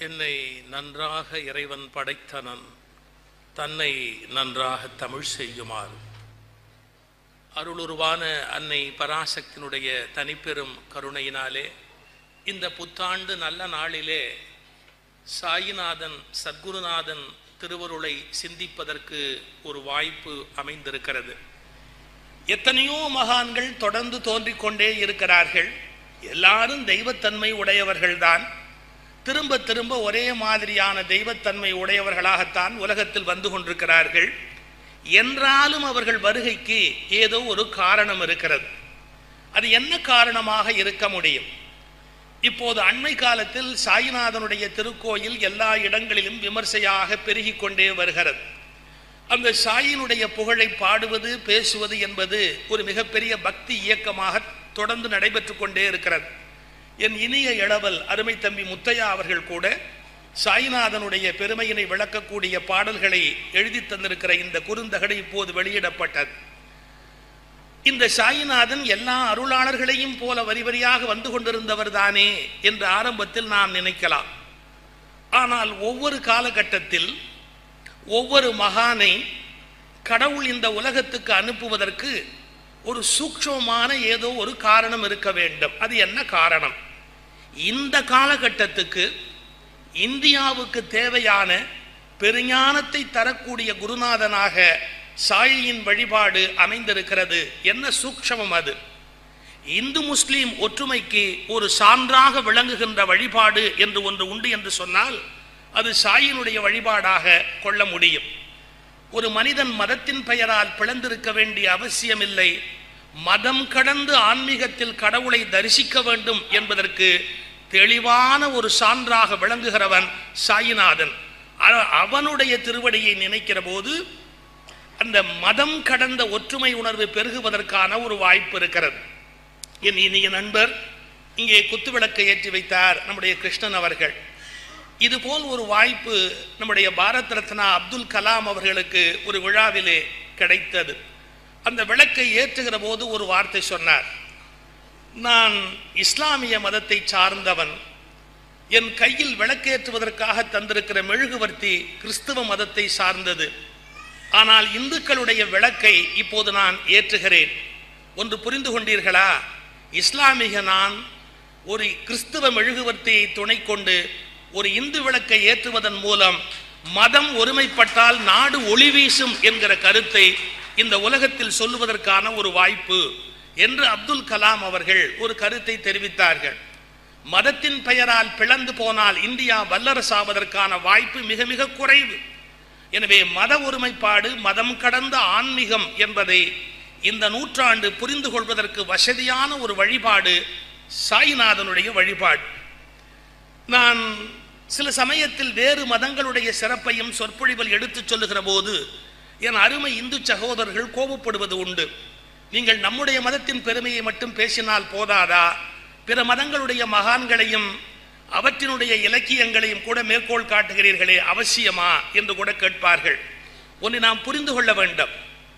என்னை நன்றாக இறைவன் படைத்தனன் தன்னை நன்றாக தமிழ் செய்யுமாறு அருளுருவான அன்னை பராசக்தியினுடைய தனிப்பெரும் கருணையினாலே இந்த புத்தாண்டு நல்ல நாளிலே சாயிநாதன் சத்குருநாதன் திருவருளை சிந்திப்பதற்கு ஒரு வாய்ப்பு அமைந்திருக்கிறது எத்தனையோ மகான்கள் தொடர்ந்து தோன்றிக் கொண்டே இருக்கிறார்கள் எல்லாரும் தெய்வத்தன்மை உடையவர்கள்தான் திரும்ப திரும்ப ஒரே மாதிரியான தெய்வத்தன்மை உடையவர்களாகத்தான் உலகத்தில் வந்து கொண்டிருக்கிறார்கள் என்றாலும் அவர்கள் வருகைக்கு ஏதோ ஒரு காரணம் இருக்கிறது அது என்ன காரணமாக இருக்க முடியும் இப்போது அண்மை காலத்தில் சாயிநாதனுடைய திருக்கோயில் எல்லா இடங்களிலும் விமர்சையாக பெருகிக் கொண்டே வருகிறது அந்த சாயினுடைய புகழை பாடுவது பேசுவது என்பது ஒரு மிகப்பெரிய பக்தி இயக்கமாக தொடர்ந்து நடைபெற்று கொண்டே இருக்கிறது என் இனிய இளவல் அருமை தம்பி முத்தையா அவர்கள் கூட சாய்நாதனுடைய பெருமையினை விளக்கக்கூடிய பாடல்களை எழுதி தந்திருக்கிற இந்த குறுந்தகடு இப்போது வெளியிடப்பட்டது இந்த சாயிநாதன் எல்லா அருளாளர்களையும் போல வரி வரியாக வந்து கொண்டிருந்தவர் தானே என்று ஆரம்பத்தில் நாம் நினைக்கலாம் ஆனால் ஒவ்வொரு காலகட்டத்தில் ஒவ்வொரு மகானை கடவுள் இந்த உலகத்துக்கு அனுப்புவதற்கு ஒரு சூக்ஷமான ஏதோ ஒரு காரணம் இருக்க வேண்டும் அது என்ன காரணம் இந்த காலகட்டத்துக்கு இந்தியாவுக்கு தேவையான பெருஞானத்தை தரக்கூடிய குருநாதனாக சாயியின் வழிபாடு அமைந்திருக்கிறது என்ன சூக்ஷமம் அது இந்து முஸ்லீம் ஒற்றுமைக்கு ஒரு சான்றாக விளங்குகின்ற வழிபாடு என்று ஒன்று உண்டு என்று சொன்னால் அது சாயினுடைய வழிபாடாக கொள்ள முடியும் ஒரு மனிதன் மதத்தின் பெயரால் பிளந்திருக்க வேண்டிய அவசியமில்லை மதம் கடந்து ஆன்மீகத்தில் கடவுளை தரிசிக்க வேண்டும் என்பதற்கு தெளிவான ஒரு சான்றாக விளங்குகிறவன் சாயிநாதன் அ- அவனுடைய திருவடியை நினைக்கிற போது அந்த மதம் கடந்த ஒற்றுமை உணர்வு பெருகுவதற்கான ஒரு வாய்ப்பு இருக்கிறது என் இனிய நண்பர் இங்கே குத்துவிளக்கை ஏற்றி வைத்தார் நம்முடைய கிருஷ்ணன் அவர்கள் இதுபோல் ஒரு வாய்ப்பு நம்முடைய பாரத் ரத்னா அப்துல் கலாம் அவர்களுக்கு ஒரு விழாவிலே கிடைத்தது அந்த விளக்கை ஏற்றுகிற போது ஒரு வார்த்தை சொன்னார் நான் இஸ்லாமிய மதத்தை சார்ந்தவன் என் கையில் விளக்கேற்றுவதற்காக தந்திருக்கிற மெழுகுவர்த்தி கிறிஸ்துவ மதத்தை சார்ந்தது ஆனால் இந்துக்களுடைய விளக்கை இப்போது நான் ஏற்றுகிறேன் ஒன்று புரிந்து கொண்டீர்களா இஸ்லாமிக நான் ஒரு கிறிஸ்துவ மெழுகுவர்த்தியை துணை கொண்டு ஒரு இந்து விளக்கை ஏற்றுவதன் மூலம் மதம் ஒருமைப்பட்டால் நாடு ஒளி வீசும் என்கிற கருத்தை இந்த உலகத்தில் சொல்லுவதற்கான ஒரு வாய்ப்பு என்று அப்துல் கலாம் அவர்கள் ஒரு கருத்தை தெரிவித்தார்கள் மதத்தின் பெயரால் பிளந்து போனால் இந்தியா வல்லரசாவதற்கான வாய்ப்பு மிக மிக குறைவு எனவே மத ஒருமைப்பாடு மதம் கடந்த ஆன்மீகம் என்பதை இந்த நூற்றாண்டு புரிந்து கொள்வதற்கு வசதியான ஒரு வழிபாடு சாய்நாதனுடைய வழிபாடு நான் சில சமயத்தில் வேறு மதங்களுடைய சிறப்பையும் சொற்பொழிவில் எடுத்துச் சொல்லுகிற போது என் அருமை இந்து சகோதரர்கள் கோபப்படுவது உண்டு நீங்கள் நம்முடைய மதத்தின் பெருமையை மட்டும் பேசினால் போதாதா பிற மதங்களுடைய மகான்களையும் அவற்றினுடைய இலக்கியங்களையும் கூட மேற்கோள் காட்டுகிறீர்களே அவசியமா என்று கூட கேட்பார்கள் ஒன்று நாம் புரிந்து கொள்ள வேண்டும்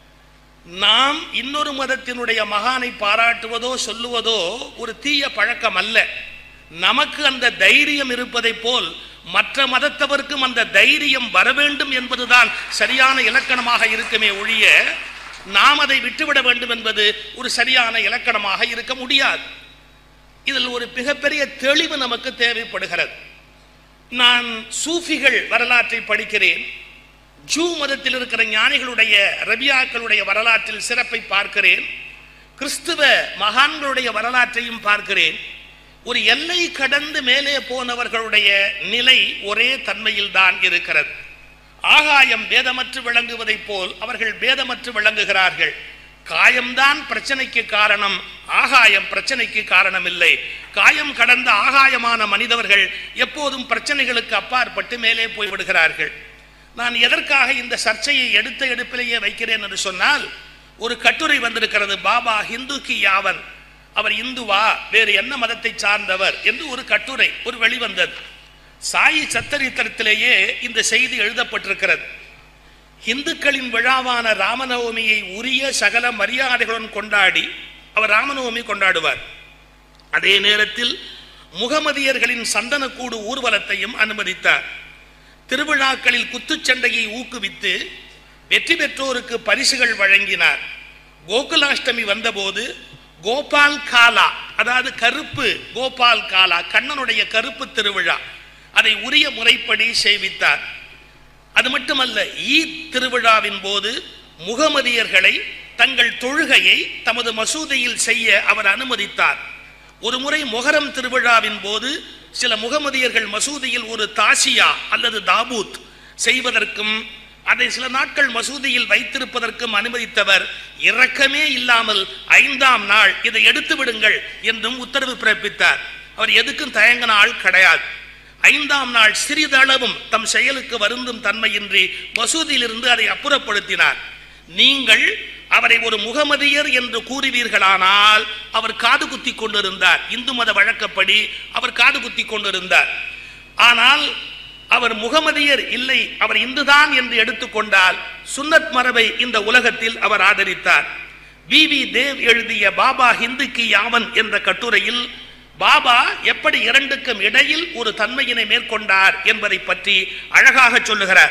நாம் இன்னொரு மதத்தினுடைய மகானை பாராட்டுவதோ சொல்லுவதோ ஒரு தீய பழக்கம் அல்ல நமக்கு அந்த தைரியம் இருப்பதை போல் மற்ற மதத்தவருக்கும் அந்த தைரியம் வர வேண்டும் என்பதுதான் சரியான இலக்கணமாக இருக்குமே ஒழிய நாம் அதை விட்டுவிட வேண்டும் என்பது ஒரு சரியான இலக்கணமாக இருக்க முடியாது இதில் ஒரு மிகப்பெரிய தெளிவு நமக்கு தேவைப்படுகிறது நான் சூஃபிகள் வரலாற்றை படிக்கிறேன் ஜூ மதத்தில் இருக்கிற ஞானிகளுடைய ரபியாக்களுடைய வரலாற்றில் சிறப்பை பார்க்கிறேன் கிறிஸ்துவ மகான்களுடைய வரலாற்றையும் பார்க்கிறேன் ஒரு எல்லை கடந்து மேலே போனவர்களுடைய நிலை ஒரே தன்மையில் தான் இருக்கிறது ஆகாயம் பேதமற்று விளங்குவதைப் போல் அவர்கள் பேதமற்று விளங்குகிறார்கள் காயம்தான் பிரச்சனைக்கு காரணம் ஆகாயம் பிரச்சனைக்கு காரணம் இல்லை காயம் கடந்த ஆகாயமான மனிதர்கள் எப்போதும் பிரச்சனைகளுக்கு அப்பாற்பட்டு மேலே போய்விடுகிறார்கள் நான் எதற்காக இந்த சர்ச்சையை எடுத்த எடுப்பிலேயே வைக்கிறேன் என்று சொன்னால் ஒரு கட்டுரை வந்திருக்கிறது பாபா ஹிந்து கி யாவன் அவர் இந்துவா வேறு என்ன மதத்தை சார்ந்தவர் என்று ஒரு கட்டுரை ஒரு வெளிவந்தது சாயி சத்தரித்திரத்திலேயே இந்த செய்தி எழுதப்பட்டிருக்கிறது இந்துக்களின் விழாவான ராமநவமியை உரிய சகல மரியாதைகளுடன் கொண்டாடி அவர் ராமநவமி கொண்டாடுவார் அதே நேரத்தில் முகமதியர்களின் சந்தனக்கூடு ஊர்வலத்தையும் அனுமதித்தார் திருவிழாக்களில் குத்துச்சண்டையை ஊக்குவித்து வெற்றி பெற்றோருக்கு பரிசுகள் வழங்கினார் கோகுலாஷ்டமி வந்தபோது கோபால் காலா அதாவது கருப்பு கோபால் காலா கண்ணனுடைய கருப்பு திருவிழா அதை உரிய முறைப்படி செய்வித்தார் அது மட்டுமல்ல ஈத் திருவிழாவின் போது முகமதியர்களை தங்கள் தொழுகையை தமது மசூதியில் செய்ய அவர் அனுமதித்தார் ஒரு முறை மொஹரம் திருவிழாவின் போது சில முகமதியர்கள் மசூதியில் ஒரு தாசியா அல்லது தாபூத் செய்வதற்கும் அதை சில நாட்கள் மசூதியில் வைத்திருப்பதற்கும் அனுமதித்தவர் இரக்கமே இல்லாமல் ஐந்தாம் நாள் இதை எடுத்து விடுங்கள் என்றும் உத்தரவு பிறப்பித்தார் அவர் எதுக்கும் தயங்கின ஆள் கிடையாது ஐந்தாம் நாள் சிறிதளவும் தம் செயலுக்கு வருந்தும் தன்மையின்றி மசூதியிலிருந்து அதை அப்புறப்படுத்தினார் நீங்கள் அவரை ஒரு முகமதியர் என்று கூறுவீர்களானால் அவர் காது குத்தி கொண்டிருந்தார் இந்து மத வழக்கப்படி அவர் காது குத்தி கொண்டிருந்தார் ஆனால் அவர் முகமதியர் இல்லை அவர் இந்துதான் என்று எடுத்துக்கொண்டால் சுன்னத் மரபை இந்த உலகத்தில் அவர் ஆதரித்தார் வி வி தேவ் எழுதிய பாபா ஹிந்துக்கு யாவன் என்ற கட்டுரையில் பாபா எப்படி இரண்டுக்கும் இடையில் ஒரு தன்மையினை மேற்கொண்டார் என்பதை பற்றி அழகாக சொல்லுகிறார்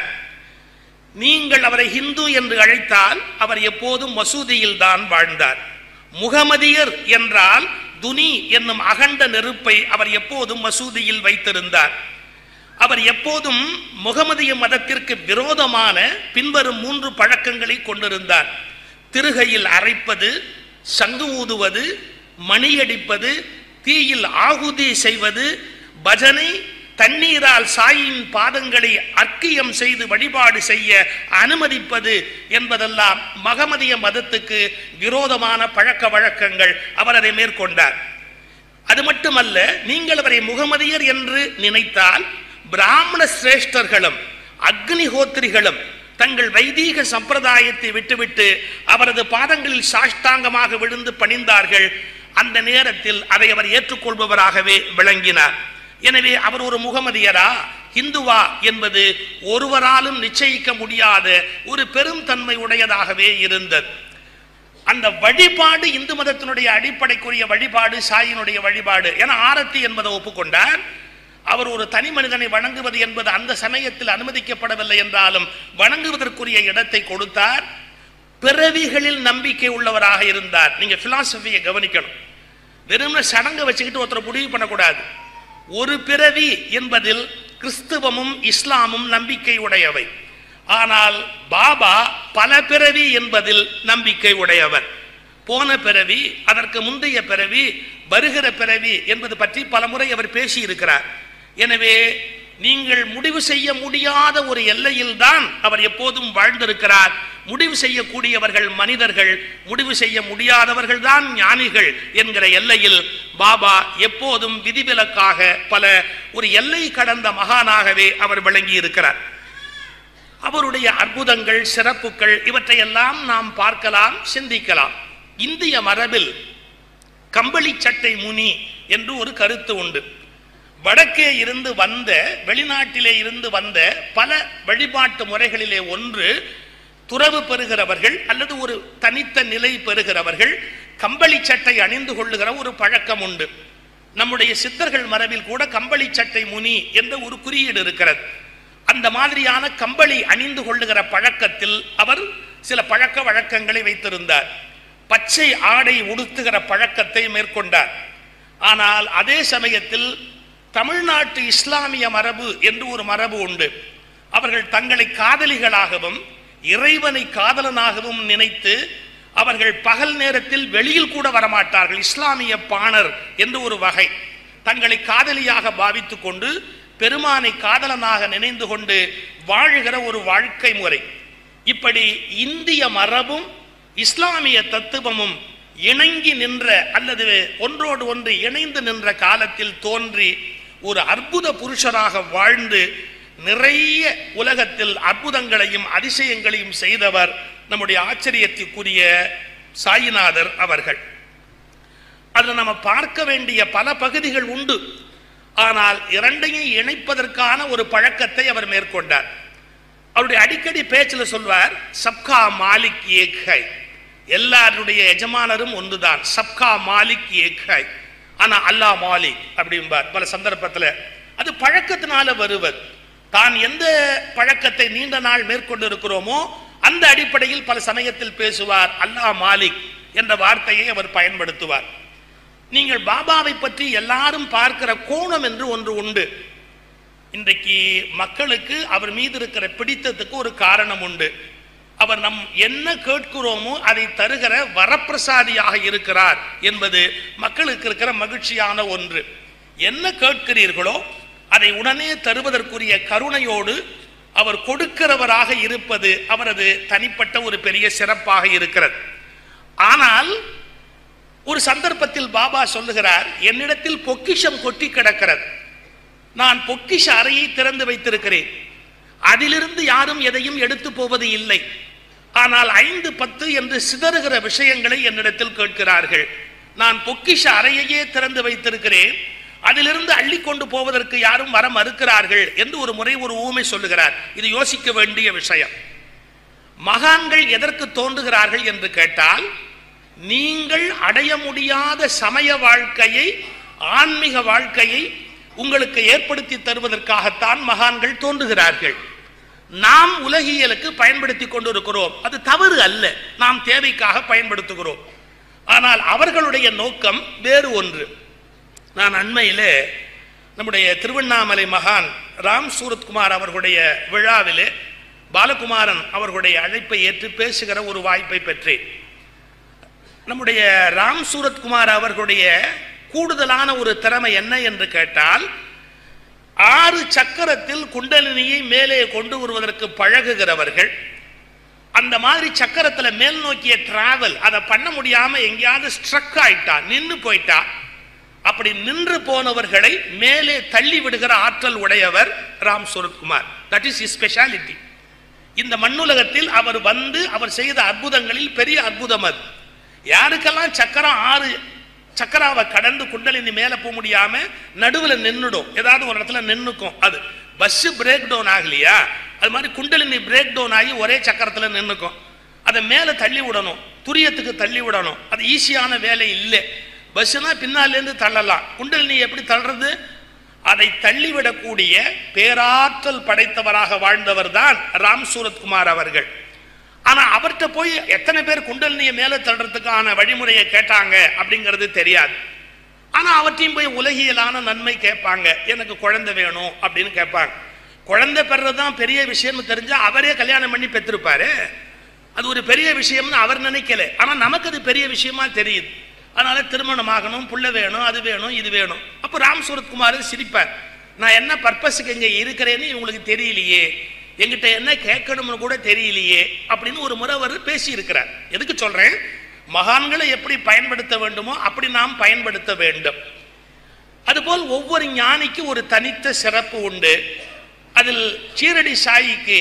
நீங்கள் அவரை ஹிந்து என்று அழைத்தால் அவர் எப்போதும் மசூதியில் தான் வாழ்ந்தார் முகமதியர் என்றால் துனி என்னும் அகண்ட நெருப்பை அவர் எப்போதும் மசூதியில் வைத்திருந்தார் அவர் எப்போதும் முகமதிய மதத்திற்கு விரோதமான பின்வரும் மூன்று பழக்கங்களை கொண்டிருந்தார் திருகையில் அரைப்பது சங்கு ஊதுவது மணியடிப்பது தீயில் ஆகுதி செய்வது பஜனை தண்ணீரால் சாயின் பாதங்களை அர்க்கியம் செய்து வழிபாடு செய்ய அனுமதிப்பது என்பதெல்லாம் மகமதிய மதத்துக்கு விரோதமான பழக்க வழக்கங்கள் அவர் அதை மேற்கொண்டார் அது மட்டுமல்ல நீங்கள் அவரை முகமதியர் என்று நினைத்தால் பிராமண சிரேஷ்டர்களும் அக்னிஹோத்திரிகளும் தங்கள் வைதீக சம்பிரதாயத்தை விட்டுவிட்டு அவரது பாதங்களில் சாஷ்டாங்கமாக விழுந்து பணிந்தார்கள் அந்த நேரத்தில் அதை அவர் ஏற்றுக்கொள்பவராகவே விளங்கினார் எனவே அவர் ஒரு முகமதியரா இந்துவா என்பது ஒருவராலும் நிச்சயிக்க முடியாத ஒரு பெரும் தன்மை உடையதாகவே இருந்தது அந்த வழிபாடு இந்து மதத்தினுடைய அடிப்படைக்குரிய வழிபாடு சாயினுடைய வழிபாடு என ஆரத்தி என்பதை ஒப்புக்கொண்டார் அவர் ஒரு தனி மனிதனை வணங்குவது என்பது அந்த சமயத்தில் அனுமதிக்கப்படவில்லை என்றாலும் வணங்குவதற்குரிய இடத்தை கொடுத்தார் பிறவிகளில் நம்பிக்கை உள்ளவராக இருந்தார் நீங்க பிலாசபியை கவனிக்கணும் வெறும் சடங்கு வச்சுக்கிட்டு ஒருத்தர் முடிவு பண்ணக்கூடாது ஒரு பிறவி என்பதில் கிறிஸ்துவமும் இஸ்லாமும் நம்பிக்கை உடையவை ஆனால் பாபா பல பிறவி என்பதில் நம்பிக்கை உடையவர் போன பிறவி அதற்கு முந்தைய பிறவி வருகிற பிறவி என்பது பற்றி பலமுறை அவர் பேசியிருக்கிறார் எனவே நீங்கள் முடிவு செய்ய முடியாத ஒரு எல்லையில் தான் அவர் எப்போதும் வாழ்ந்திருக்கிறார் முடிவு செய்யக்கூடியவர்கள் மனிதர்கள் முடிவு செய்ய முடியாதவர்கள் தான் ஞானிகள் என்கிற எல்லையில் பாபா எப்போதும் விதிவிலக்காக பல ஒரு எல்லை கடந்த மகானாகவே அவர் விளங்கி இருக்கிறார் அவருடைய அற்புதங்கள் சிறப்புகள் இவற்றையெல்லாம் நாம் பார்க்கலாம் சிந்திக்கலாம் இந்திய மரபில் கம்பளி சட்டை முனி என்று ஒரு கருத்து உண்டு வடக்கே இருந்து வந்த வெளிநாட்டிலே இருந்து வந்த பல வழிபாட்டு முறைகளிலே ஒன்று துறவு பெறுகிறவர்கள் அல்லது ஒரு தனித்த நிலை பெறுகிறவர்கள் கம்பளி சட்டை அணிந்து கொள்ளுகிற ஒரு பழக்கம் உண்டு நம்முடைய சித்தர்கள் மரபில் கூட கம்பளி சட்டை முனி என்ற ஒரு குறியீடு இருக்கிறது அந்த மாதிரியான கம்பளி அணிந்து கொள்ளுகிற பழக்கத்தில் அவர் சில பழக்க வழக்கங்களை வைத்திருந்தார் பச்சை ஆடை உடுத்துகிற பழக்கத்தை மேற்கொண்டார் ஆனால் அதே சமயத்தில் தமிழ்நாட்டு இஸ்லாமிய மரபு என்று ஒரு மரபு உண்டு அவர்கள் தங்களை காதலிகளாகவும் இறைவனை காதலனாகவும் நினைத்து அவர்கள் பகல் நேரத்தில் வெளியில் கூட வரமாட்டார்கள் இஸ்லாமிய பாணர் என்று ஒரு வகை தங்களை காதலியாக பாவித்துக் கொண்டு பெருமானை காதலனாக நினைந்து கொண்டு வாழுகிற ஒரு வாழ்க்கை முறை இப்படி இந்திய மரபும் இஸ்லாமிய தத்துவமும் இணங்கி நின்ற அல்லது ஒன்றோடு ஒன்று இணைந்து நின்ற காலத்தில் தோன்றி ஒரு அற்புத புருஷராக வாழ்ந்து நிறைய உலகத்தில் அற்புதங்களையும் அதிசயங்களையும் செய்தவர் நம்முடைய ஆச்சரியத்திற்குரிய சாயிநாதர் அவர்கள் அதில் நம்ம பார்க்க வேண்டிய பல பகுதிகள் உண்டு ஆனால் இரண்டையும் இணைப்பதற்கான ஒரு பழக்கத்தை அவர் மேற்கொண்டார் அவருடைய அடிக்கடி பேச்சில் சொல்வார் சப்கா மாலிக் ஏக் ஹை எல்லாருடைய எஜமானரும் ஒன்றுதான் சப்கா மாலிக் ஏக் ஹை ஆனா அல்லாஹ் மாலிக் அப்படிம்பார் பல சந்தர்ப்பத்துல அது பழக்கத்தினால வருவது தான் எந்த பழக்கத்தை நீண்ட நாள் மேற்கொண்டு இருக்கிறோமோ அந்த அடிப்படையில் பல சமயத்தில் பேசுவார் அல்லாஹ் மாலிக் என்ற வார்த்தையை அவர் பயன்படுத்துவார் நீங்கள் பாபாவை பற்றி எல்லாரும் பார்க்கிற கோணம் என்று ஒன்று உண்டு இன்றைக்கு மக்களுக்கு அவர் மீது இருக்கிற பிடித்தத்துக்கு ஒரு காரணம் உண்டு அவர் நம் என்ன கேட்கிறோமோ அதை தருகிற வரப்பிரசாதியாக இருக்கிறார் என்பது மக்களுக்கு இருக்கிற மகிழ்ச்சியான ஒன்று என்ன கேட்கிறீர்களோ அதை உடனே தருவதற்குரிய கருணையோடு அவர் கொடுக்கிறவராக இருப்பது அவரது தனிப்பட்ட ஒரு பெரிய சிறப்பாக இருக்கிறது ஆனால் ஒரு சந்தர்ப்பத்தில் பாபா சொல்லுகிறார் என்னிடத்தில் பொக்கிஷம் கொட்டி கிடக்கிறது நான் பொக்கிஷ அறையை திறந்து வைத்திருக்கிறேன் அதிலிருந்து யாரும் எதையும் எடுத்து போவது இல்லை ஆனால் ஐந்து பத்து என்று சிதறுகிற விஷயங்களை என்னிடத்தில் கேட்கிறார்கள் நான் பொக்கிஷ அறையையே திறந்து வைத்திருக்கிறேன் அதிலிருந்து அள்ளி கொண்டு போவதற்கு யாரும் வர மறுக்கிறார்கள் என்று ஒரு முறை ஒரு ஊமை சொல்லுகிறார் இது யோசிக்க வேண்டிய விஷயம் மகான்கள் எதற்கு தோன்றுகிறார்கள் என்று கேட்டால் நீங்கள் அடைய முடியாத சமய வாழ்க்கையை ஆன்மீக வாழ்க்கையை உங்களுக்கு ஏற்படுத்தி தருவதற்காகத்தான் மகான்கள் தோன்றுகிறார்கள் நாம் உலகியலுக்கு பயன்படுத்தி கொண்டிருக்கிறோம் அது தவறு அல்ல நாம் தேவைக்காக பயன்படுத்துகிறோம் ஆனால் அவர்களுடைய நோக்கம் வேறு ஒன்று நான் அண்மையிலே நம்முடைய திருவண்ணாமலை மகான் ராம் சூரத்குமார் அவர்களுடைய விழாவிலே பாலகுமாரன் அவர்களுடைய அழைப்பை ஏற்று பேசுகிற ஒரு வாய்ப்பை பெற்றேன் நம்முடைய ராம் சூரத்குமார் அவர்களுடைய கூடுதலான ஒரு திறமை என்ன என்று கேட்டால் ஆறு சக்கரத்தில் குண்டலினியை மேலே கொண்டு வருவதற்கு பழகுகிறவர்கள் அந்த மாதிரி சக்கரத்துல மேல் நோக்கிய டிராவல் அதை பண்ண முடியாம எங்கேயாவது ஸ்ட்ரக் ஆயிட்டா நின்று போயிட்டா அப்படி நின்று போனவர்களை மேலே தள்ளி விடுகிற ஆற்றல் உடையவர் Ram Suratkumar that is speciality இந்த மண்ணுலகத்தில் அவர் வந்து அவர் செய்த அற்புதங்களில் பெரிய அற்புதம் அது யாருக்கெல்லாம் சக்கரம் ஆறு சக்கராவை கடந்து குண்டலினி மேலே போக முடியாம நடுவில் நின்றுடும் ஏதாவது ஒரு இடத்துல நின்றுக்கும் அது பஸ் பிரேக் டவுன் ஆகலையா அது மாதிரி குண்டலினி பிரேக் டவுன் ஆகி ஒரே சக்கரத்தில் நின்றுக்கும் அதை மேலே தள்ளி விடணும் துரியத்துக்கு தள்ளி விடணும் அது ஈஸியான வேலை இல்லை பஸ்ஸுனா பின்னாலேருந்து தள்ளலாம் குண்டலினி எப்படி தள்ளுறது அதை தள்ளிவிடக்கூடிய பேராற்றல் படைத்தவராக வாழ்ந்தவர் தான் ராம் சூரத்குமார் அவர்கள் ஆனா அவர்கிட்ட போய் எத்தனை பேர் குண்டலினியை மேலே தள்ளுறதுக்கான வழிமுறையை கேட்டாங்க அப்படிங்கிறது தெரியாது ஆனா அவற்றையும் போய் உலகியலான நன்மை கேட்பாங்க எனக்கு குழந்தை வேணும் அப்படின்னு கேட்பாங்க குழந்தை பெறது தான் பெரிய விஷயம்னு தெரிஞ்சா அவரே கல்யாணம் பண்ணி பெற்றிருப்பாரு அது ஒரு பெரிய விஷயம்னு அவர் நினைக்கல ஆனா நமக்கு அது பெரிய விஷயமா தெரியுது அதனால திருமணம் ஆகணும் புள்ள வேணும் அது வேணும் இது வேணும் அப்போ ராம் சூரத்குமார் சிரிப்பார் நான் என்ன பர்பஸுக்கு இங்க இருக்கிறேன்னு இவங்களுக்கு தெரியலையே எங்கிட்ட என்ன கேட்கணும்னு கூட தெரியலையே அப்படின்னு ஒரு முறை அவர் பேசி இருக்கிறார் எதுக்கு சொல்றேன் மகான்களை எப்படி பயன்படுத்த வேண்டுமோ அப்படி நாம் பயன்படுத்த வேண்டும் அதுபோல் ஒவ்வொரு ஞானிக்கு ஒரு தனித்த சிறப்பு உண்டு அதில் சீரடி சாயிக்கு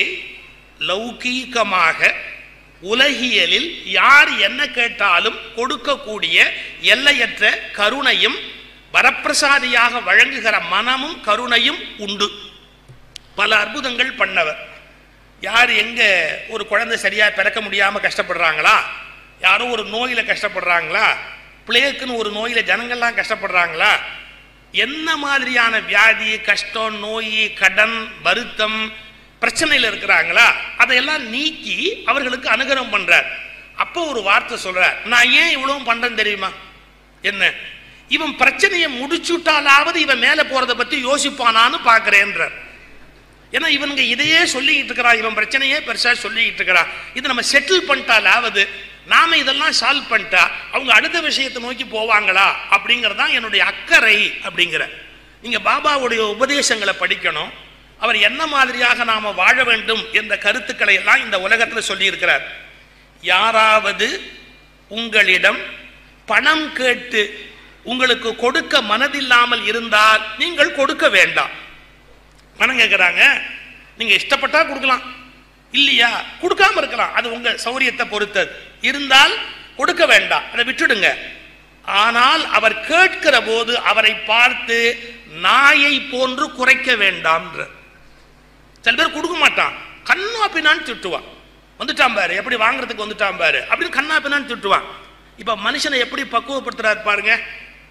லௌகீகமாக உலகியலில் யார் என்ன கேட்டாலும் கொடுக்கக்கூடிய எல்லையற்ற கருணையும் வரப்பிரசாதியாக வழங்குகிற மனமும் கருணையும் உண்டு பல அற்புதங்கள் பண்ணவர் யார் எங்க ஒரு குழந்தை சரியா பிறக்க முடியாம கஷ்டப்படுறாங்களா யாரோ ஒரு நோயில கஷ்டப்படுறாங்களா பிளேக்குன்னு ஒரு நோயில ஜனங்கள்லாம் கஷ்டப்படுறாங்களா என்ன மாதிரியான வியாதி கஷ்டம் நோய் கடன் வருத்தம் பிரச்சனையில் இருக்கிறாங்களா அதையெல்லாம் நீக்கி அவர்களுக்கு அனுகிரகம் பண்றார் அப்போ ஒரு வார்த்தை சொல்றார் நான் ஏன் இவ்வளவு பண்றேன் தெரியுமா என்ன இவன் பிரச்சனையை முடிச்சுட்டாலாவது இவன் மேலே போறதை பத்தி யோசிப்பானான்னு பார்க்கிறேன்றார் ஏன்னா இவனுங்க இதையே சொல்லிக்கிட்டு இருக்கிறான் இவன் பிரச்சனையே பெருசா சொல்லிக்கிட்டு இருக்கிறான் இது நம்ம செட்டில் பண்ணிட்டாலாவது நாம இதெல்லாம் சால்வ் பண்ணிட்டா அவங்க அடுத்த விஷயத்தை நோக்கி போவாங்களா அப்படிங்கிறது தான் என்னுடைய அக்கறை அப்படிங்கிற நீங்க பாபாவுடைய உபதேசங்களை படிக்கணும் அவர் என்ன மாதிரியாக நாம வாழ வேண்டும் என்ற கருத்துக்களை எல்லாம் இந்த உலகத்துல சொல்லி இருக்கிறார் யாராவது உங்களிடம் பணம் கேட்டு உங்களுக்கு கொடுக்க மனதில்லாமல் இருந்தால் நீங்கள் கொடுக்க வேண்டாம் பணம் கேட்குறாங்க நீங்க இஷ்டப்பட்டா கொடுக்கலாம் இல்லையா கொடுக்காம இருக்கலாம் அது உங்க சௌரியத்தை பொறுத்தது இருந்தால் கொடுக்க வேண்டாம் அதை விட்டுடுங்க ஆனால் அவர் கேட்கிற போது அவரை பார்த்து நாயை போன்று குறைக்க வேண்டாம்ன்ற சில பேர் கொடுக்க மாட்டான் கண்ணா பின்னான்னு திட்டுவான் வந்துட்டான் பாரு எப்படி வாங்குறதுக்கு வந்துட்டான் பாரு அப்படின்னு கண்ணா பின்னான்னு திட்டுவான் இப்ப மனுஷனை எப்படி பக்குவப்படுத்துறாரு பாருங்க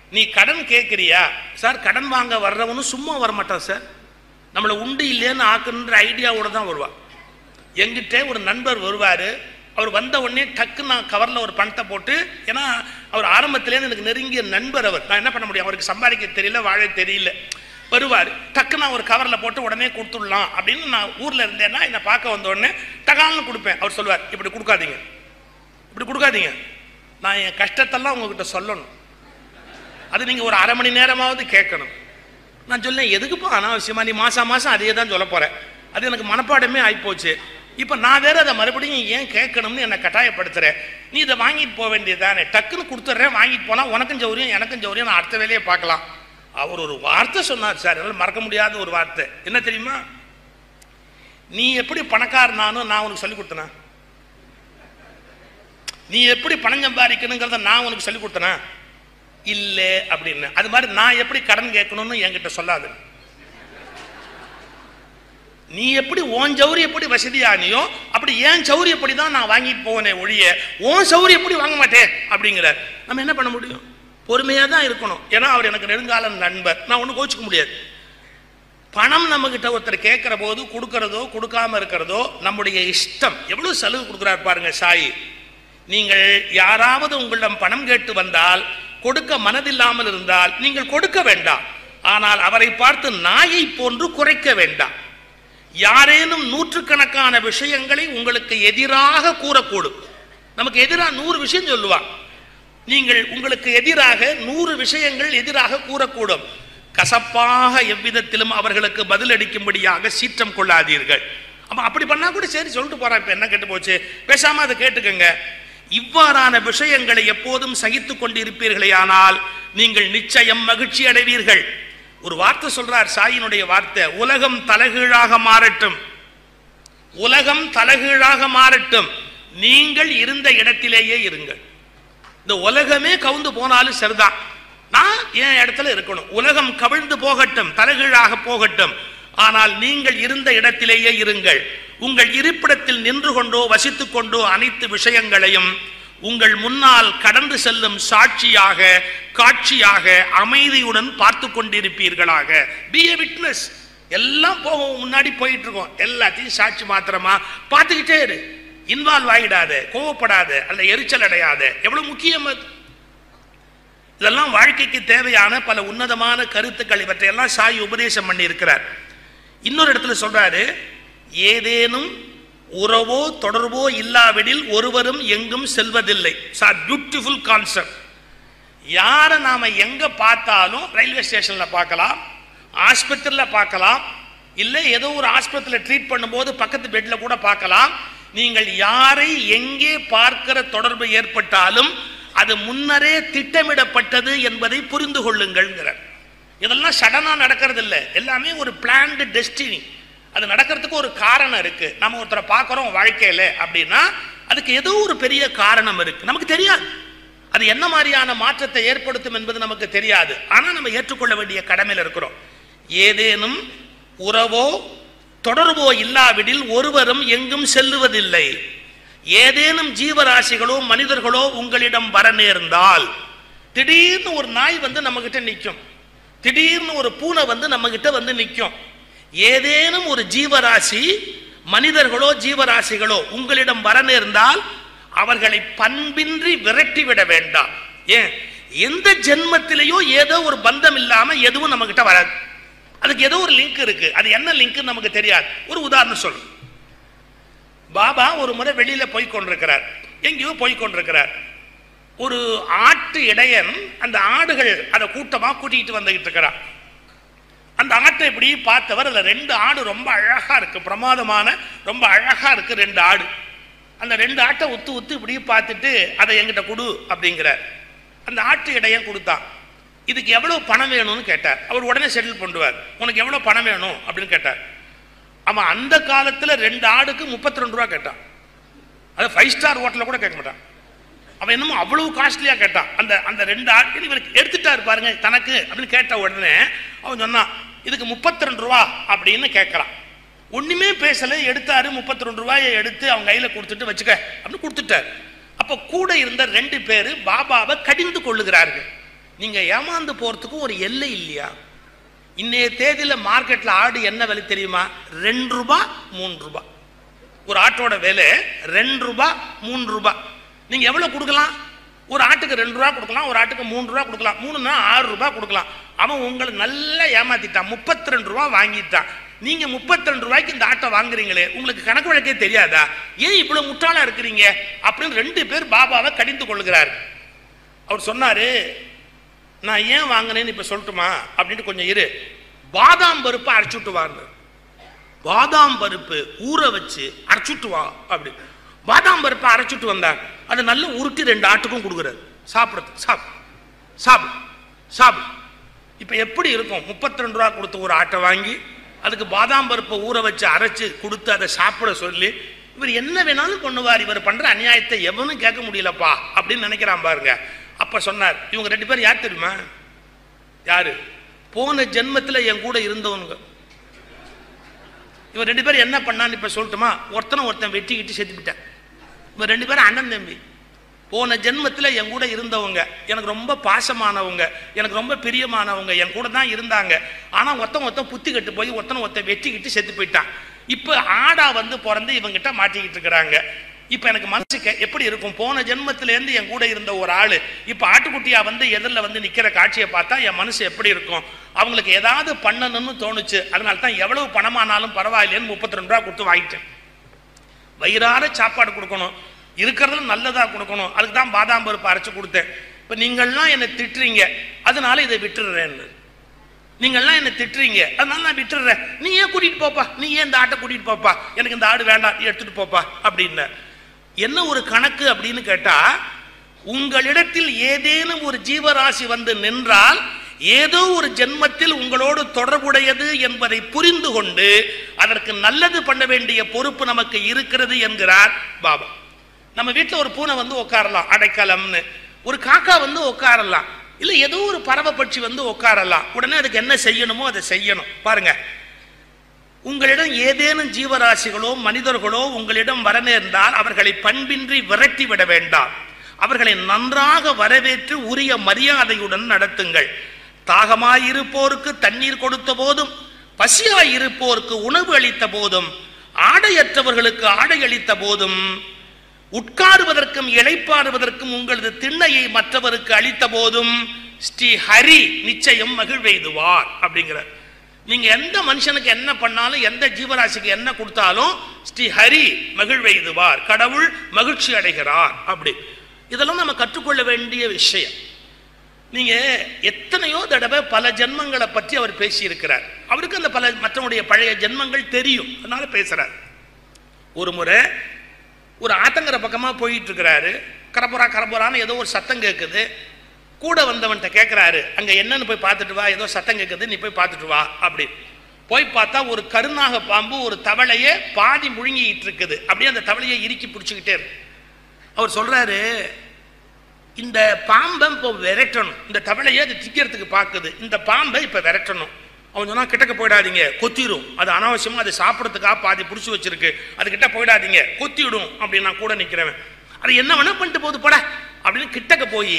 நீ கடன் கேட்குறியா சார் கடன் வாங்க வர்றவனும் சும்மா வரமாட்டான் சார் நம்மளை உண்டு இல்லைன்னு ஆக்கணுன்ற ஐடியாவோட தான் வருவான் எங்கிட்ட ஒரு நண்பர் வருவார் அவர் வந்த உடனே டக்கு நான் கவரில் ஒரு பணத்தை போட்டு ஏன்னா அவர் ஆரம்பத்துலேருந்து எனக்கு நெருங்கிய நண்பர் அவர் நான் என்ன பண்ண முடியும் அவருக்கு சம்பாதிக்க தெரியல வாழ தெரியல வருவார் டக்கு நான் ஒரு கவரில் போட்டு உடனே கொடுத்துடலாம் அப்படின்னு நான் ஊரில் இருந்தேன்னா என்னை பார்க்க வந்த உடனே டகால்னு கொடுப்பேன் அவர் சொல்லுவார் இப்படி கொடுக்காதீங்க இப்படி கொடுக்காதீங்க நான் என் கஷ்டத்தெல்லாம் உங்ககிட்ட சொல்லணும் அது நீங்கள் ஒரு அரை மணி நேரமாவது கேட்கணும் நான் சொல்லேன் எதுக்குப்பா அனாவசியமா நீ மாசம் மாசம் அதே தான் சொல்ல போற அது எனக்கு மனப்பாடமே ஆயிப்போச்சு இப்போ நான் வேற அதை மறுபடியும் ஏன் கேட்கணும்னு என்னை கட்டாயப்படுத்துறேன் நீ இதை வாங்கிட்டு போக வேண்டியதுதானே டக்குன்னு கொடுத்துட்றேன் வாங்கிட்டு போனால் உனக்கும் ஜௌரியம் எனக்கும் ஜௌரியம் நான் அடுத்த வேலையை பார்க்கலாம் அவர் ஒரு வார்த்தை சொன்னார் சார் என்னால் மறக்க முடியாத ஒரு வார்த்தை என்ன தெரியுமா நீ எப்படி பணக்காரனானு நான் உனக்கு சொல்லி கொடுத்தனா நீ எப்படி பணம் சம்பாதிக்கணுங்கிறத நான் உனக்கு சொல்லி கொடுத்தனா இல்லை அப்படின்னு அது மாதிரி நான் எப்படி கடன் கேட்கணும்னு என்கிட்ட சொல்லாது நீ எப்படி உன் சௌரி எப்படி வசதியானியோ அப்படி ஏன் சௌரி எப்படி தான் நான் வாங்கிட்டு போவனே ஒழிய உன் சௌரி எப்படி வாங்க மாட்டேன் அப்படிங்கிற நம்ம என்ன பண்ண முடியும் பொறுமையாக தான் இருக்கணும் ஏன்னா அவர் எனக்கு நெடுங்கால நண்பர் நான் ஒன்றும் கோச்சிக்க முடியாது பணம் நம்மகிட்ட ஒருத்தர் கேட்குற போது கொடுக்கறதோ கொடுக்காம இருக்கிறதோ நம்முடைய இஷ்டம் எவ்வளவு சலுகை கொடுக்குறாரு பாருங்க சாயி நீங்கள் யாராவது உங்களிடம் பணம் கேட்டு வந்தால் கொடுக்க மனதில்லாமல் இருந்தால் நீங்கள் கொடுக்க வேண்டாம் ஆனால் அவரை பார்த்து நாயை போன்று குறைக்க வேண்டாம் யாரேனும் நூற்றுக்கணக்கான விஷயங்களை உங்களுக்கு எதிராக கூறக்கூடும் நமக்கு எதிராக நூறு விஷயம் சொல்லுவான் நீங்கள் உங்களுக்கு எதிராக நூறு விஷயங்கள் எதிராக கூறக்கூடும் கசப்பாக எவ்விதத்திலும் அவர்களுக்கு பதிலளிக்கும்படியாக சீற்றம் கொள்ளாதீர்கள் அப்ப அப்படி பண்ணா கூட சரி சொல்லிட்டு போறான் இப்ப என்ன கெட்டு போச்சு பேசாம அதை கேட்டுக்கங்க இவ்வாறான விஷயங்களை எப்போதும் சகித்துக் கொண்டிருப்பீர்களே ஆனால் நீங்கள் நிச்சயம் மகிழ்ச்சி அடைவீர்கள் ஒரு வார்த்தை சொல்றார் சாயினுடைய வார்த்தை உலகம் தலைகீழாக மாறட்டும் உலகம் தலைகீழாக மாறட்டும் நீங்கள் இருந்த இடத்திலேயே இருங்கள் இந்த உலகமே கவுந்து போனாலும் சரிதான் நான் என் இடத்துல இருக்கணும் உலகம் கவிழ்ந்து போகட்டும் தலைகீழாக போகட்டும் ஆனால் நீங்கள் இருந்த இடத்திலேயே இருங்கள் உங்கள் இருப்பிடத்தில் நின்று கொண்டோ வசித்துக் கொண்டோ அனைத்து விஷயங்களையும் உங்கள் முன்னால் கடந்து செல்லும் சாட்சியாக காட்சியாக அமைதியுடன் பார்த்து கொண்டிருப்பீர்களாக பி a witness எல்லாம் போக முன்னாடி போயிட்டு இருக்கோம் எல்லாத்தையும் சாட்சி மாத்திரமா பார்த்துக்கிட்டே இரு இன்வால்வ் ஆகிடாத கோவப்படாத அல்ல எரிச்சல் அடையாத எவ்வளவு முக்கியம் அது இதெல்லாம் வாழ்க்கைக்கு தேவையான பல உன்னதமான கருத்துக்கள் இவற்றையெல்லாம் சாய் உபதேசம் பண்ணி இருக்கிறார் இன்னொரு இடத்துல சொல்றாரு ஏதேனும் உறவோ தொடர்போ இல்லாவிடில் ஒருவரும் எங்கும் செல்வதில்லை சார் பியூட்டிஃபுல் கான்செப்ட் யாரை நாம எங்க பார்த்தாலும் ரயில்வே ஸ்டேஷன்ல பார்க்கலாம் ஆஸ்பத்திரியில் பார்க்கலாம் இல்லை ஏதோ ஒரு ஆஸ்பத்திரியில் ட்ரீட் பண்ணும்போது பக்கத்து பெட்ல கூட பார்க்கலாம் நீங்கள் யாரை எங்கே பார்க்கிற தொடர்பு ஏற்பட்டாலும் அது முன்னரே திட்டமிடப்பட்டது என்பதை புரிந்து கொள்ளுங்கள்ங்கிறார் இதெல்லாம் சடனா நடக்கிறது இல்லை எல்லாமே ஒரு பிளான்டு டெஸ்டினி அது நடக்கிறதுக்கு ஒரு காரணம் இருக்கு நம்ம ஒருத்தரை பார்க்குறோம் வாழ்க்கையில அப்படின்னா அதுக்கு ஏதோ ஒரு பெரிய காரணம் இருக்கு நமக்கு தெரியாது அது என்ன மாதிரியான மாற்றத்தை ஏற்படுத்தும் என்பது நமக்கு தெரியாது ஆனா நம்ம ஏற்றுக்கொள்ள வேண்டிய கடமையில் இருக்கிறோம் ஏதேனும் உறவோ தொடர்போ இல்லாவிடில் ஒருவரும் எங்கும் செல்லுவதில்லை ஏதேனும் ஜீவராசிகளோ மனிதர்களோ உங்களிடம் வர நேர்ந்தால் திடீர்னு ஒரு நாய் வந்து நம்ம கிட்ட நிற்கும் திடீர்னு ஒரு பூனை வந்து நம்ம கிட்ட வந்து நிற்கும் ஏதேனும் ஒரு ஜீவராசி மனிதர்களோ ஜீவராசிகளோ உங்களிடம் வர நேர்ந்தால் அவர்களை பண்பின்றி விரட்டிவிட வேண்டாம் ஏன் எந்த ஜென்மத்திலேயோ ஏதோ ஒரு பந்தம் இல்லாம எதுவும் நம்ம கிட்ட வராது அதுக்கு ஏதோ ஒரு லிங்க் இருக்கு அது என்ன லிங்க் நமக்கு தெரியாது ஒரு உதாரணம் சொல்லு பாபா ஒரு முறை வெளியில போய் கொண்டிருக்கிறார் எங்கேயோ போய் கொண்டிருக்கிறார் ஒரு ஆட்டு இடையன் அந்த ஆடுகள் அதை கூட்டமா கூட்டிகிட்டு வந்துகிட்டு இருக்கிறான் அந்த ஆட்டை இப்படி பார்த்தவர் அதுல ரெண்டு ஆடு ரொம்ப அழகா இருக்கு பிரமாதமான ரொம்ப அழகா இருக்கு ரெண்டு ஆடு அந்த ரெண்டு ஆட்டை உத்து உத்து இப்படி பார்த்துட்டு அதை எங்கிட்ட கொடு அப்படிங்கிறார் அந்த ஆட்டு இடையன் கொடுத்தான் இதுக்கு எவ்வளவு பணம் வேணும்னு கேட்டார் அவர் உடனே செட்டில் பண்ணுவார் உனக்கு எவ்வளவு பணம் வேணும் அப்படின்னு கேட்டார் அவன் அந்த காலத்துல ரெண்டு ஆடுக்கு முப்பத்தி ரெண்டு ரூபா கேட்டான் அது ஃபைவ் ஸ்டார் ஹோட்டலில் கூட கேட்க மாட்டான் அவன் என்னமோ அவ்வளவு காஸ்ட்லியா கேட்டான் அந்த அந்த ரெண்டு ஆடு இவருக்கு எடுத்துட்டாரு பாருங்க தனக்கு அப்படின்னு கேட்ட உடனே அவன் சொன்னான் இதுக்கு முப்பத்தி ரெண்டு ரூபா அப்படின்னு கேட்கறான் ஒண்ணுமே பேசல எடுத்தாரு முப்பத்தி ரெண்டு ரூபாயை எடுத்து அவங்க கையில கொடுத்துட்டு வச்சுக்க அப்படின்னு கொடுத்துட்டார் அப்ப கூட இருந்த ரெண்டு பேரு பாபாவை கடிந்து கொள்ளுகிறார்கள் நீங்க ஏமாந்து போறதுக்கும் ஒரு எல்லை இல்லையா இன்னைய தேதியில மார்க்கெட்ல ஆடு என்ன விலை தெரியுமா ரெண்டு ரூபாய் மூணு ரூபாய் ஒரு ஆட்டோட விலை ரெண்டு ரூபாய் மூணு ரூபாய் நீங்க எவ்வளவு கொடுக்கலாம் ஒரு ஆட்டுக்கு ரெண்டு ரூபா கொடுக்கலாம் ஒரு ஆட்டுக்கு மூணு ரூபா கொடுக்கலாம் மூணுன்னா ஆறு ரூபாய் கொடுக்கலாம் அவன் உங்களை நல்லா ஏமாத்திட்டான் முப்பத்தி ரெண்டு ரூபா வாங்கிட்டான் நீங்க முப்பத்தி ரெண்டு ரூபாய்க்கு இந்த ஆட்டை வாங்குறீங்களே உங்களுக்கு கணக்கு வழக்கே தெரியாதா ஏன் இவ்வளவு முட்டாளா இருக்கிறீங்க அப்படின்னு ரெண்டு பேர் பாபாவை கடிந்து கொள்கிறார் அவர் சொன்னாரு நான் ஏன் வாங்கினேன்னு இப்ப சொல்லட்டுமா அப்படின்ட்டு கொஞ்சம் இரு பாதாம் பருப்பு அரைச்சுட்டு வான்னு பாதாம் பருப்பு ஊற வச்சு அரைச்சுட்டு வா அப்படி பாதாம் பருப்பை அரைச்சுட்டு வந்தார் அதை நல்லா உருட்டி ரெண்டு ஆட்டுக்கும் கொடுக்குறாரு சாப்பிடுறது சாப்பிடு சாப்பிடு சாப்பிடு இப்போ எப்படி இருக்கும் முப்பத்தி ரெண்டு ரூபா கொடுத்து ஒரு ஆட்டை வாங்கி அதுக்கு பாதாம் பருப்பை ஊற வச்சு அரைச்சு கொடுத்து அதை சாப்பிட சொல்லி இவர் என்ன வேணாலும் பண்ணுவார் இவர் பண்ற அநியாயத்தை எவனும் கேட்க முடியலப்பா அப்படின்னு நினைக்கிறான் பாருங்க அப்ப சொன்னார் இவங்க ரெண்டு பேரும் யார் தெரியுமா யாரு போன ஜென்மத்துல என் கூட இருந்தவனுங்க இவன் ரெண்டு பேரும் என்ன பண்ணான்னு இப்ப சொல்லட்டுமா ஒருத்தனை ஒருத்தன் வெட்டிக்கிட்டு செத்துக்கிட்டேன் இவன் ரெண்டு பேரும் அண்ணன் தம்பி போன ஜென்மத்துல என் கூட இருந்தவங்க எனக்கு ரொம்ப பாசமானவங்க எனக்கு ரொம்ப பிரியமானவங்க என் கூட தான் இருந்தாங்க ஆனா ஒருத்தன் ஒருத்தன் புத்தி கட்டு போய் ஒருத்தனை ஒருத்தன் வெட்டிக்கிட்டு செத்து போயிட்டான் இப்ப ஆடா வந்து பிறந்து இவங்கிட்ட மாட்டிக்கிட்டு இருக்கிறாங்க இப்ப எனக்கு மனசு கே- எப்படி இருக்கும் போன ஜென்மத்துல இருந்து என் கூட இருந்த ஒரு ஆளு இப்ப ஆட்டுக்குட்டியா வந்து எதிரில் வந்து நிக்கிற காட்சியை பார்த்தா என் மனசு எப்படி இருக்கும் அவங்களுக்கு ஏதாவது பண்ணணும்னு தோணுச்சு அதனால தான் எவ்வளவு பணமானாலும் பரவாயில்லைன்னு முப்பத்தி ரெண்டு ரூபா கொடுத்து வாங்கிட்டேன் வயிறார சாப்பாடு கொடுக்கணும் இருக்கிறதுல நல்லதா கொடுக்கணும் அதுக்கு தான் பாதாம் பருப்பு அரைச்சு கொடுத்தேன் இப்போ நீங்கள்லாம் என்னை திட்டுறீங்க அதனால இதை விட்டுடுறேன்னு நீங்கள்லாம் என்னை திட்டுறீங்க அதனால நான் விட்டுடுறேன் நீ ஏன் கூட்டிட்டு போப்பா நீ ஏன் இந்த ஆட்டை கூட்டிட்டு போப்பா எனக்கு இந்த ஆடு வேண்டாம் நீ எடுத்துட்டு போப்பா அப்படின்னு என்ன ஒரு கணக்கு அப்படின்னு கேட்டா உங்களிடத்தில் ஏதேனும் ஒரு ஜீவராசி வந்து நின்றால் ஏதோ ஒரு ஜென்மத்தில் உங்களோடு தொடர்புடையது என்பதை புரிந்து கொண்டு அதற்கு நல்லது பண்ண வேண்டிய பொறுப்பு நமக்கு இருக்கிறது என்கிறார் பாபா நம்ம வீட்டில் ஒரு பூனை வந்து உட்காரலாம் அடைக்கலம்னு ஒரு காக்கா வந்து உட்காரலாம் இல்ல ஏதோ ஒரு பறவை பட்சி வந்து உட்காரலாம் உடனே அதுக்கு என்ன செய்யணுமோ அதை செய்யணும் பாருங்க உங்களிடம் ஏதேனும் ஜீவராசிகளோ மனிதர்களோ உங்களிடம் வர நேர்ந்தால் அவர்களை பண்பின்றி விரட்டி விட வேண்டாம் அவர்களை நன்றாக வரவேற்று உரிய மரியாதையுடன் நடத்துங்கள் தாகமாயிருப்போருக்கு தண்ணீர் கொடுத்த போதும் பசியாயிருப்போருக்கு உணவு அளித்த போதும் ஆடையற்றவர்களுக்கு ஆடை அளித்த போதும் உட்காருவதற்கும் இளைப்பாறுவதற்கும் உங்களது திண்ணையை மற்றவருக்கு அளித்த போதும் ஸ்ரீ ஹரி நிச்சயம் மகிழ்வெய்துவார் அப்படிங்கிறார் நீங்க எந்த மனுஷனுக்கு என்ன பண்ணாலும் எந்த ஜீவராசிக்கு என்ன கொடுத்தாலும் ஸ்ரீ ஹரி மகிழ்வெய்துவார் கடவுள் மகிழ்ச்சி அடைகிறார் அப்படி இதெல்லாம் நம்ம கற்றுக்கொள்ள வேண்டிய விஷயம் நீங்க எத்தனையோ தடவை பல ஜென்மங்களை பற்றி அவர் பேசியிருக்கிறார் அவருக்கு அந்த பல மற்றவருடைய பழைய ஜென்மங்கள் தெரியும் அதனால பேசுறார் ஒரு முறை ஒரு ஆத்தங்கரை பக்கமா போயிட்டு இருக்கிறாரு கரபுரா கரபுரான்னு ஏதோ ஒரு சத்தம் கேட்குது கூட வந்தவன்கிட்ட கேட்குறாரு அங்க என்னன்னு போய் பார்த்துட்டு வா ஏதோ சத்தம் கேட்குது நீ போய் பார்த்துட்டு வா அப்படி போய் பார்த்தா ஒரு கருநாக பாம்பு ஒரு தவளையை பாதி முழுங்கிட்டு இருக்குது அப்படியே அந்த தவளையை இறுக்கி பிடிச்சிக்கிட்டே இருக்கு அவர் சொல்றாரு இந்த பாம்பை இப்போ விரட்டணும் இந்த தவளையை அது திக்கிறதுக்கு பார்க்குது இந்த பாம்பை இப்போ விரட்டணும் அவன் சொன்னா கிட்டக்க போயிடாதீங்க கொத்திரும் அது அனாவசியமா அது சாப்பிட்றதுக்காக பாதி பிடிச்சி வச்சிருக்கு அது கிட்ட போயிடாதீங்க கொத்திவிடும் அப்படின்னு நான் கூட நிக்கிறவன் அது என்ன வேணா பண்ணிட்டு போகுது போட அப்படின்னு கிட்டக்க போய்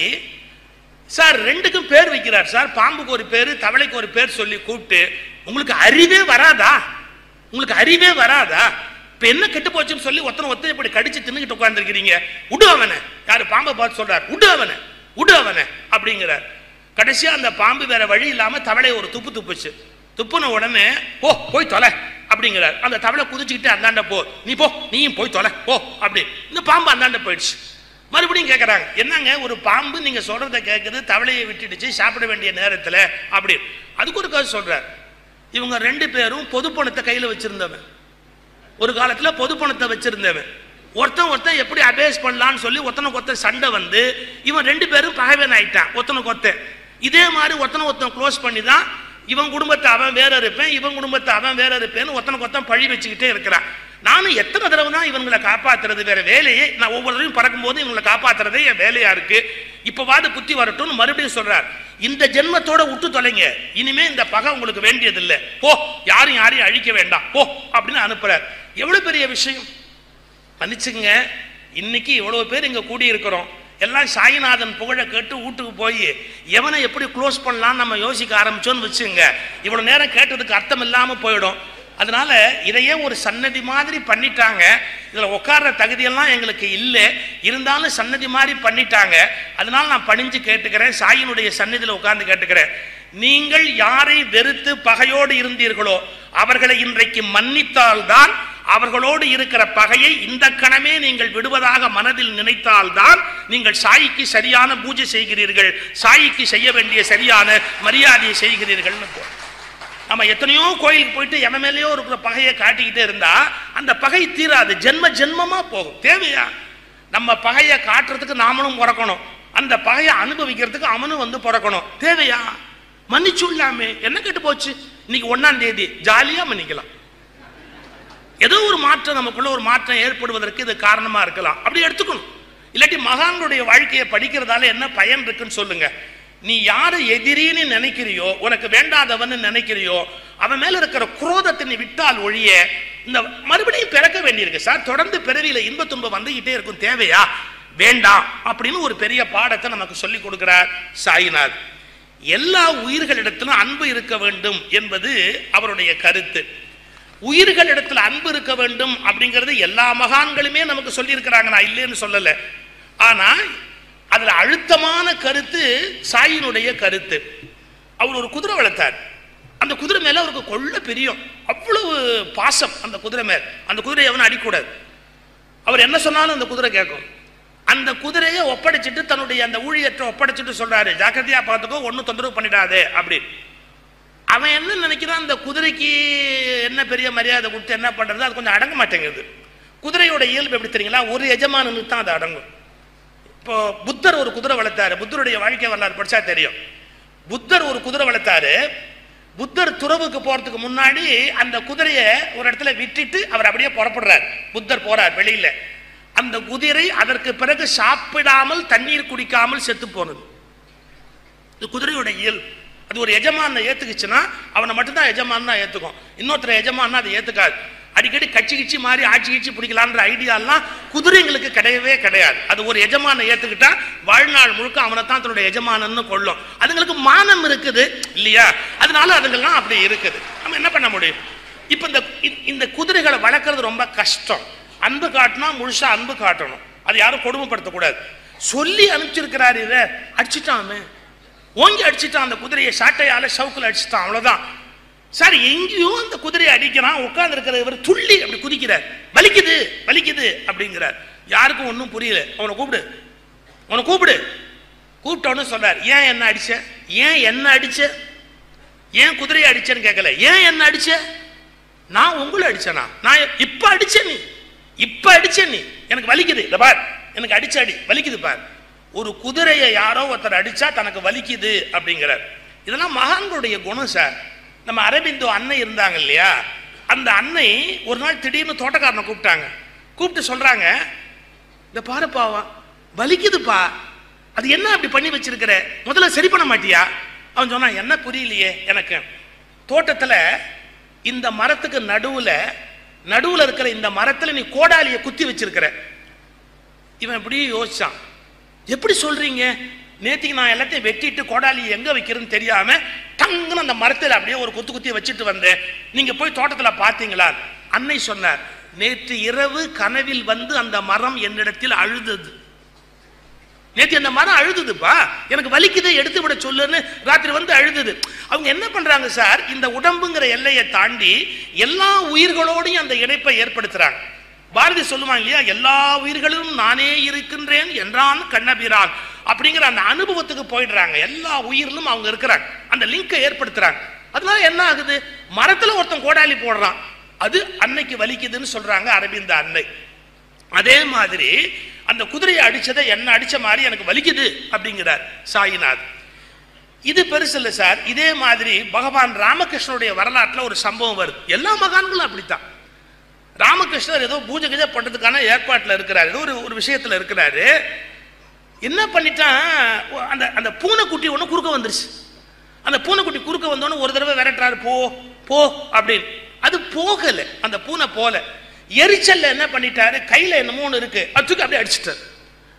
சார் ரெண்டுக்கும் பேர் வைக்கிறார் சார் பாம்புக்கு ஒரு பேர் தவளைக்கு ஒரு பேர் சொல்லி கூப்பிட்டு உங்களுக்கு அறிவே வராதா உங்களுக்கு அறிவே வராதா இப்ப என்ன கெட்டு போச்சுன்னு சொல்லி ஒருத்தனை ஒருத்தனை இப்படி கடிச்சு தின்னுக்கிட்டு உட்கார்ந்துருக்கிறீங்க விடு அவனை யாரு பாம்பை பார்த்து சொல்றார் விடு அவனை விடு அவனை அப்படிங்கிறார் கடைசியா அந்த பாம்பு வேற வழி இல்லாம தவளை ஒரு துப்பு துப்புச்சு துப்புன உடனே போ போய் தொலை அப்படிங்கிறார் அந்த தவளை குதிச்சுக்கிட்டு அந்தாண்ட போ நீ போ நீயும் போய் தொலை போ அப்படி இந்த பாம்பு அந்தாண்ட போயிடுச்சு மறுபடியும் கேட்குறாங்க என்னங்க ஒரு பாம்பு நீங்க சொல்றத கேட்குது தவளையை விட்டுடுச்சு சாப்பிட வேண்டிய நேரத்துல அப்படி அதுக்கு ஒரு கதை சொல்றார் இவங்க ரெண்டு பேரும் பொது பணத்தை கையில வச்சிருந்தவன் ஒரு காலத்துல பொது பணத்தை வச்சிருந்தவன் ஒருத்தன் ஒருத்தன் எப்படி அபேஸ் பண்ணலாம்னு சொல்லி ஒருத்தனுக்கு ஒருத்தன் சண்டை வந்து இவன் ரெண்டு பேரும் பகைவன் ஆயிட்டான் ஒருத்தனுக்கு ஒருத்தன் இதே மாதிரி ஒருத்தனை ஒருத்தன் க்ளோஸ் பண்ணி தான் இவன் குடும்பத்தை அவன் வேற இருப்பேன் இவன் குடும்பத்தை அவன் வேற இருப்பேன்னு ஒருத்தனுக்கு ஒருத்தன் பழி வச்சுக்கிட்டே இருக்கிறான் நானும் எத்தனை தடவை தான் இவங்களை காப்பாத்துறது வேற வேலையே நான் ஒவ்வொரு தடவையும் பறக்கும்போது இவங்களை காப்பாத்துறதே என் வேலையா இருக்கு இப்பவாது புத்தி வரட்டும்னு மறுபடியும் சொல்றார் இந்த ஜென்மத்தோட விட்டு தொலைங்க இனிமே இந்த பகை உங்களுக்கு வேண்டியதில்லை போ யாரும் யாரையும் அழிக்க வேண்டாம் போ அப்படின்னு அனுப்புறார் எவ்வளவு பெரிய விஷயம் மன்னிச்சுங்க இன்னைக்கு இவ்வளவு பேர் இங்க கூடி இருக்கிறோம் எல்லாம் சாய்நாதன் புகழ கேட்டு வீட்டுக்கு போய் எவனை எப்படி க்ளோஸ் பண்ணலாம் நம்ம யோசிக்க ஆரம்பிச்சோன்னு வச்சுங்க இவ்வளவு நேரம் கேட்டதுக்கு அர்த்தம் இல்லாம போயிடும் அதனால இதையே ஒரு சன்னதி மாதிரி பண்ணிட்டாங்க இதுல உட்கார்ற தகுதியெல்லாம் எங்களுக்கு இல்லை இருந்தாலும் சன்னதி மாதிரி பண்ணிட்டாங்க அதனால நான் பணிஞ்சு கேட்டுக்கிறேன் சாயினுடைய சன்னதியில் உட்கார்ந்து கேட்டுக்கிறேன் நீங்கள் யாரை வெறுத்து பகையோடு இருந்தீர்களோ அவர்களை இன்றைக்கு மன்னித்தால்தான் அவர்களோடு இருக்கிற பகையை இந்த கணமே நீங்கள் விடுவதாக மனதில் நினைத்தால்தான் நீங்கள் சாயிக்கு சரியான பூஜை செய்கிறீர்கள் சாயிக்கு செய்ய வேண்டிய சரியான மரியாதையை செய்கிறீர்கள்னு போ நம்ம எத்தனையோ கோயிலுக்கு போயிட்டு எவன் மேலேயோ இருக்கிற பகையை காட்டிக்கிட்டே இருந்தா அந்த பகை தீராது ஜென்ம ஜென்மமா போகும் தேவையா நம்ம பகையை காட்டுறதுக்கு நாமளும் பிறக்கணும் அந்த பகையை அனுபவிக்கிறதுக்கு அவனும் வந்து பிறக்கணும் தேவையா மன்னிச்சுள்ளாமே என்ன கெட்டு போச்சு இன்னைக்கு ஒன்னாம் தேதி ஜாலியா மன்னிக்கலாம் ஏதோ ஒரு மாற்றம் நமக்குள்ள ஒரு மாற்றம் ஏற்படுவதற்கு இது காரணமா இருக்கலாம் அப்படி எடுத்துக்கணும் இல்லாட்டி மகான்களுடைய வாழ்க்கையை படிக்கிறதால என்ன பயன் இருக்குன்னு சொல்லுங்க நீ யாரை எதிரின்னு நினைக்கிறியோ உனக்கு வேண்டாதவன்னு நினைக்கிறியோ அவன் மேல இருக்கிற குரோதத்தை நீ விட்டால் ஒழிய இந்த மறுபடியும் பிறக்க வேண்டியிருக்கு சார் தொடர்ந்து பிறவியில இன்ப துன்பம் வந்துகிட்டே இருக்கும் தேவையா வேண்டாம் அப்படின்னு ஒரு பெரிய பாடத்தை நமக்கு சொல்லி கொடுக்கிறார் சாயிநாத் எல்லா உயிர்களிடத்திலும் அன்பு இருக்க வேண்டும் என்பது அவருடைய கருத்து உயிர்களிடத்துல அன்பு இருக்க வேண்டும் அப்படிங்கிறது எல்லா மகான்களுமே நமக்கு சொல்லியிருக்கிறாங்க நான் இல்லைன்னு சொல்லல ஆனா அதுல அழுத்தமான கருத்து சாயினுடைய கருத்து அவர் ஒரு குதிரை வளர்த்தார் அந்த குதிரை மேல அவருக்கு கொள்ள பிரியம் அவ்வளவு பாசம் அந்த குதிரை மேல அந்த குதிரையை அவனை அடிக்கூடாது அவர் என்ன சொன்னாலும் அந்த குதிரை கேட்கும் அந்த குதிரையை ஒப்படைச்சிட்டு தன்னுடைய அந்த ஊழியற்ற ஒப்படைச்சிட்டு சொல்றாரு ஜாக்கிரதையா பார்த்துக்கோ ஒன்றும் தொந்தரவு பண்ணிடாதே அப்படின்னு அவன் என்ன நினைக்கிறான் அந்த குதிரைக்கு என்ன பெரிய மரியாதை கொடுத்து என்ன பண்றது அது கொஞ்சம் அடங்க மாட்டேங்குது குதிரையோட இயல்பு எப்படி தெரியுங்களா ஒரு எஜமானனுக்கு தான் அது அடங்கும் இப்போ புத்தர் ஒரு குதிரை வளர்த்தாரு புத்தருடைய வாழ்க்கை வரலாறு படிச்சா தெரியும் புத்தர் ஒரு குதிரை வளர்த்தாரு புத்தர் துறவுக்கு போறதுக்கு முன்னாடி அந்த குதிரையை ஒரு இடத்துல விட்டுட்டு அவர் அப்படியே புறப்படுறார் புத்தர் போறார் வெளியில அந்த குதிரை அதற்கு பிறகு சாப்பிடாமல் தண்ணீர் குடிக்காமல் செத்து போனது இது குதிரையோட இயல்பு அது ஒரு எஜமான ஏத்துக்குச்சுன்னா அவனை மட்டும்தான் எஜமான் தான் ஏத்துக்கும் இன்னொருத்தர் எஜமான்னா அதை ஏத்துக்காது அடிக்கடி கட்சி கிச்சி மாதிரி ஆட்சி கிச்சி பிடிக்கலான்ற ஐடியாலாம் குதிரைங்களுக்கு கிடையவே கிடையாது அது ஒரு எஜமான ஏத்துக்கிட்டா வாழ்நாள் முழுக்க அவனை தான் தன்னுடைய எஜமானன்னு கொள்ளும் அதுங்களுக்கு மானம் இருக்குது இல்லையா அதனால அதுங்கெல்லாம் அப்படி இருக்குது நம்ம என்ன பண்ண முடியும் இப்போ இந்த இந்த- இந்த குதிரைகளை வளர்க்கறது ரொம்ப கஷ்டம் அன்பு காட்டினா முழுசா அன்பு காட்டணும் அது யாரும் கொடுமைப்படுத்தக்கூடாது சொல்லி அனுப்பிச்சிருக்கிறாரு இதை அடிச்சிட்டாமே ஓங்கி அடிச்சிட்டான் அந்த குதிரையை சாட்டையால சவுக்குல அடிச்சிட்டான் அவ்வளவுதான் சார் எங்கேயோ அந்த குதிரையை அடிக்கிறான் உட்கார்ந்து இருக்கிற இவர் துள்ளி அப்படி குதிக்கிறார் வலிக்குது வலிக்குது அப்படிங்கிறார் யாருக்கும் ஒன்றும் புரியல அவனை கூப்பிடு அவனை கூப்பிடு கூப்பிட்டவனு சொல்றார் ஏன் என்ன அடிச்ச ஏன் என்ன அடிச்ச ஏன் குதிரையை அடிச்சேன்னு கேட்கல ஏன் என்ன அடிச்ச நான் உங்களை அடிச்சேனா நான் இப்ப அடிச்ச நீ இப்ப அடிச்ச நீ எனக்கு வலிக்குது இந்த பார் எனக்கு அடிச்ச அடி வலிக்குது பார் ஒரு குதிரையை யாரோ ஒருத்தர் அடிச்சா தனக்கு வலிக்குது அப்படிங்கிறார் இதெல்லாம் மகான்களுடைய குணம் சார் நம்ம அரபிந்து அன்னை இருந்தாங்க இல்லையா அந்த அன்னை ஒரு நாள் திடீர்னு தோட்டக்காரனை கூப்பிட்டாங்க கூப்பிட்டு சொல்றாங்க இந்த பாருப்பாவா வலிக்குதுப்பா அது என்ன அப்படி பண்ணி வச்சிருக்கிற முதல்ல சரி பண்ண மாட்டியா அவன் சொன்னான் என்ன புரியலையே எனக்கு தோட்டத்துல இந்த மரத்துக்கு நடுவுல நடுவுல இருக்கிற இந்த மரத்துல நீ கோடாலியை குத்தி வச்சிருக்கிற இவன் இப்படி யோசிச்சான் எப்படி சொல்றீங்க நேத்திக்கு நான் எல்லாத்தையும் வெட்டிட்டு கோடாலி எங்க வைக்கிறேன்னு தெரியாம டங்குன்னு அந்த மரத்துல அப்படியே ஒரு குத்து குத்தி வச்சுட்டு வந்தேன் நீங்க போய் தோட்டத்துல பாத்தீங்களா அன்னை சொன்னார் நேற்று இரவு கனவில் வந்து அந்த மரம் என்னிடத்தில் அழுதது நேற்று அந்த மரம் அழுதுதுப்பா எனக்கு வலிக்குது எடுத்து விட சொல்லுன்னு ராத்திரி வந்து அழுதுது அவங்க என்ன பண்றாங்க சார் இந்த உடம்புங்கிற எல்லையை தாண்டி எல்லா உயிர்களோடையும் அந்த இணைப்பை ஏற்படுத்துறாங்க பாரதி சொல்லுவாங்க இல்லையா எல்லா உயிர்களிலும் நானே இருக்கின்றேன் என்றான் கண்ணபிரான் அப்படிங்கிற அந்த அனுபவத்துக்கு போயிடுறாங்க எல்லா உயிரிலும் அவங்க இருக்கிறாங்க அந்த லிங்கை ஏற்படுத்துறாங்க அதனால என்ன ஆகுது மரத்துல ஒருத்தன் கோடாலி போடுறான் அது அன்னைக்கு வலிக்குதுன்னு சொல்றாங்க அரவிந்த அன்னை அதே மாதிரி அந்த குதிரையை அடிச்சதை என்ன அடிச்ச மாதிரி எனக்கு வலிக்குது அப்படிங்கிறார் சாயிநாத் இது பெருசு இல்லை சார் இதே மாதிரி பகவான் ராமகிருஷ்ணனுடைய வரலாற்றுல ஒரு சம்பவம் வருது எல்லா மகான்களும் அப்படித்தான் ராமகிருஷ்ணர் ஏதோ பூஜை கீஜை பண்றதுக்கான ஏற்பாட்டில் இருக்கிறார் ஏதோ ஒரு ஒரு விஷயத்துல இருக்கிறாரு என்ன பண்ணிட்டான் ஒ- அந்த அந்த பூனைக்குட்டி ஒன்று குறுக்க வந்துருச்சு அந்த பூனைக்குட்டி குறுக்க வந்தோன்னு ஒரு தடவை விரட்டுறாரு போ போ அப்படின்னு அது போகல அந்த பூனை போல எரிச்சல்ல என்ன பண்ணிட்டாரு கையில என்னமோ ஒன்று இருக்கு அது தூக்கி அப்படியே அடிச்சிட்டாரு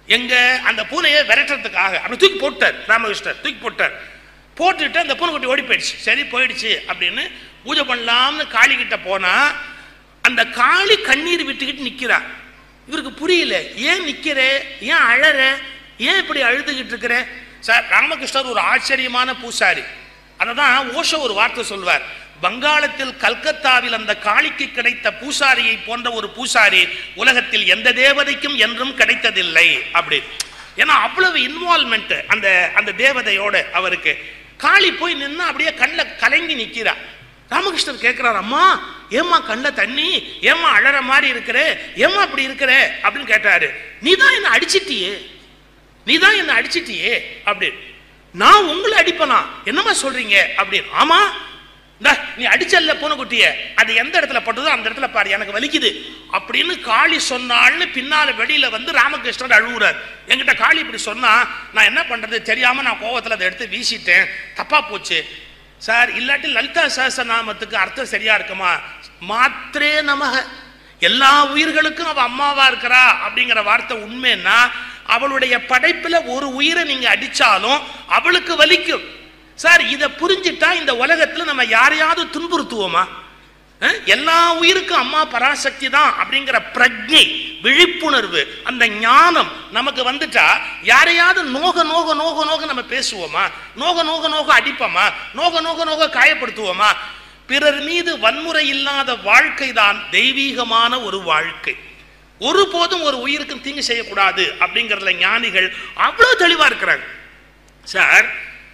எங்க அந்த பூனையை விரட்டுறதுக்காக அப்படி தூக்கி போட்டார் ராமகிருஷ்ணர் தூக்கி போட்டார் போட்டுட்டு அந்த பூனைக்குட்டி ஓடி போயிடுச்சு சரி போயிடுச்சு அப்படின்னு பூஜை பண்ணலாம்னு காளி கிட்ட போனா அந்த காளி கண்ணீர் விட்டுக்கிட்டு நிக்கிறா இவருக்கு புரியல ஏன் நிக்கிற ஏன் அழற ஏன் இப்படி அழுதுகிட்டு இருக்கிற சார் ராமகிருஷ்ணர் ஒரு ஆச்சரியமான பூசாரி அததான் ஓஷோ ஒரு வார்த்தை சொல்வார் வங்காளத்தில் கல்கத்தாவில் அந்த காளிக்கு கிடைத்த பூசாரியை போன்ற ஒரு பூசாரி உலகத்தில் எந்த தேவதைக்கும் என்றும் கிடைத்ததில்லை அப்படி ஏன்னா அவ்வளவு இன்வால்மெண்ட் அந்த அந்த தேவதையோட அவருக்கு காளி போய் நின்று அப்படியே கண்ணில் கலங்கி நிக்கிறா ராமகிருஷ்ணர் கேட்கிறார் அம்மா ஏம்மா கண்ணில் தண்ணி ஏம்மா அழற மாதிரி இருக்கிற ஏம்மா அப்படி இருக்கிற அப்படின்னு கேட்டாரு நீ தான் என்ன அடிச்சிட்டியே நீ தான் என்ன அடிச்சிட்டியே அப்படின்னு நான் உங்களை அடிப்பனா என்னம்மா சொல்றீங்க அப்படின்னு ஆமா இந்தா, நீ அடிச்சல்ல பூனைக்குட்டிய அது எந்த இடத்துல பட்டதோ அந்த இடத்துல பாரு எனக்கு வலிக்குது அப்படின்னு காளி சொன்னாள்னு பின்னால வெளியில வந்து ராமகிருஷ்ணர் அழுகுறார் என்கிட்ட காளி இப்படி சொன்னா நான் என்ன பண்றது தெரியாம நான் கோவத்துல அதை எடுத்து வீசிட்டேன் தப்பா போச்சு சார் இல்லாட்டி லலிதா சஹஸ்ரநாமத்துக்கு அர்த்தம் சரியா இருக்குமா மாத்திரே நமக எல்லா உயிர்களுக்கும் அவ அம்மாவா இருக்கிறா அப்படிங்கிற வார்த்தை உண்மைன்னா அவளுடைய படைப்புல ஒரு உயிரை நீங்க அடிச்சாலும் அவளுக்கு வலிக்கும் சார் இதை புரிஞ்சிட்டா இந்த உலகத்துல நம்ம யாரையாவது துன்புறுத்துவோமா அஹ்? எல்லா உயிருக்கும் அம்மா பராசக்தி தான் அப்படிங்கிற பிரஜை விழிப்புணர்வு அந்த ஞானம் நமக்கு வந்துட்டா யாரையாவது நோக நோக நோக நோக நம்ம பேசுவோமா நோக நோக நோக அடிப்போமா நோக நோக நோக காயப்படுத்துவோமா பிறர் மீது வன்முறை இல்லாத வாழ்க்கை தான் தெய்வீகமான ஒரு வாழ்க்கை ஒருபோதும் ஒரு உயிருக்கும் தீங்கு செய்யக்கூடாது அப்படிங்கிறதுல ஞானிகள் அவ்வளவு தெளிவா இருக்கிறாங்க சார்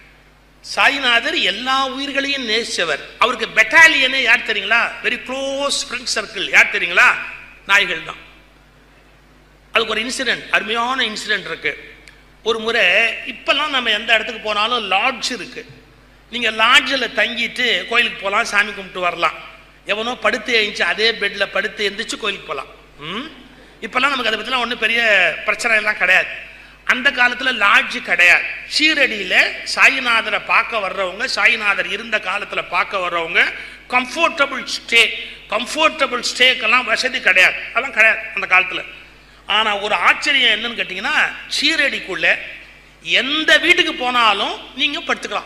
சாய்நாதர் எல்லா உயிர்களையும் நேசிச்சவர் அவருக்கு பெட்டாலியனே யார் தெரியுங்களா வெரி க்ளோஸ் ஃப்ரெண்ட் சர்க்கிள் யார் தெரியுங்களா நாய்கள் தான் அதுக்கு ஒரு இன்சிடென்ட் அருமையான இன்சிடென்ட் இருக்கு ஒரு முறை இப்பெல்லாம் நம்ம எந்த இடத்துக்கு போனாலும் லாட்ஜ் இருக்கு நீங்க லாட்ஜில் தங்கிட்டு கோயிலுக்கு போகலாம் சாமி கும்பிட்டு வரலாம் எவனோ படுத்து எழுந்துச்சு அதே பெட்ல படுத்து எந்திரிச்சு கோயிலுக்கு போகலாம் ம் இப்பெல்லாம் நமக்கு அதை பற்றிலாம் ஒன்றும் பெரிய பிரச்சனை எல்லாம் கிடையாது அந்த காலத்தில் லாட்ஜ் கிடையாது ஷீரடியில் சாயிநாதரை பார்க்க வர்றவங்க சாயிநாதர் இருந்த காலத்தில் பார்க்க வர்றவங்க கம்ஃபர்டபுள் ஸ்டே கம்ஃபர்டபுள் ஸ்டேக்கெல்லாம் வசதி கிடையாது அதெல்லாம் கிடையாது அந்த காலத்தில் ஆனால் ஒரு ஆச்சரியம் என்னன்னு கேட்டிங்கன்னா ஷீரடிக்குள்ள எந்த வீட்டுக்கு போனாலும் நீங்கள் படுத்துக்கலாம்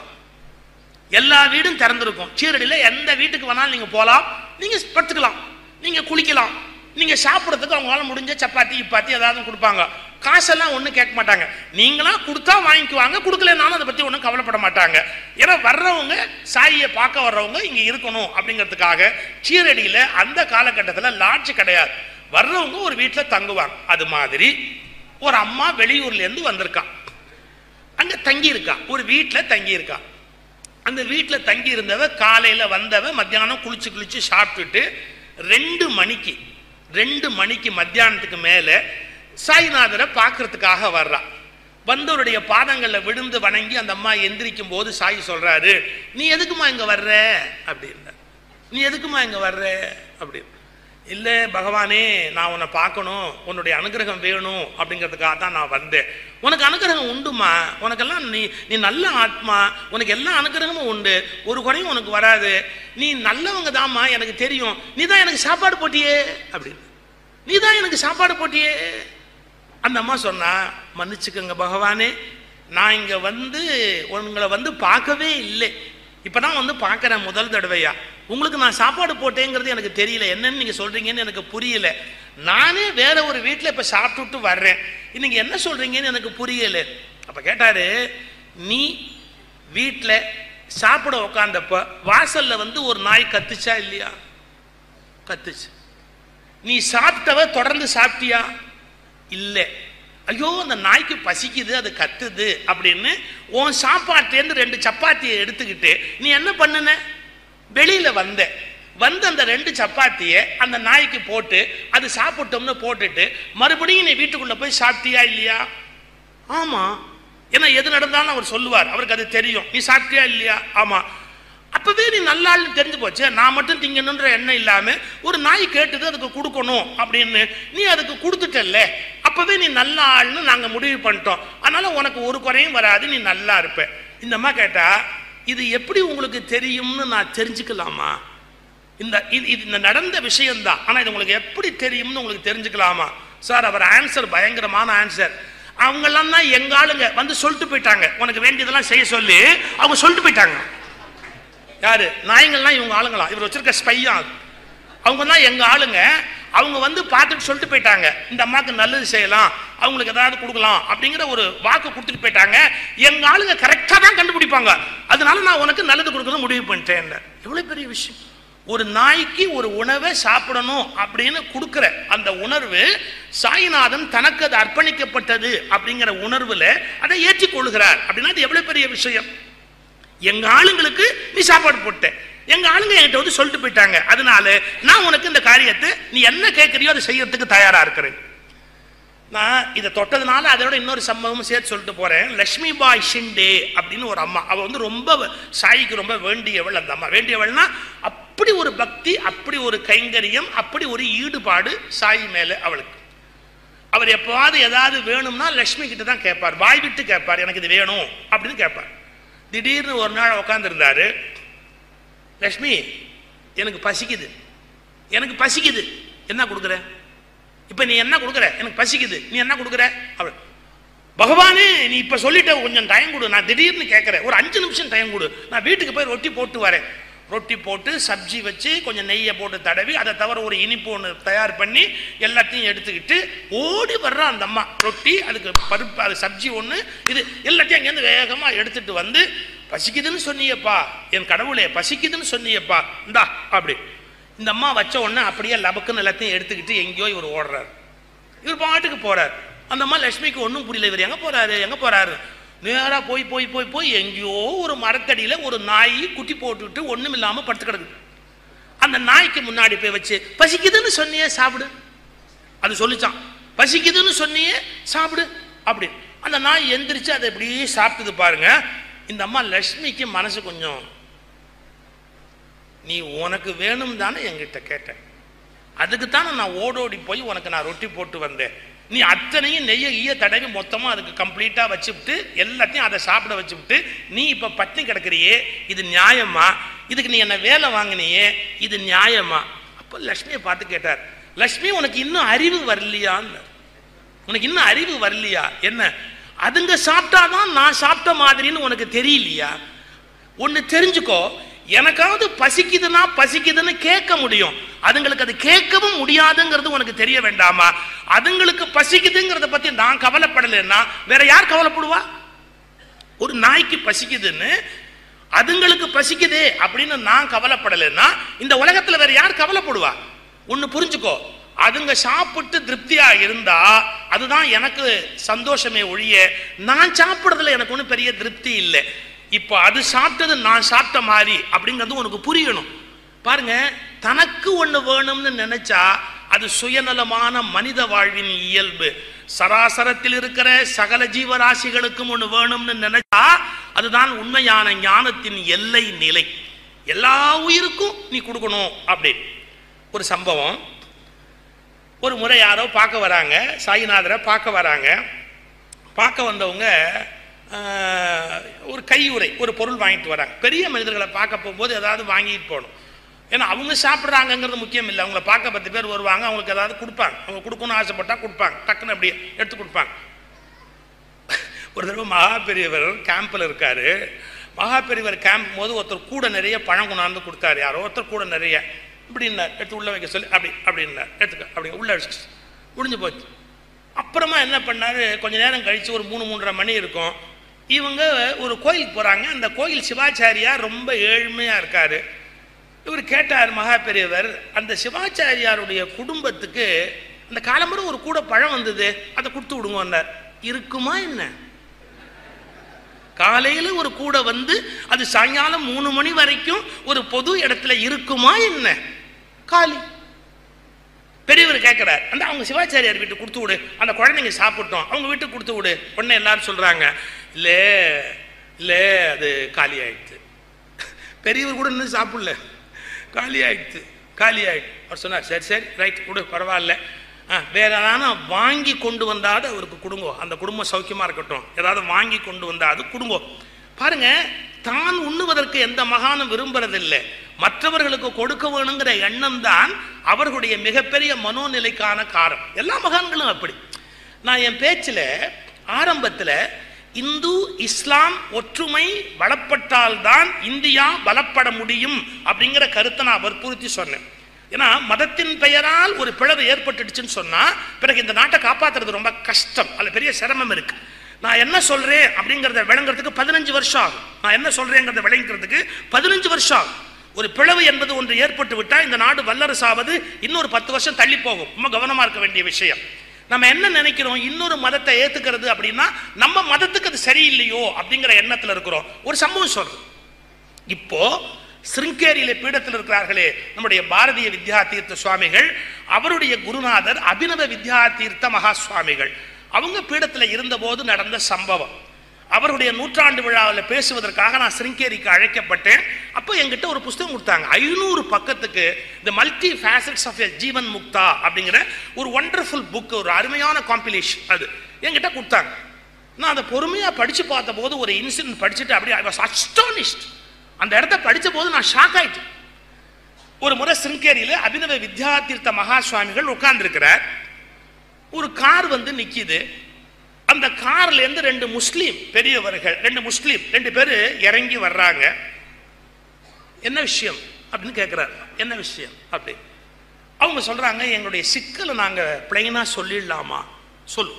எல்லா வீடும் திறந்திருக்கும் சீரடியில் எந்த வீட்டுக்கு வேணாலும் நீங்கள் போகலாம் நீங்கள் படுத்துக்கலாம் நீங்கள் குளிக்கலாம் நீங்கள் சாப்பிட்றதுக்கு அவங்களால முடிஞ்ச சப்பாத்தி இப்பாத்தி ஏதாவது கொடுப்பாங்க காசெல்லாம் ஒன்றும் கேட்க மாட்டாங்க நீங்களா கொடுத்தா வாங்கிக்குவாங்க கொடுக்கலனாலும் அதை பற்றி ஒன்றும் கவலைப்பட மாட்டாங்க ஏன்னா வர்றவங்க சாயியை பார்க்க வர்றவங்க இங்கே இருக்கணும் அப்படிங்கிறதுக்காக சீரடியில் அந்த காலகட்டத்தில் லாட்ஜ் கிடையாது வர்றவங்க ஒரு வீட்டில் தங்குவாங்க அது மாதிரி ஒரு அம்மா வெளியூர்லேருந்து வந்திருக்கான் அங்கே தங்கி இருக்கா ஒரு வீட்டில் தங்கி இருக்கா அந்த வீட்டில் தங்கி இருந்தவ காலையில் வந்தவ மத்தியானம் குளிச்சு குளிச்சு சாப்பிட்டுட்டு ரெண்டு மணிக்கு ரெண்டு மணிக்கு மத்தியானத்துக்கு மேலே சாய்நாதரை பார்க்கறதுக்காக வர்றா வந்தவருடைய பாதங்களில் விழுந்து வணங்கி அந்த அம்மா எந்திரிக்கும் போது சாய் சொல்றாரு நீ எதுக்குமா இங்க வர்ற அப்படின்னா நீ எதுக்குமா இங்க வர்ற அப்படின்னு இல்லை பகவானே நான் உன்னை பார்க்கணும் உன்னுடைய அனுகிரகம் வேணும் அப்படிங்கிறதுக்காக தான் நான் வந்தேன் உனக்கு அனுகிரகம் உண்டுமா உனக்கெல்லாம் நீ நீ நல்ல ஆத்மா உனக்கு எல்லா அனுகிரகமும் உண்டு ஒரு குறையும் உனக்கு வராது நீ நல்லவங்க தாம்மா எனக்கு தெரியும் நீ தான் எனக்கு சாப்பாடு போட்டியே அப்படின்னு நீ தான் எனக்கு சாப்பாடு போட்டியே அந்த அம்மா சொன்னா மன்னிச்சுக்கோங்க பகவானே நான் இங்க வந்து உங்களை வந்து பார்க்கவே இல்லை இப்பதான் வந்து பார்க்கறேன் முதல் தடவையா உங்களுக்கு நான் சாப்பாடு போட்டேங்கிறது எனக்கு தெரியல என்னன்னு நீங்க சொல்றீங்கன்னு எனக்கு புரியல நானே வேற ஒரு வீட்டில் இப்ப சாப்பிட்டுட்டு வர்றேன் நீங்க என்ன சொல்றீங்கன்னு எனக்கு புரியல அப்ப கேட்டாரு நீ வீட்டில் சாப்பிட உக்காந்தப்ப வாசல்ல வந்து ஒரு நாய் கத்துச்சா இல்லையா கத்துச்சு நீ சாப்பிட்டவ தொடர்ந்து சாப்பிட்டியா இல்லை ஐயோ அந்த நாய்க்கு பசிக்குது அது கத்துது அப்படின்னு உன் சாப்பாட்டேருந்து ரெண்டு சப்பாத்தியை எடுத்துக்கிட்டு நீ என்ன பண்ணுன வெளியில வந்த வந்து அந்த ரெண்டு சப்பாத்தியை அந்த நாய்க்கு போட்டு அது சாப்பிட்டோம்னு போட்டுட்டு மறுபடியும் நீ வீட்டுக்குள்ள போய் சாப்பிட்டியா இல்லையா ஆமா ஏன்னா எது நடந்தாலும் அவர் சொல்லுவார் அவருக்கு அது தெரியும் நீ சாப்பிட்டியா இல்லையா ஆமா அப்பவே நீ நல்லாள்னு தெரிஞ்சு போச்சு நான் மட்டும் திங்கணுன்ற எண்ணம் இல்லாம ஒரு நாய் கேட்டது அதுக்கு கொடுக்கணும் அப்படின்னு நீ அதுக்கு கொடுத்துட்டல்ல அப்பவே நீ நல்ல ஆள்னு நாங்க முடிவு பண்ணிட்டோம் அதனால உனக்கு ஒரு குறையும் வராது நீ நல்லா இருப்ப இந்த அம்மா கேட்டா இது எப்படி உங்களுக்கு தெரியும்னு நான் தெரிஞ்சுக்கலாமா இந்த இது இது இந்த நடந்த விஷயம்தான் ஆனா இது உங்களுக்கு எப்படி தெரியும்னு உங்களுக்கு தெரிஞ்சுக்கலாமா சார் அவர் ஆன்சர் பயங்கரமான ஆன்சர் அவங்கெல்லாம் தான் எங்க ஆளுங்க வந்து சொல்லிட்டு போயிட்டாங்க உனக்கு வேண்டியதெல்லாம் செய்ய சொல்லி அவங்க சொல்லிட்டு போயிட்டாங்க யாரு நாயங்கள்லாம் இவங்க ஆளுங்களாம் இவர் வச்சிருக்க ஸ்பையா அவங்க தான் எங்க ஆளுங்க அவங்க வந்து பார்த்துட்டு சொல்லிட்டு போயிட்டாங்க இந்த அம்மாவுக்கு நல்லது செய்யலாம் அவங்களுக்கு ஏதாவது கொடுக்கலாம் அப்படிங்கிற ஒரு வாக்கு கொடுத்துட்டு போயிட்டாங்க எங்க ஆளுங்க கரெக்டாக தான் கண்டுபிடிப்பாங்க அதனால நான் உனக்கு நல்லது கொடுக்கணும் முடிவு பண்ணிட்டேன் எவ்வளவு பெரிய விஷயம் ஒரு நாய்க்கு ஒரு உணவை சாப்பிடணும் அப்படின்னு கொடுக்கிற அந்த உணர்வு சாய்நாதன் தனக்கு அது அர்ப்பணிக்கப்பட்டது அப்படிங்கிற உணர்வுல அதை ஏற்றுக்கொள்கிறார் அப்படின்னா அது எவ்வளவு பெரிய விஷயம் எங்க ஆளுங்களுக்கு நீ சாப்பாடு போட்ட எங்க ஆளுங்க என்கிட்ட வந்து சொல்லிட்டு போயிட்டாங்க அதனால நான் உனக்கு இந்த காரியத்தை நீ என்ன கேட்கறியோ அதை செய்யறதுக்கு தயாரா இருக்கிறேன் நான் இதை தொட்டதுனால அதோட இன்னொரு சம்பவமும் சேர்த்து சொல்லிட்டு போறேன் லட்சுமி பாய் ஷிண்டே அப்படின்னு ஒரு அம்மா அவ வந்து ரொம்ப சாய்க்கு ரொம்ப வேண்டியவள் அந்த அம்மா வேண்டியவள்னா அப்படி ஒரு பக்தி அப்படி ஒரு கைங்கரியம் அப்படி ஒரு ஈடுபாடு சாய் மேல அவளுக்கு அவர் எப்பவாவது ஏதாவது வேணும்னா லட்சுமி கிட்ட தான் கேட்பார் வாய் விட்டு கேட்பார் எனக்கு இது வேணும் அப்படின்னு கேட்பார் திடீர்னு ஒரு நாள் உட்காந்துருந்தாரு லக்ஷ்மி எனக்கு பசிக்குது எனக்கு பசிக்குது என்ன கொடுக்குற இப்போ நீ என்ன கொடுக்குற எனக்கு பசிக்குது நீ என்ன கொடுக்குற அவள் பகவானே நீ இப்போ சொல்லிட்ட கொஞ்சம் டைம் கொடு நான் திடீர்னு கேட்குறேன் ஒரு அஞ்சு நிமிஷம் டைம் கொடு நான் வீட்டுக்கு போய் ரொட்டி போட்டு வரேன் ரொட்டி போட்டு சப்ஜி வச்சு கொஞ்சம் நெய்யை போட்டு தடவி அதை தவிர ஒரு இனிப்பு ஒன்று தயார் பண்ணி எல்லாத்தையும் எடுத்துக்கிட்டு ஓடி வர்ற அந்த அம்மா ரொட்டி அதுக்கு பருப்பு அது சப்ஜி ஒன்று இது எல்லாத்தையும் அங்கேருந்து வேகமாக எடுத்துட்டு வந்து பசிக்குதுன்னு சொன்னியப்பா என் கடவுளே பசிக்குதுன்னு சொன்னியப்பா இந்தா அப்படி இந்த அம்மா வச்ச உடனே அப்படியே லபக்குன்னு எல்லாத்தையும் எடுத்துக்கிட்டு எங்கேயோ இவர் ஓடுறாரு இவர் பாட்டுக்கு போறார் அந்த அம்மா லட்சுமிக்கு ஒன்றும் புரியல இவர் எங்கே போறாரு எங்கே போறாரு நேராக போய் போய் போய் போய் எங்கேயோ ஒரு மரத்தடியில் ஒரு நாய் குட்டி போட்டுவிட்டு ஒன்றும் இல்லாமல் படுத்து கிடக்குது அந்த நாய்க்கு முன்னாடி போய் வச்சு பசிக்குதுன்னு சொன்னியே சாப்பிடு அது சொல்லிச்சான் பசிக்குதுன்னு சொன்னியே சாப்பிடு அப்படி அந்த நாய் எந்திரிச்சு அதை இப்படியே சாப்பிட்டது பாருங்க இந்த அம்மா லட்சுமிக்கு மனசு கொஞ்சம் நீ உனக்கு வேணும் தானே என்கிட்ட கேட்டேன் அதுக்கு தானே நான் ஓடோடி போய் உனக்கு நான் ரொட்டி போட்டு வந்தேன் நீ அத்தனையும் நெய்ய ஈய தடவி மொத்தமாக அதுக்கு கம்ப்ளீட்டாக வச்சுவிட்டு எல்லாத்தையும் அதை சாப்பிட வச்சுவிட்டு நீ இப்போ பட்டினி கிடக்குறியே இது நியாயமா இதுக்கு நீ என்ன வேலை வாங்கினியே இது நியாயமா அப்போ லக்ஷ்மியை பார்த்து கேட்டார் லக்ஷ்மி உனக்கு இன்னும் அறிவு வரலையான்னு உனக்கு இன்னும் அறிவு வரலையா என்ன அதுங்க சாப்பிட்டாதான் நான் சாப்பிட்ட மாதிரின்னு உனக்கு தெரியலையா ஒன்று தெரிஞ்சுக்கோ எனக்காவது பசிக்குதுன்னா பசிக்குதுன்னு கேட்க முடியும் அதுங்களுக்கு அது கேட்கவும் முடியாதுங்கிறது உனக்கு தெரிய வேண்டாமா அதுங்களுக்கு பசிக்குதுங்கிறத பத்தி நான் கவலைப்படலைன்னா வேற யார் கவலைப்படுவா ஒரு நாய்க்கு பசிக்குதுன்னு அதுங்களுக்கு பசிக்குதே அப்படின்னு நான் கவலைப்படலைன்னா இந்த உலகத்துல வேற யார் கவலைப்படுவா ஒன்னு புரிஞ்சுக்கோ அதுங்க சாப்பிட்டு திருப்தியா இருந்தா அதுதான் எனக்கு சந்தோஷமே ஒழிய நான் சாப்பிடுறதுல எனக்கு ஒன்றும் பெரிய திருப்தி இல்லை இப்போ அது சாப்பிட்டது நான் சாப்பிட்ட மாதிரி அப்படிங்கிறது உனக்கு புரியணும் பாருங்க தனக்கு ஒன்று வேணும்னு நினைச்சா அது சுயநலமான மனித வாழ்வின் இயல்பு சராசரத்தில் இருக்கிற சகல ஜீவராசிகளுக்கும் ஒன்று வேணும்னு நினைச்சா அதுதான் உண்மையான ஞானத்தின் எல்லை நிலை எல்லா உயிருக்கும் நீ கொடுக்கணும் அப்படி ஒரு சம்பவம் ஒரு முறை யாரோ பார்க்க வராங்க சாயிநாதரை பார்க்க வராங்க பார்க்க வந்தவங்க ஆஹ், ஒரு கையுறை ஒரு பொருள் வாங்கிட்டு வராங்க பெரிய மனிதர்களை பார்க்க போகும்போது ஏதாவது வாங்கிட்டு போகணும் ஏன்னா அவங்க சாப்பிட்றாங்கங்கிறது முக்கியம் இல்லை அவங்கள பார்க்க பத்து பேர் வருவாங்க அவங்களுக்கு ஏதாவது கொடுப்பாங்க அவங்க கொடுக்கணும்னு ஆசைப்பட்டா கொடுப்பாங்க டக்குன்னு அப்படியே எடுத்து கொடுப்பாங்க ஒரு தடவை மகா பெரியவர் கேம்பில் இருக்காரு மகா பெரியவர் கேம்ப் போது ஒருத்தர் கூட நிறைய பழம் கொண்டாந்து கொடுத்தாரு யாரோ ஒருத்தர் கூட நிறைய இப்படின்னார் எடுத்து உள்ள வைக்க சொல்லி அப்படி அப்படின்னார் எடுத்துக்க அப்படி உள்ள வச்சு முடிஞ்சு போச்சு அப்புறமா என்ன பண்ணாரு கொஞ்ச நேரம் கழிச்சு ஒரு மூணு மூன்றரை மணி இருக்கும் இவங்க ஒரு கோயிலுக்கு போறாங்க அந்த கோயில் சிவாச்சாரியார் ரொம்ப ஏழ்மையா இருக்காரு இவர் கேட்டார் மகா பெரியவர் அந்த சிவாச்சாரியாருடைய குடும்பத்துக்கு அந்த காலம்பரை ஒரு கூட பழம் வந்தது அதை கொடுத்து விடுங்கன்னார் இருக்குமா என்ன காலையில ஒரு கூட வந்து அது சாயங்காலம் மூணு மணி வரைக்கும் ஒரு பொது இடத்துல இருக்குமா என்ன காலி பெரியவர் கேட்கிறார் அந்த அவங்க சிவாச்சாரியார் வீட்டுக்கு கொடுத்து விடு அந்த குழந்தைங்க சாப்பிட்டோம் அவங்க வீட்டுக்கு கொடுத்து விடு உடனே எல்லாரும் சொல்றாங்க இல்லே இல்லே அது காலி ஆயிடுச்சு பெரியவர் கூட இன்னும் சாப்பிடல காலி ஆயிடுச்சு காலி ஆயிடுச்சு அவர் சொன்னார் சரி சரி ரைட் கொடு பரவாயில்ல ஆ வேற ஏதாவது வாங்கி கொண்டு வந்தாது அவருக்கு கொடுங்கோ அந்த குடும்பம் சௌக்கியமா இருக்கட்டும் ஏதாவது வாங்கி கொண்டு வந்தாது கொடுங்கோ பாருங்க தான் உண்ணுவதற்கு எந்த மகானும் விரும்புறதில்லை மற்றவர்களுக்கு கொடுக்க வேணுங்கிற எண்ணம் தான் அவர்களுடைய மிகப்பெரிய மனோநிலைக்கான காரணம் எல்லா மகான்களும் அப்படி நான் என் பேச்சில் ஆரம்பத்தில் இந்து இஸ்லாம் ஒற்றுமை பலப்பட்டால்தான் இந்தியா பலப்பட முடியும் அப்படிங்கிற கருத்தை நான் வற்புறுத்தி சொன்னேன் ஏன்னா மதத்தின் பெயரால் ஒரு பிளவு ஏற்பட்டுடுச்சுன்னு சொன்னா பிறகு இந்த நாட்டை காப்பாத்துறது ரொம்ப கஷ்டம் அதுல பெரிய சிரமம் இருக்கு நான் என்ன சொல்றேன் அப்படிங்கறத விளங்குறதுக்கு பதினஞ்சு வருஷம் ஆகும் நான் என்ன சொல்றேங்கிறத விளங்குறதுக்கு பதினஞ்சு வருஷம் ஆகும் ஒரு பிளவு என்பது ஒன்று ஏற்பட்டு விட்டா இந்த நாடு வல்லரசாவது இன்னொரு பத்து வருஷம் தள்ளி போகும் ரொம்ப கவனமா இருக்க வேண்டிய விஷயம் நம்ம என்ன நினைக்கிறோம் இன்னொரு மதத்தை ஏத்துக்கிறது அப்படின்னா நம்ம மதத்துக்கு அது சரியில்லையோ அப்படிங்கிற எண்ணத்துல இருக்கிறோம் ஒரு சம்பவம் சொல்றேன் இப்போ சிருங்கேரியில பீடத்தில் இருக்கிறார்களே நம்முடைய பாரதிய வித்யா தீர்த்த சுவாமிகள் அவருடைய குருநாதர் அபினவ வித்யா தீர்த்த மகா சுவாமிகள் அவங்க பீடத்தில் இருந்தபோது நடந்த சம்பவம் அவருடைய நூற்றாண்டு விழாவில் பேசுவதற்காக நான் சிருங்கேரிக்கு அழைக்கப்பட்டேன் அப்போ என்கிட்ட ஒரு புஸ்தகம் கொடுத்தாங்க ஐநூறு பக்கத்துக்கு the multi facets of a Jeevan Mukta அப்படிங்கிற ஒரு ஒண்டர்ஃபுல் புக் ஒரு அருமையான காம்பிலேஷன் அது என்கிட்ட கொடுத்தாங்க நான் அதை பொறுமையாக படித்து பார்த்தபோது ஒரு இன்சிடென்ட் படிச்சுட்டு அப்படியே ஐ வாஸ் அஸ்டானிஷ்ட் அந்த இடத்த படித்த போது நான் ஷாக் ஆயிட்டேன் ஒரு முறை சிருங்கேரியில் அபினவ வித்யா தீர்த்த மகா சுவாமிகள் உட்கார்ந்துருக்கிறார் ஒரு கார் வந்து நிக்குது அந்த கார்ல இருந்து ரெண்டு முஸ்லீம் பெரியவர்கள் ரெண்டு முஸ்லீம் ரெண்டு பேர் இறங்கி வர்றாங்க என்ன விஷயம் அப்படின்னு கேட்குறாரு என்ன விஷயம் அப்படி அவங்க சொல்றாங்க எங்களுடைய சிக்கலை நாங்க பிளைனா சொல்லிடலாமா சொல்லு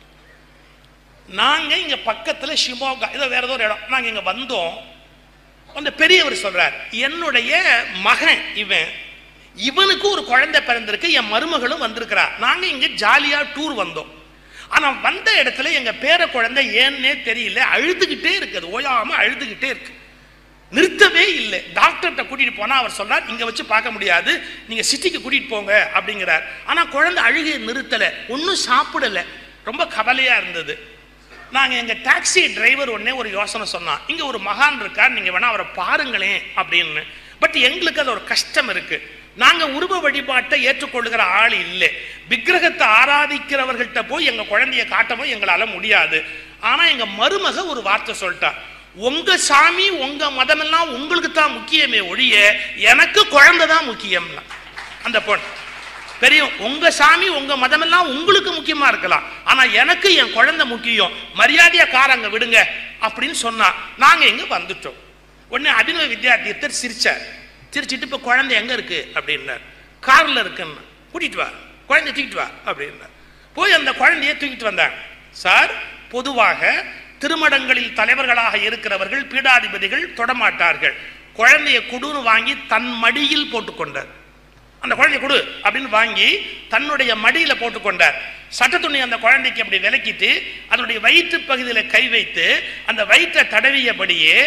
நாங்க இங்க பக்கத்துல ஷிமோகா ஏதோ வேற ஏதோ ஒரு இடம் நாங்க இங்க வந்தோம் அந்த பெரியவர் சொல்றார் என்னுடைய மகன் இவன் இவனுக்கு ஒரு குழந்தை பிறந்திருக்கு என் மருமகளும் வந்திருக்கிறா நாங்க இங்க ஜாலியா டூர் வந்தோம் ஆனா வந்த இடத்துல எங்க பேர குழந்தை ஏன்னே தெரியல அழுதுகிட்டே இருக்கு அது ஓயாம அழுதுகிட்டே இருக்கு நிறுத்தவே இல்லை டாக்டர்கிட்ட கூட்டிட்டு போனா அவர் சொல்றார் இங்க வச்சு பார்க்க முடியாது நீங்க சிட்டிக்கு கூட்டிட்டு போங்க அப்படிங்கிறார் ஆனா குழந்தை அழுகையை நிறுத்தல ஒன்றும் சாப்பிடல ரொம்ப கவலையா இருந்தது நாங்க எங்க டாக்ஸி டிரைவர் உடனே ஒரு யோசனை சொன்னான் இங்க ஒரு மகான் இருக்கார் நீங்க வேணா அவரை பாருங்களேன் அப்படின்னு பட் எங்களுக்கு அது ஒரு கஷ்டம் இருக்கு நாங்க உருவ வழிபாட்டை ஏற்றுக்கொள்ளுகிற ஆள் இல்லை விக்கிரகத்தை ஆராதிக்கிறவர்கள்ட்ட போய் எங்க குழந்தைய காட்டவும் எங்களால முடியாது ஆனா எங்க மருமக ஒரு வார்த்தை சொல்லிட்டா உங்க சாமி உங்க மதமெல்லாம் உங்களுக்கு தான் முக்கியமே ஒழிய எனக்கு குழந்தை தான் முக்கியம்னா அந்த பொண்ணு பெரிய உங்க சாமி உங்க மதமெல்லாம் உங்களுக்கு முக்கியமா இருக்கலாம் ஆனா எனக்கு என் குழந்தை முக்கியம் மரியாதையா காரங்க விடுங்க அப்படின்னு சொன்னா நாங்க இங்க வந்துட்டோம் உடனே அபினவ வித்யார்த்தீர்த்தர் சிரிச்சார் சிரிச்சிட்டு இப்ப குழந்தை எங்க இருக்கு அப்படின்னார் கார்ல இருக்குன்னு கூட்டிட்டு வா குழந்தைய தூக்கிட்டு வா அப்படின்னார் போய் அந்த குழந்தைய தூக்கிட்டு வந்தாங்க சார் பொதுவாக திருமடங்களில் தலைவர்களாக இருக்கிறவர்கள் பீடாதிபதிகள் தொடமாட்டார்கள் குழந்தைய குடுன்னு வாங்கி தன் மடியில் போட்டுக்கொண்டார் அந்த குழந்தைய கொடு அப்படின்னு வாங்கி தன்னுடைய மடியில போட்டுக்கொண்டார் சட்ட துணி அந்த குழந்தைக்கு அப்படி விலக்கிட்டு அதனுடைய வயிற்று பகுதியில கை வைத்து அந்த வயிற்றை தடவியபடியே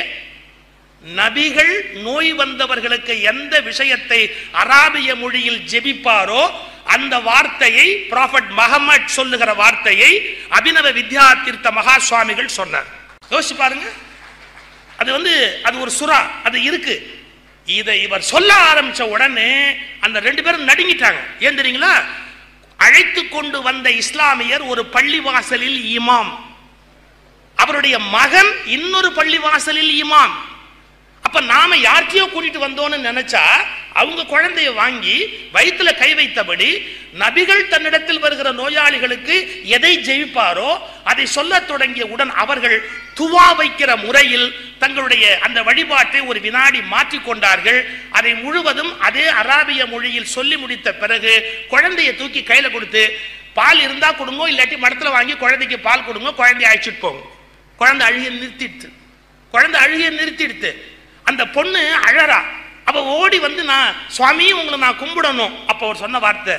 நபிகள் நோய் வந்தவர்களுக்கு எந்த விஷயத்தை அராபிய மொழியில் ஜெபிப்பாரோ அந்த வார்த்தையை ப்ராஃபட் மஹமட் சொல்லுகிற வார்த்தையை அபினவ வித்யா தீர்த்த மகா சுவாமிகள் சொன்னார் யோசிச்சு பாருங்க அது வந்து அது ஒரு சுறா அது இருக்கு இதை இவர் சொல்ல ஆரம்பிச்ச உடனே அந்த ரெண்டு பேரும் நடுங்கிட்டாங்க ஏன் தெரியுங்களா அழைத்து கொண்டு வந்த இஸ்லாமியர் ஒரு பள்ளிவாசலில் இமாம் அவருடைய மகன் இன்னொரு பள்ளிவாசலில் இமாம் அப்ப நாம யார்கிட்டயோ கூட்டிட்டு வந்தோம்னு நினைச்சா அவங்க குழந்தைய வாங்கி வயிற்றுல கை வைத்தபடி நபிகள் தன்னிடத்தில் வருகிற நோயாளிகளுக்கு எதை ஜெயிப்பாரோ அதை சொல்ல தொடங்கிய உடன் அவர்கள் துவா வைக்கிற முறையில் தங்களுடைய அந்த வழிபாட்டை ஒரு வினாடி மாற்றிக் கொண்டார்கள் அதை முழுவதும் அதே அராபிய மொழியில் சொல்லி முடித்த பிறகு குழந்தையை தூக்கி கையில கொடுத்து பால் இருந்தா கொடுங்க இல்லாட்டி மடத்துல வாங்கி குழந்தைக்கு பால் கொடுங்க குழந்தைய அழைச்சிட்டு போங்க குழந்தை அழுகிய நிறுத்திடுத்து குழந்தை அழுகிய நிறுத்திடுத்து அந்த பொண்ணு அழறா அவ ஓடி வந்து நான் சுவாமி உங்களை நான் கும்பிடணும் அப்ப அவர் சொன்ன வார்த்தை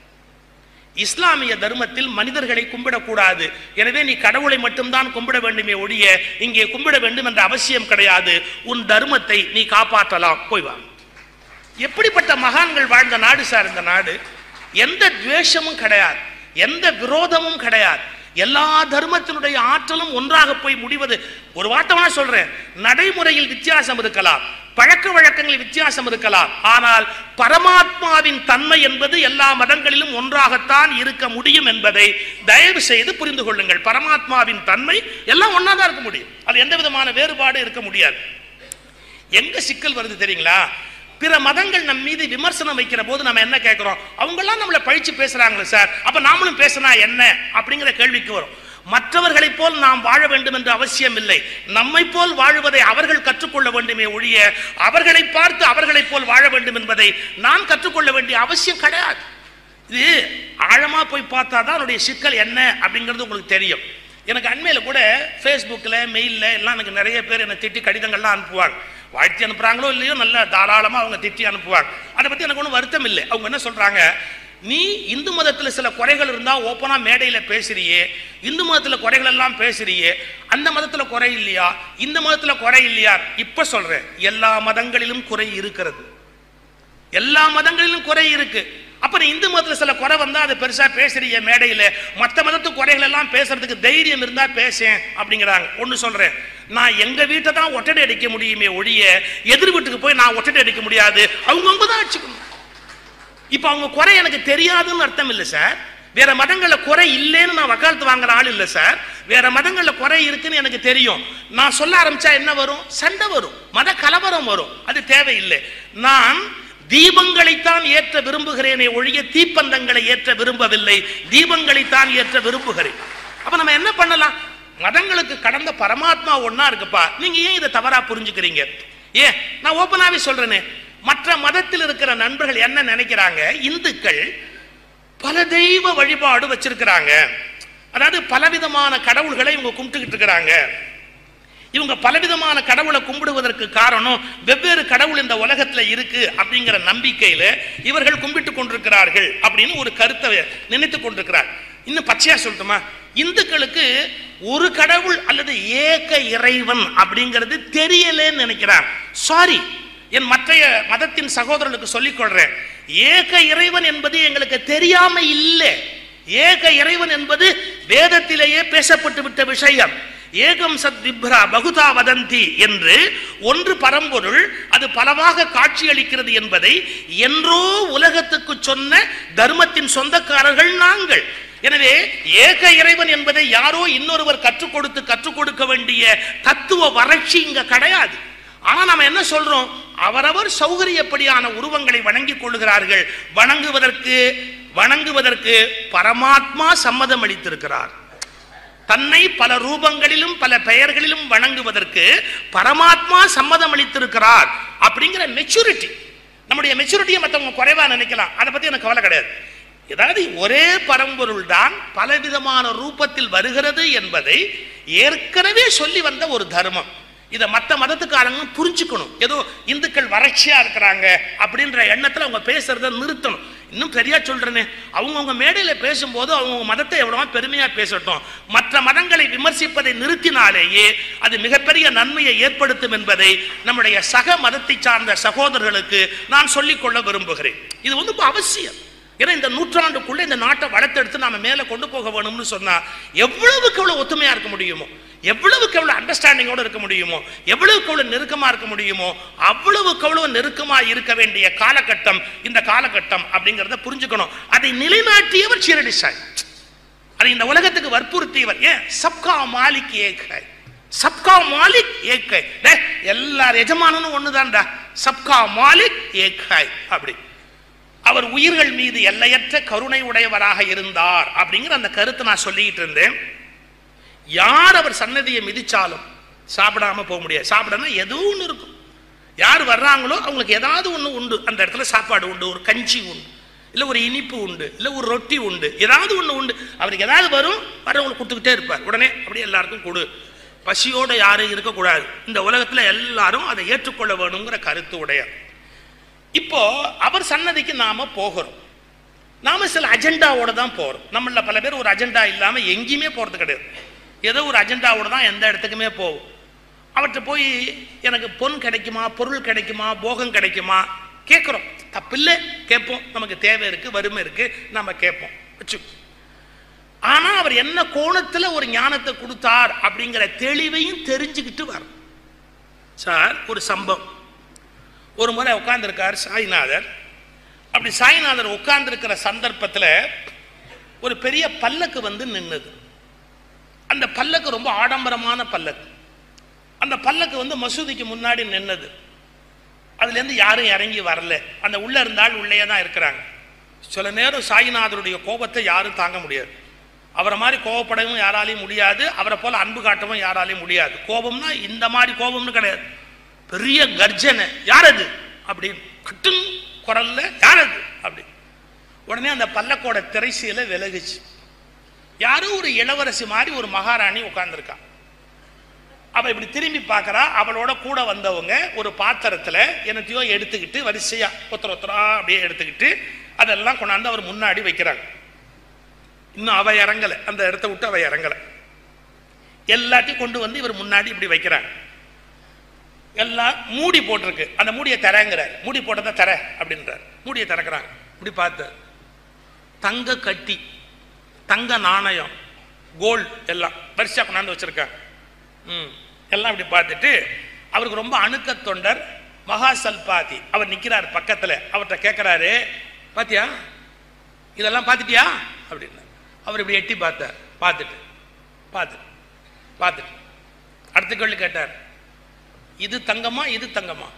இஸ்லாமிய தர்மத்தில் மனிதர்களை கும்பிடக்கூடாது எனவே நீ கடவுளை மட்டும்தான் கும்பிட வேண்டுமே ஒழிய இங்கே கும்பிட வேண்டும் என்ற அவசியம் கிடையாது உன் தர்மத்தை நீ காப்பாற்றலாம் போய் வா எப்படிப்பட்ட மகான்கள் வாழ்ந்த நாடு சார் இந்த நாடு எந்த துவேஷமும் கிடையாது எந்த விரோதமும் கிடையாது எல்லா தர்மத்தினுடைய ஆற்றலும் ஒன்றாக போய் முடிவது ஒரு வார்த்தை சொல்றேன் நடைமுறையில் வித்தியாசம் இருக்கலாம் பழக்க வழக்கங்களில் வித்தியாசம் இருக்கலாம் ஆனால் பரமாத்மாவின் தன்மை என்பது எல்லா மதங்களிலும் ஒன்றாகத்தான் இருக்க முடியும் என்பதை தயவு செய்து புரிந்து கொள்ளுங்கள் பரமாத்மாவின் தன்மை எல்லாம் ஒன்னாதான் இருக்க முடியும் அது எந்த விதமான வேறுபாடு இருக்க முடியாது எங்க சிக்கல் வருது தெரியுங்களா பிற மதங்கள் நம் மீது விமர்சனம் வைக்கிற போது நம்ம என்ன கேட்கிறோம் அவங்கெல்லாம் நம்மளை பழிச்சு பேசுறாங்களே சார் அப்ப நாமளும் பேசினா என்ன அப்படிங்கிற கேள்விக்கு வரும் மற்றவர்களைப் போல் நாம் வாழ வேண்டும் என்று அவசியம் இல்லை நம்மை போல் வாழுவதை அவர்கள் கற்றுக்கொள்ள வேண்டுமே ஒழிய அவர்களை பார்த்து அவர்களைப் போல் வாழ வேண்டும் என்பதை நான் கற்றுக்கொள்ள வேண்டிய அவசியம் கிடையாது இது ஆழமா போய் பார்த்தா தான் அதனுடைய சிக்கல் என்ன அப்படிங்கிறது உங்களுக்கு தெரியும் எனக்கு அண்மையில் கூட ஃபேஸ்புக்கில் மெயிலில் எல்லாம் எனக்கு நிறைய பேர் என்னை திட்டி கடிதங்கள்லாம் அனுப்புவாங்க வாழ்த்தி அனுப்புகிறாங்களோ இல்லையோ நல்ல தாராளமாக அவங்க திட்டி அனுப்புவாங்க அதை பற்றி எனக்கு ஒன்றும் வருத்தம் இல்லை அவங்க என்ன சொல்கிறாங்க நீ இந்து மதத்தில் சில குறைகள் இருந்தால் ஓப்பனாக மேடையில் பேசுறியே இந்து மதத்தில் குறைகள் எல்லாம் பேசுறியே அந்த மதத்தில் குறை இல்லையா இந்த மதத்தில் குறை இல்லையா இப்போ சொல்கிறேன் எல்லா மதங்களிலும் குறை இருக்கிறது எல்லா மதங்களிலும் குறை இருக்கு அப்ப நீ இந்து மதத்துல சில குறை வந்தா அதை பெருசா பேசுறீங்க மேடையில மத்த மதத்து குறைகள் எல்லாம் பேசுறதுக்கு தைரியம் இருந்தா பேசேன் அப்படிங்கிறாங்க ஒண்ணு சொல்றேன் நான் எங்க வீட்டை தான் ஒட்டடை அடிக்க முடியுமே ஒழிய எதிர் வீட்டுக்கு போய் நான் ஒட்டடை அடிக்க முடியாது அவங்கவுங்க தான் அடிச்சுக்கணும் இப்ப அவங்க குறை எனக்கு தெரியாதுன்னு அர்த்தம் இல்லை சார் வேற மதங்கள்ல குறை இல்லைன்னு நான் வக்காலத்து வாங்குற ஆள் இல்லை சார் வேற மதங்கள்ல குறை இருக்குன்னு எனக்கு தெரியும் நான் சொல்ல ஆரம்பிச்சா என்ன வரும் சண்டை வரும் மத கலவரம் வரும் அது தேவையில்லை நான் தீபங்களைத்தான் ஏற்ற விரும்புகிறேனே ஒழிய தீப்பந்தங்களை ஏற்ற விரும்பவில்லை தீபங்களைத்தான் ஏற்ற விரும்புகிறேன் அப்ப நம்ம என்ன பண்ணலாம் மதங்களுக்கு கடந்த பரமாத்மா ஒண்ணா இருக்குப்பா நீங்க ஏன் இதை தவறா புரிஞ்சுக்கிறீங்க ஏன் நான் ஓப்பனாவே சொல்றேனே மற்ற மதத்தில் இருக்கிற நண்பர்கள் என்ன நினைக்கிறாங்க இந்துக்கள் பல தெய்வ வழிபாடு வச்சிருக்கிறாங்க அதாவது பலவிதமான கடவுள்களை இவங்க கும்பிட்டுக்கிட்டு இருக்கிறாங்க இவங்க பலவிதமான கடவுளை கும்பிடுவதற்கு காரணம் வெவ்வேறு கடவுள் இந்த உலகத்துல இருக்கு அப்படிங்கிற நம்பிக்கையில இவர்கள் கும்பிட்டு கொண்டிருக்கிறார்கள் அப்படின்னு ஒரு கருத்தை நினைத்து கொண்டிருக்கிறார் இன்னும் பச்சையா சொல்லட்டுமா இந்துக்களுக்கு ஒரு கடவுள் அல்லது ஏக இறைவன் அப்படிங்கிறது தெரியலேன்னு நினைக்கிறார் சாரி என் மற்றைய மதத்தின் சகோதரர்களுக்கு சொல்லிக் கொள்றேன் ஏக இறைவன் என்பது எங்களுக்கு தெரியாம இல்லை ஏக இறைவன் என்பது வேதத்திலேயே பேசப்பட்டு விட்ட விஷயம் ஏகம் சத் விப்ரா பகுதா வதந்தி என்று ஒன்று பரம்பொருள் அது பலவாக காட்சியளிக்கிறது என்பதை என்றோ உலகத்துக்கு சொன்ன தர்மத்தின் சொந்தக்காரர்கள் நாங்கள் எனவே ஏக இறைவன் என்பதை யாரோ இன்னொருவர் கற்றுக் கொடுத்து கற்றுக் கொடுக்க வேண்டிய தத்துவ வறட்சி இங்க கிடையாது ஆனா நம்ம என்ன சொல்றோம் அவரவர் சௌகரியப்படியான உருவங்களை வணங்கிக் கொள்கிறார்கள் வணங்குவதற்கு வணங்குவதற்கு பரமாத்மா சம்மதம் அளித்திருக்கிறார் தன்னை பல ரூபங்களிலும் பல பெயர்களிலும் வணங்குவதற்கு பரமாத்மா சம்மதம் அளித்திருக்கிறார் அப்படிங்கிற மெச்சூரிட்டி நம்முடைய மெச்சூரிட்டியை மற்றவங்க குறைவா நினைக்கலாம் அதை பத்தி எனக்கு கவலை கிடையாது ஏதாவது ஒரே பரம்பொருள் தான் பலவிதமான ரூபத்தில் வருகிறது என்பதை ஏற்கனவே சொல்லி வந்த ஒரு தர்மம் இதை மற்ற மதத்துக்காரங்க புரிஞ்சுக்கணும் ஏதோ இந்துக்கள் வறட்சியா இருக்கிறாங்க அப்படின்ற எண்ணத்துல அவங்க பேசுறத நிறுத்தணும் இன்னும் சரியா சொல்றேனே அவங்கவுங்க மேடையில பேசும்போது அவங்கவுங்க மதத்தை எவ்வளவோ பெருமையா பேசட்டும் மற்ற மதங்களை விமர்சிப்பதை நிறுத்தினாலேயே அது மிகப்பெரிய நன்மையை ஏற்படுத்தும் என்பதை நம்முடைய சக மதத்தை சார்ந்த சகோதரர்களுக்கு நான் சொல்லிக்கொள்ள விரும்புகிறேன் இது வந்து இப்ப அவசியம் ஏன்னா இந்த நூற்றாண்டுக்குள்ள இந்த நாட்டை வளர்த்தெடுத்து நாம மேல கொண்டு போக வேணும்னு சொன்னா எவ்வளவுக்கு எவ்வளவு ஒத்துமையா இருக்க முடியுமோ எவ்வளவுக்கு எவ்வளவு அண்டர்ஸ்டாண்டிங்கோட இருக்க முடியுமோ எவ்வளவுக்கு எவ்வளவு நெருக்கமா இருக்க முடியுமோ அவ்வளவுக்கு அவ்வளவு நெருக்கமா இருக்க வேண்டிய காலகட்டம் இந்த காலகட்டம் அப்படிங்கிறத புரிஞ்சுக்கணும் அதை நிலைநாட்டியவர் சீரடி சாய் அதை இந்த உலகத்துக்கு வற்புறுத்தியவர் ஏன் சப்கா மாலிக் ஏக் ஹை சப்கா மாலிக் ஏக் ஹை டேய், எல்லார் எஜமானனும் ஒண்ணுதான்டா சப்கா மாலிக் ஏக் ஹை அப்படி அவர் உயிர்கள் மீது எல்லையற்ற கருணை உடையவராக இருந்தார் அப்படிங்கிற அந்த கருத்தை நான் சொல்லிட்டு இருந்தேன் யார் அவர் சன்னதியை மிதிச்சாலும் சாப்பிடாம போக முடியாது சாப்பிடணும் ஏதோ ஒன்று இருக்கும் யார் வர்றாங்களோ அவங்களுக்கு ஏதாவது ஒன்று உண்டு அந்த இடத்துல சாப்பாடு உண்டு ஒரு கஞ்சி உண்டு இல்லை ஒரு இனிப்பு உண்டு இல்லை ஒரு ரொட்டி உண்டு ஏதாவது ஒன்று உண்டு அவருக்கு ஏதாவது வரும் வரவங்களுக்கு கொடுத்துக்கிட்டே இருப்பார் உடனே அப்படியே எல்லாருக்கும் கொடு பசியோட யாரும் இருக்கக்கூடாது இந்த உலகத்துல எல்லாரும் அதை ஏற்றுக்கொள்ள வேணுங்கிற கருத்து உடையார் இப்போ அவர் சன்னதிக்கு நாம போகிறோம் நாம சில அஜெண்டாவோட தான் போறோம் நம்மள பல பேர் ஒரு அஜெண்டா இல்லாம எங்கேயுமே போறது கிடையாது ஏதோ ஒரு அஜெண்டாவோட தான் எந்த இடத்துக்குமே போகும் அவர்கிட்ட போய் எனக்கு பொன் கிடைக்குமா பொருள் கிடைக்குமா போகம் கிடைக்குமா கேட்குறோம் தப்பில்லை கேட்போம் நமக்கு தேவை இருக்கு வறுமை இருக்கு நம்ம கேட்போம் வச்சு ஆனா அவர் என்ன கோணத்துல ஒரு ஞானத்தை கொடுத்தார் அப்படிங்கிற தெளிவையும் தெரிஞ்சுக்கிட்டு வரும் சார் ஒரு சம்பவம் ஒரு முறை உட்கார்ந்திருக்கார் சாய்நாதர் அப்படி சாய்நாதர் உட்கார்ந்திருக்கிற சந்தர்ப்பத்தில் ஒரு பெரிய பல்லக்கு வந்து நின்னுது அந்த பல்லக்கு ரொம்ப ஆடம்பரமான பல்லக்கு அந்த பல்லக்கு வந்து மசூதிக்கு முன்னாடி நின்னது அதுலேருந்து யாரும் இறங்கி வரல அந்த உள்ள இருந்தால் உள்ளே தான் இருக்கிறாங்க சில நேரம் சாய்நாதருடைய கோபத்தை யாரும் தாங்க முடியாது அவரை மாதிரி கோவப்படவும் யாராலையும் முடியாது அவரை போல அன்பு காட்டவும் யாராலையும் முடியாது கோபம்னா இந்த மாதிரி கோபம்னு கிடையாது பெரிய கர்ஜனை யார் அது அப்படின்னு கட்டுன்னு குரல்ல யார் அது அப்படி உடனே அந்த பல்லக்கோட திரைசீல விலகுச்சு யாரோ ஒரு இளவரசி மாதிரி ஒரு மகாராணி உட்கார்ந்திருக்கா அவ இப்படி திரும்பி பார்க்கறா அவளோட கூட வந்தவங்க ஒரு பாத்திரத்துல என்னத்தையோ எடுத்துக்கிட்டு வரிசையா ஒருத்தர் ஒருத்தரா அப்படியே எடுத்துக்கிட்டு அதெல்லாம் கொண்டாந்து அவர் முன்னாடி வைக்கிறாங்க இன்னும் அவ இறங்கல அந்த இடத்த விட்டு அவ இறங்கல எல்லாத்தையும் கொண்டு வந்து இவர் முன்னாடி இப்படி வைக்கிறாங்க எல்லாம் மூடி போட்டிருக்கு அந்த மூடியை தரங்கிறார் மூடி போட்டதை தர அப்படின்றார் மூடியை திறக்கிறாங்க இப்படி பார்த்து தங்க கட்டி தங்க நாணயம் கோல்டு எல்லாம் வரிசையா கொண்டாந்து வச்சிருக்காங்க ம் எல்லாம் இப்படி பார்த்துட்டு அவருக்கு ரொம்ப அணுக்க தொண்டர் மகா சல்பாதி அவர் நிற்கிறார் பக்கத்தில் அவர்கிட்ட கேட்குறாரு பாத்தியா இதெல்லாம் பார்த்துட்டியா அப்படின்னு அவர் இப்படி எட்டி பார்த்தார் பார்த்துட்டு பார்த்துட்டு பார்த்துட்டு அடுத்த கேள்வி கேட்டார் இது தங்கமா இது தங்கமா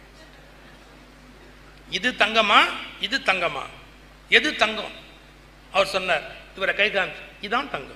இது தங்கமா இது தங்கமா எது தங்கம் அவர் சொன்னார் இவரை கை காமிச்சு இதான் தங்கம்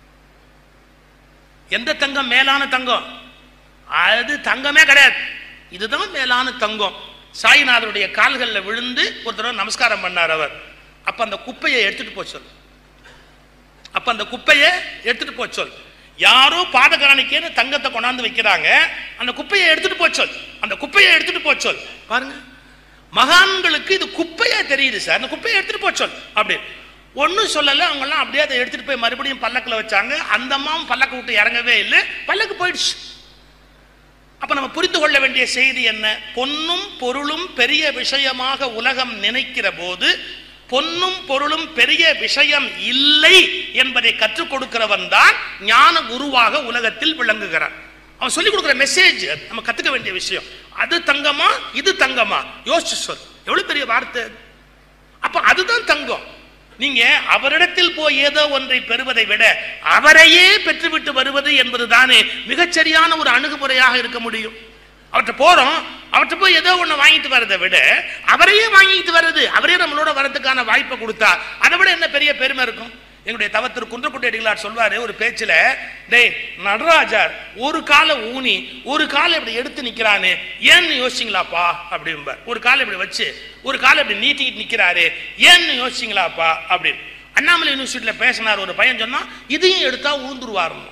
எந்த தங்கம் மேலான தங்கம் அது தங்கமே கிடையாது இதுதான் மேலான தங்கம் சாய்நாதருடைய கால்களில் விழுந்து ஒரு தடவை நமஸ்காரம் பண்ணார் அவர் அப்ப அந்த குப்பையை எடுத்துட்டு போய் சொல் அப்ப அந்த குப்பையை எடுத்துட்டு போய் சொல் யாரோ பாதகாணிக்கேன்னு தங்கத்தை கொண்டாந்து வைக்கிறாங்க அந்த குப்பையை எடுத்துட்டு போய் சொல் அந்த குப்பையை எடுத்துட்டு போய் சொல் பாருங்க மகான்களுக்கு இது குப்பையா தெரியுது சார் அந்த குப்பையை எடுத்துட்டு போய் சொல் அப்படி ஒன்றும் சொல்லலை அவங்கெல்லாம் அப்படியே அதை எடுத்துட்டு போய் மறுபடியும் பல்லக்கில் வச்சாங்க அந்த அம்மாவும் பல்லக்கு விட்டு இறங்கவே இல்லை பல்லக்கு போயிடுச்சு அப்ப நம்ம புரிந்து கொள்ள வேண்டிய செய்தி என்ன பொன்னும் பொருளும் பெரிய விஷயமாக உலகம் நினைக்கிற போது பொன்னும் பொருளும் பெரிய விஷயம் இல்லை என்பதை கற்றுக் கொடுக்கிறவன் தான் ஞான குருவாக உலகத்தில் விளங்குகிறான் அவன் சொல்லிக் கொடுக்குற மெசேஜ் நம்ம கத்துக்க வேண்டிய விஷயம் அது தங்கமா இது தங்கமா யோசிச்சு சொல் எவ்வளவு பெரிய வார்த்தை அது. அப்ப அதுதான் தங்கம் நீங்க அவரிடத்தில் போய் ஏதோ ஒன்றை பெறுவதை விட அவரையே பெற்றுவிட்டு வருவது என்பது தானே மிகச்சரியான ஒரு அணுகுமுறையாக இருக்க முடியும் அவர்கிட்ட போறோம் அவர்கிட்ட போய் ஏதோ ஒண்ணு வாங்கிட்டு வரதை விட அவரையே வாங்கிட்டு வர்றது அவரே நம்மளோட வரதுக்கான வாய்ப்பை கொடுத்தா அதை விட என்ன பெரிய பெருமை இருக்கும் எங்களுடைய தவத்திரு குன்றக்குட்டி அடிகளார் சொல்வாரு ஒரு பேச்சுல டேய் நடராஜர் ஒரு காலை ஊனி ஒரு காலை இப்படி எடுத்து நிக்கிறானே ஏன்னு யோசிச்சிங்களாப்பா அப்படிம்பார் ஒரு காலை இப்படி வச்சு ஒரு காலை இப்படி நீட்டிக்கிட்டு நிக்கிறாரு ஏன்னு யோசிச்சிங்களாப்பா அப்படின்னு அண்ணாமலை யூனிவர்சிட்டியில பேசினார் ஒரு பையன் சொன்னா இதையும் எடுத்தா ஊந்துருவாருன்னு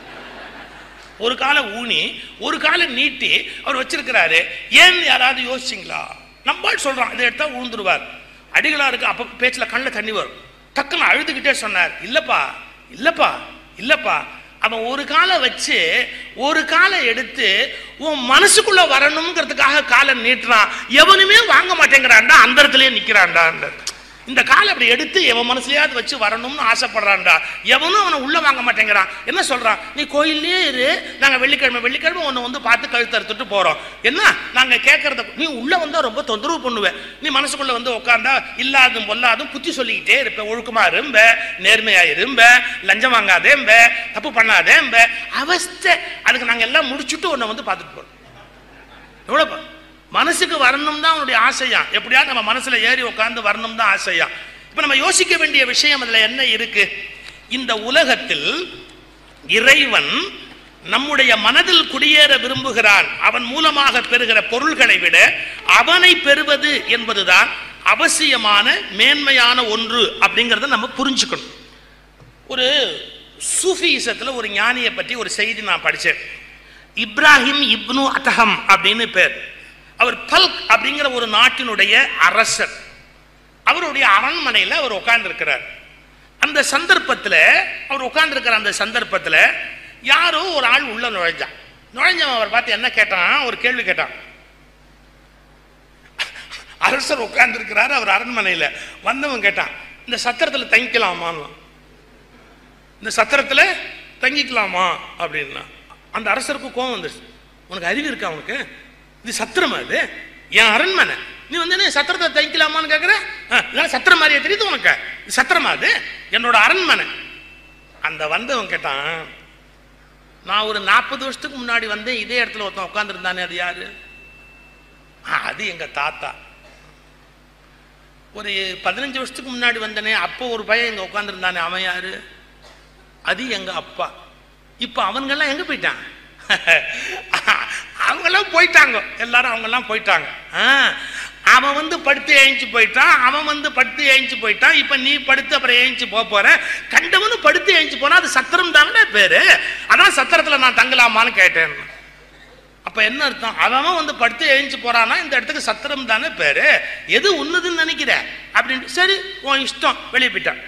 ஒரு காலை ஊனி ஒரு காலை நீட்டி அவர் வச்சிருக்கிறாரு ஏன்னு யாராவது யோசிச்சிங்களா நம்மால் சொல்றான் இதை எடுத்தா விழுந்துருவார் அடிகளாருக்கு அப்ப பேச்சுல கண்ணில் தண்ணி வரும் டக்குன்னு அழுதுகிட்டே சொன்னார் இல்லப்பா இல்லப்பா இல்லப்பா அவன் ஒரு காலை வச்சு ஒரு காலை எடுத்து உன் மனசுக்குள்ள வரணுங்கிறதுக்காக காலை நீட்டுறான் எவனுமே வாங்க மாட்டேங்கிறான்டா அந்த இடத்துலயே நிக்கிறான்டா இந்த காலை அப்படி எடுத்து எவன் மனசுலயாவது வச்சு வரணும்னு ஆசைப்படுறான்டா எவனும் அவனை உள்ள வாங்க மாட்டேங்கிறான் என்ன சொல்றான் நீ கோயிலே இரு நாங்க வெள்ளிக்கிழமை வெள்ளிக்கிழமை உன்னை வந்து பார்த்து கழுத்து அறுத்துட்டு போறோம் என்ன நாங்க கேட்கறத நீ உள்ள வந்தா ரொம்ப தொந்தரவு பண்ணுவ நீ மனசுக்குள்ள வந்து உட்காந்தா இல்லாதும் பொல்லாதும் புத்தி சொல்லிக்கிட்டே இருப்ப ஒழுக்கமா இரும்ப நேர்மையா இரும்ப லஞ்சம் வாங்காதேம்ப தப்பு பண்ணாதேம்ப அவஸ்தை அதுக்கு நாங்க எல்லாம் முடிச்சுட்டு உன்னை வந்து பார்த்துட்டு போறோம் எவ்வளவு மனசுக்கு வரணும் தான் அவனுடைய ஆசையா எப்படியாவது நம்ம மனசுல ஏறி உட்கார்ந்து வரணும் தான் ஆசையா இப்ப நம்ம யோசிக்க வேண்டிய விஷயம் அதுல என்ன இருக்கு இந்த உலகத்தில் இறைவன் நம்முடைய மனதில் குடியேற விரும்புகிறான் அவன் மூலமாக பெறுகிற பொருள்களை விட அவனை பெறுவது என்பதுதான் அவசியமான மேன்மையான ஒன்று அப்படிங்கிறத நம்ம புரிஞ்சுக்கணும் ஒரு சூஃபிசத்தில் ஒரு ஞானியை பற்றி ஒரு செய்தி நான் படித்தேன் இப்ராஹிம் இப்னு அத்தஹம் அப்படின்னு பேர் அவர் பல்க் அப்படிங்கிற ஒரு நாட்டினுடைய அரசர் அவருடைய அரண்மனையில் அவர் உட்கார்ந்துருக்கிறார் அந்த சந்தர்ப்பத்தில் அவர் உட்கார்ந்துருக்கிற அந்த சந்தர்ப்பத்தில் யாரோ ஒரு ஆள் உள்ள நுழைஞ்சான் நுழைஞ்சவன் அவர் பார்த்து என்ன கேட்டான் ஒரு கேள்வி கேட்டான் அரசர் உட்கார்ந்துருக்கிறார் அவர் அரண்மனையில் வந்தவன் கேட்டான் இந்த சத்திரத்தில் தங்கிக்கலாமான்னு இந்த சத்திரத்தில் தங்கிக்கலாமா அப்படின்னா அந்த அரசருக்கு கோவம் வந்துருச்சு உனக்கு அறிவு இருக்கா உனக்கு இது சத்திரமா இது என் அரண்மனை நீ வந்து என்ன சத்திரத்தை தங்கிக்கலாமான்னு கேட்குற இதெல்லாம் சத்திரம் மாதிரியே தெரியுது உனக்கு இது சத்திரமா அது என்னோட அரண்மனை அந்த வந்தவன் கேட்டான் நான் ஒரு நாற்பது வருஷத்துக்கு முன்னாடி வந்தேன் இதே இடத்துல ஒருத்தன் உட்காந்துருந்தானே அது யாரு "ஆ, அது எங்க தாத்தா ஒரு பதினஞ்சு வருஷத்துக்கு முன்னாடி வந்தனே அப்போ ஒரு பையன் இங்க உட்காந்துருந்தானே அவன் யாரு அது எங்க அப்பா இப்ப அவங்கெல்லாம் எங்க போயிட்டான் அவங்கெல்லாம் போயிட்டாங்க எல்லாரும் அவங்கெல்லாம் போயிட்டாங்க ஆ, அவன் வந்து படுத்து ஏஞ்சி போயிட்டான் அவன் வந்து படுத்து ஏஞ்சி போயிட்டான் இப்ப நீ படுத்து அப்புறம் ஏஞ்சி போக போற கண்டவனு படுத்து ஏஞ்சி போனா அது சத்திரம் தானே பேரு அதான் சத்திரத்துல நான் தங்கலாமான்னு கேட்டேன் அப்ப என்ன அர்த்தம் அவன் வந்து படுத்து எழுந்து போறானா இந்த இடத்துக்கு சத்திரம் தானே பேரு எது உன்னதுன்னு நினைக்கிற அப்படின்ட்டு சரி உன் இஷ்டம் வெளியே போயிட்டான்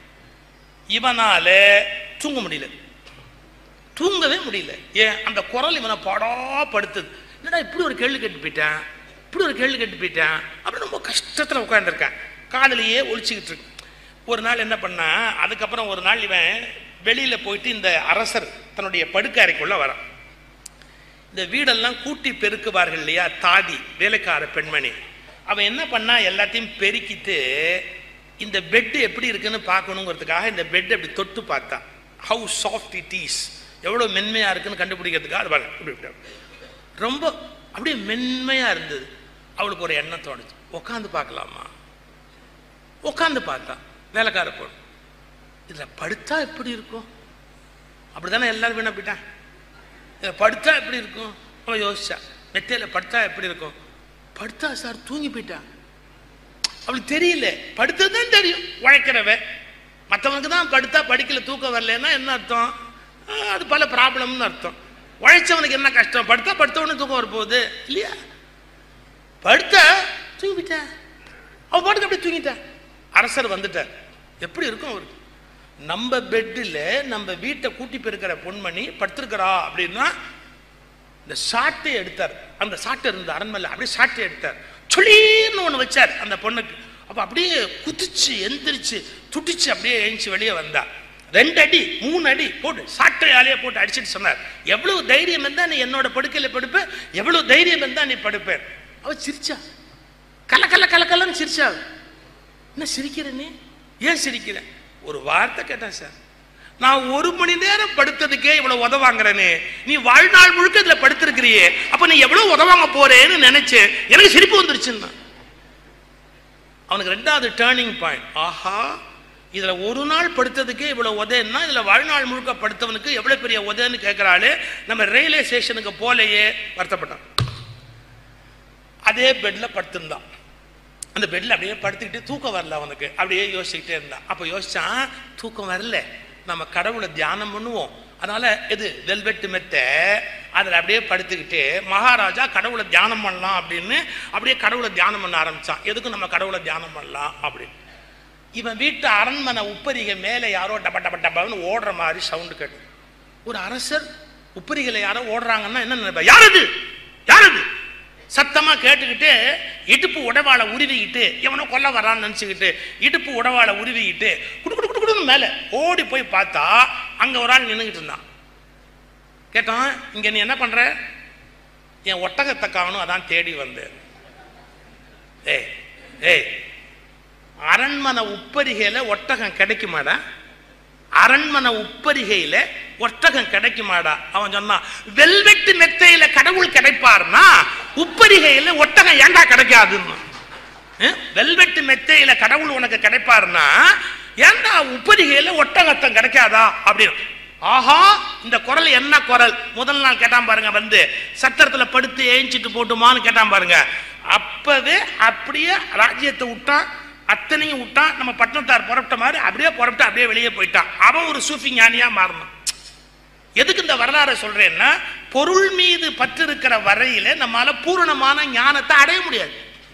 இவனால தூங்க முடியல தூங்கவே முடியல ஏன் அந்த குரல் இவனை பாடா படுத்துது என்னடா இப்படி ஒரு கேள்வி கேட்டு போயிட்டேன் இப்படி ஒரு கேள்வி கேட்டு போயிட்டேன் அப்படின்னு ரொம்ப கஷ்டத்துல உட்காந்துருக்கேன் காதலையே ஒழிச்சுக்கிட்டு இருக்கு ஒரு நாள் என்ன பண்ணா அதுக்கப்புறம் ஒரு நாள் இவன் வெளியில போயிட்டு இந்த அரசர் தன்னுடைய படுக்கை அறைக்குள்ள வரான் இந்த வீடெல்லாம் கூட்டி பெருக்குவார்கள் இல்லையா தாதி வேலைக்கார பெண்மணி அவன் என்ன பண்ணா எல்லாத்தையும் பெருக்கிட்டு இந்த பெட் எப்படி இருக்குன்னு பார்க்கணுங்கிறதுக்காக இந்த பெட் அப்படி தொட்டு பார்த்தான் ஹவு சாஃப்ட் இட் இஸ் எவ்வளோ மென்மையா இருக்குன்னு கண்டுபிடிக்கிறதுக்காக அது பாருங்க இப்படி இப்படி. ரொம்ப அப்படியே மென்மையா இருந்தது அவளுக்கு ஒரு எண்ணம் தோணுச்சு உட்காந்து பார்க்கலாமா உட்காந்து பார்த்தா வேலைக்கார பொண்ணு இதில் படுத்தா எப்படி இருக்கும் அப்படிதானே எல்லாரும் வீணா போயிட்டான் இதை படுத்தா எப்படி இருக்கும் அவன் யோசிச்சா மெத்தையில் படுத்தா எப்படி இருக்கும் படுத்தா சார் தூங்கி போயிட்டான் அவளுக்கு தெரியல படுத்தது தான் தெரியும் உழைக்கிறவ மற்றவனுக்கு தான் படுத்தா படிக்கல தூக்கம் வரலன்னா என்ன அர்த்தம் ஆஹ், அது பல ப்ராப்ளம்னு அர்த்தம் உழைச்சவனுக்கு என்ன கஷ்டம் படுத்தா படுத்தவனு தூக்கம் வரப்போகுது இல்லையா படுத்தா தூங்கி போயிட்டேன் அவன் பாட்டுக்கு அப்படியே தூங்கிட்டான் அரசர் வந்துட்டார் எப்படி இருக்கும் அவருக்கு நம்ம பெட்டில் நம்ம வீட்டை கூட்டி பெருக்கிற பொன்மணி படுத்திருக்கிறா அப்படின்னா இந்த சாட்டை எடுத்தார் அந்த சாட்டை இருந்த அரண்மனையில் அப்படியே சாட்டை எடுத்தார் சொல்லின்னு ஒன்று வச்சார் அந்த பொண்ணுக்கு அப்போ அப்படியே குதிச்சு எந்திரிச்சு துடிச்சு அப்படியே எழுந்துச்சு வெளியே வந்தா ரெண்டு அடி மூணு அடி போட்டு சாட்டையாலேயே போட்டு அடிச்சிட்டு சொன்னார் எவ்வளவு தைரியம் இருந்தா நீ என்னோட படுக்கையில் படுப்ப எவ்வளவு தைரியம் இருந்தா நீ படுப்பேன் அவ சிரிச்சா கல கல கல கலன்னு சிரிச்சா என்ன சிரிக்கிற நீ ஏன் சிரிக்கிற ஒரு வார்த்தை கேட்டேன் சார் நான் ஒரு மணி நேரம் படுத்ததுக்கே இவ்வளவு உதவாங்கிறனே நீ வாழ்நாள் முழுக்க இதுல படுத்திருக்கிறியே அப்ப நீ எவ்வளவு உதவாங்க போறேன்னு நினைச்சு எனக்கு சிரிப்பு வந்துருச்சுன்னா அவனுக்கு ரெண்டாவது டேர்னிங் பாயிண்ட் ஆஹா இதுல ஒரு நாள் படுத்ததுக்கே இவ்வளவு உதன்னா இதுல வாழ்நாள் முழுக்க படுத்தவனுக்கு எவ்வளவு பெரிய உதன்னு கேட்கிறாளே நம்ம ரயில்வே ஸ்டேஷனுக்கு போலையே வருத்தப்பட்டான் அதே பெட்ல படுத்திருந்தான் அந்த பெட்ல அப்படியே படுத்துக்கிட்டு தூக்கம் வரல அவனுக்கு அப்படியே யோசிச்சுக்கிட்டே இருந்தான் அப்போ யோசிச்சான் தூக்கம் வரல நம்ம கடவுளை தியானம் பண்ணுவோம் அதனால இது வெல்வெட்டு மெத்த அதில் அப்படியே படுத்துக்கிட்டு மகாராஜா கடவுளை தியானம் பண்ணலாம் அப்படின்னு அப்படியே கடவுளை தியானம் பண்ண ஆரம்பிச்சான் எதுக்கும் நம்ம கடவுளை தியானம் பண்ணலாம் அப்படின்னு இவன் வீட்டு அரண்மனை உப்பரிகை மேலே யாரோ டப டப டபன்னு ஓடுற மாதிரி சவுண்டு கேட்டு ஒரு அரசர் உப்பரிகளை யாரோ ஓடுறாங்கன்னா என்ன நினைப்பா யார் அது யார் அது சத்தமா கேட்டுக்கிட்டு இடுப்பு உடவாளை உருவிக்கிட்டு எவனோ கொல்ல வரான்னு நினச்சிக்கிட்டு இடுப்பு உடவாளை உருவிக்கிட்டு குடு குடு குடு குடுன்னு மேலே ஓடி போய் பார்த்தா அங்கே ஒரு ஆள் நின்றுக்கிட்டு இருந்தான் கேட்டான் இங்கே நீ என்ன பண்ற என் ஒட்டகத்தை காணும் அதான் தேடி வந்தேன் ஏய் ஏய் அரண்மனை உப்பரிகையில ஒட்டகம் கிடைக்குமாடா அரண்மனை உப்பரிகையில ஒட்டகம் கிடைக்குமாடா அவன் சொன்னான் வெல்வெட்டு மெத்தையில கடவுள் கிடைப்பார்னா உப்பரிகையில ஒட்டகம் ஏன்டா கிடைக்காதுன்னு அஹ், வெல்வெட்டு மெத்தையில கடவுள் உனக்கு கிடைப்பாருன்னா ஏன்டா உப்பரிகையில ஒட்டகத்தம் கிடைக்காதா அப்படின்னு ஆஹா இந்த குரல் என்ன குரல் முதல் நாள் கேட்டான் பாருங்க வந்து சத்திரத்துல படுத்து ஏஞ்சிட்டு போட்டுமான்னு கேட்டான் பாருங்க அப்பவே அப்படியே ராஜ்யத்தை விட்டான் அத்தனையும் விட்டான் நம்ம பட்டணத்தார் புறப்பட்ட மாதிரி அப்படியே புறப்பட்டு அப்படியே வெளியே போயிட்டான் அவன் ஒரு சூஃபி ஞானியா மாறணும் எதுக்கு இந்த வரலாறை சொல்றேன்னா பொருள் மீது பற்று இருக்கிற வரையில நம்மால பூரணமான ஞானத்தை அடைய முடியாது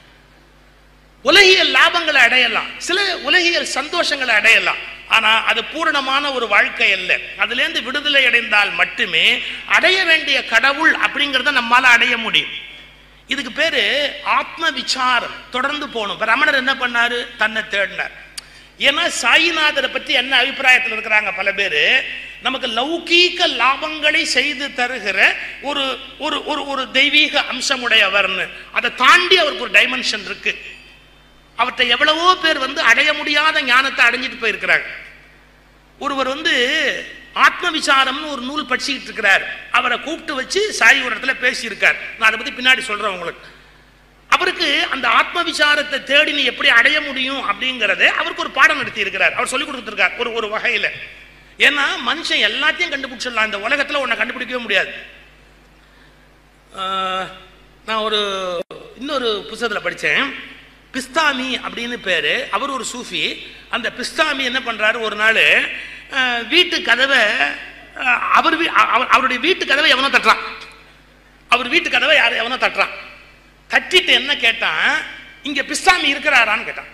உலகியல் லாபங்களை அடையலாம் சில உலகியல் சந்தோஷங்களை அடையலாம் ஆனா அது பூரணமான ஒரு வாழ்க்கை அல்ல அதுலேருந்து விடுதலை அடைந்தால் மட்டுமே அடைய வேண்டிய கடவுள் அப்படிங்கிறத நம்மால அடைய முடியும் இதுக்கு பேரு ஆத்ம விசாரம் தொடர்ந்து போகணும் இப்ப ரமணர் என்ன பண்ணாரு தன்னை தேடினார் ஏன்னா சாயிநாதரை பற்றி என்ன அபிப்பிராயத்தில் இருக்கிறாங்க பல பேர் நமக்கு லௌகீக லாபங்களை செய்து தருகிற ஒரு ஒரு ஒரு ஒரு தெய்வீக அம்சமுடையவர்னு அதை தாண்டி அவருக்கு ஒரு டைமென்ஷன் இருக்கு அவர்கிட்ட எவ்வளவோ பேர் வந்து அடைய முடியாத ஞானத்தை அடைஞ்சிட்டு போயிருக்கிறாங்க ஒருவர் வந்து ஆத்ம விசாரம்னு ஒரு நூல் படிச்சுக்கிட்டு இருக்கிறார் அவரை கூப்பிட்டு வச்சு சாய் ஒரு இடத்துல பேசியிருக்கார் நான் அதை பத்தி பின்னாடி சொல்றேன் உங்களுக்கு அவருக்கு அந்த ஆத்ம விசாரத்தை தேடி நீ எப்படி அடைய முடியும் அப்படிங்கறத அவருக்கு ஒரு பாடம் நடத்தி இருக்கிறார் அவர் சொல்லி கொடுத்துருக்கார் ஒரு ஒரு வகையில ஏன்னா மனுஷன் எல்லாத்தையும் கண்டுபிடிச்சிடலாம் இந்த உலகத்துல உன்னை கண்டுபிடிக்கவே முடியாது ஆஹ், நான் ஒரு இன்னொரு புத்தகத்தில் படித்தேன் பிஸ்தாமி அப்படின்னு பேர் அவர் ஒரு சூஃபி அந்த பிஸ்தாமி என்ன பண்ணுறாரு ஒரு நாள் ஆஹ், வீட்டு கதவை ஆஹ், அவர் வீ- அவர்- அவருடைய வீட்டு கதவை எவனோ தட்டுறான் அவர் வீட்டு கதவை யார் எவனோ தட்டுறான் தட்டிட்டு என்ன கேட்டான் இங்க பிஸ்தாமி இருக்கிறாரான்னு கேட்டான்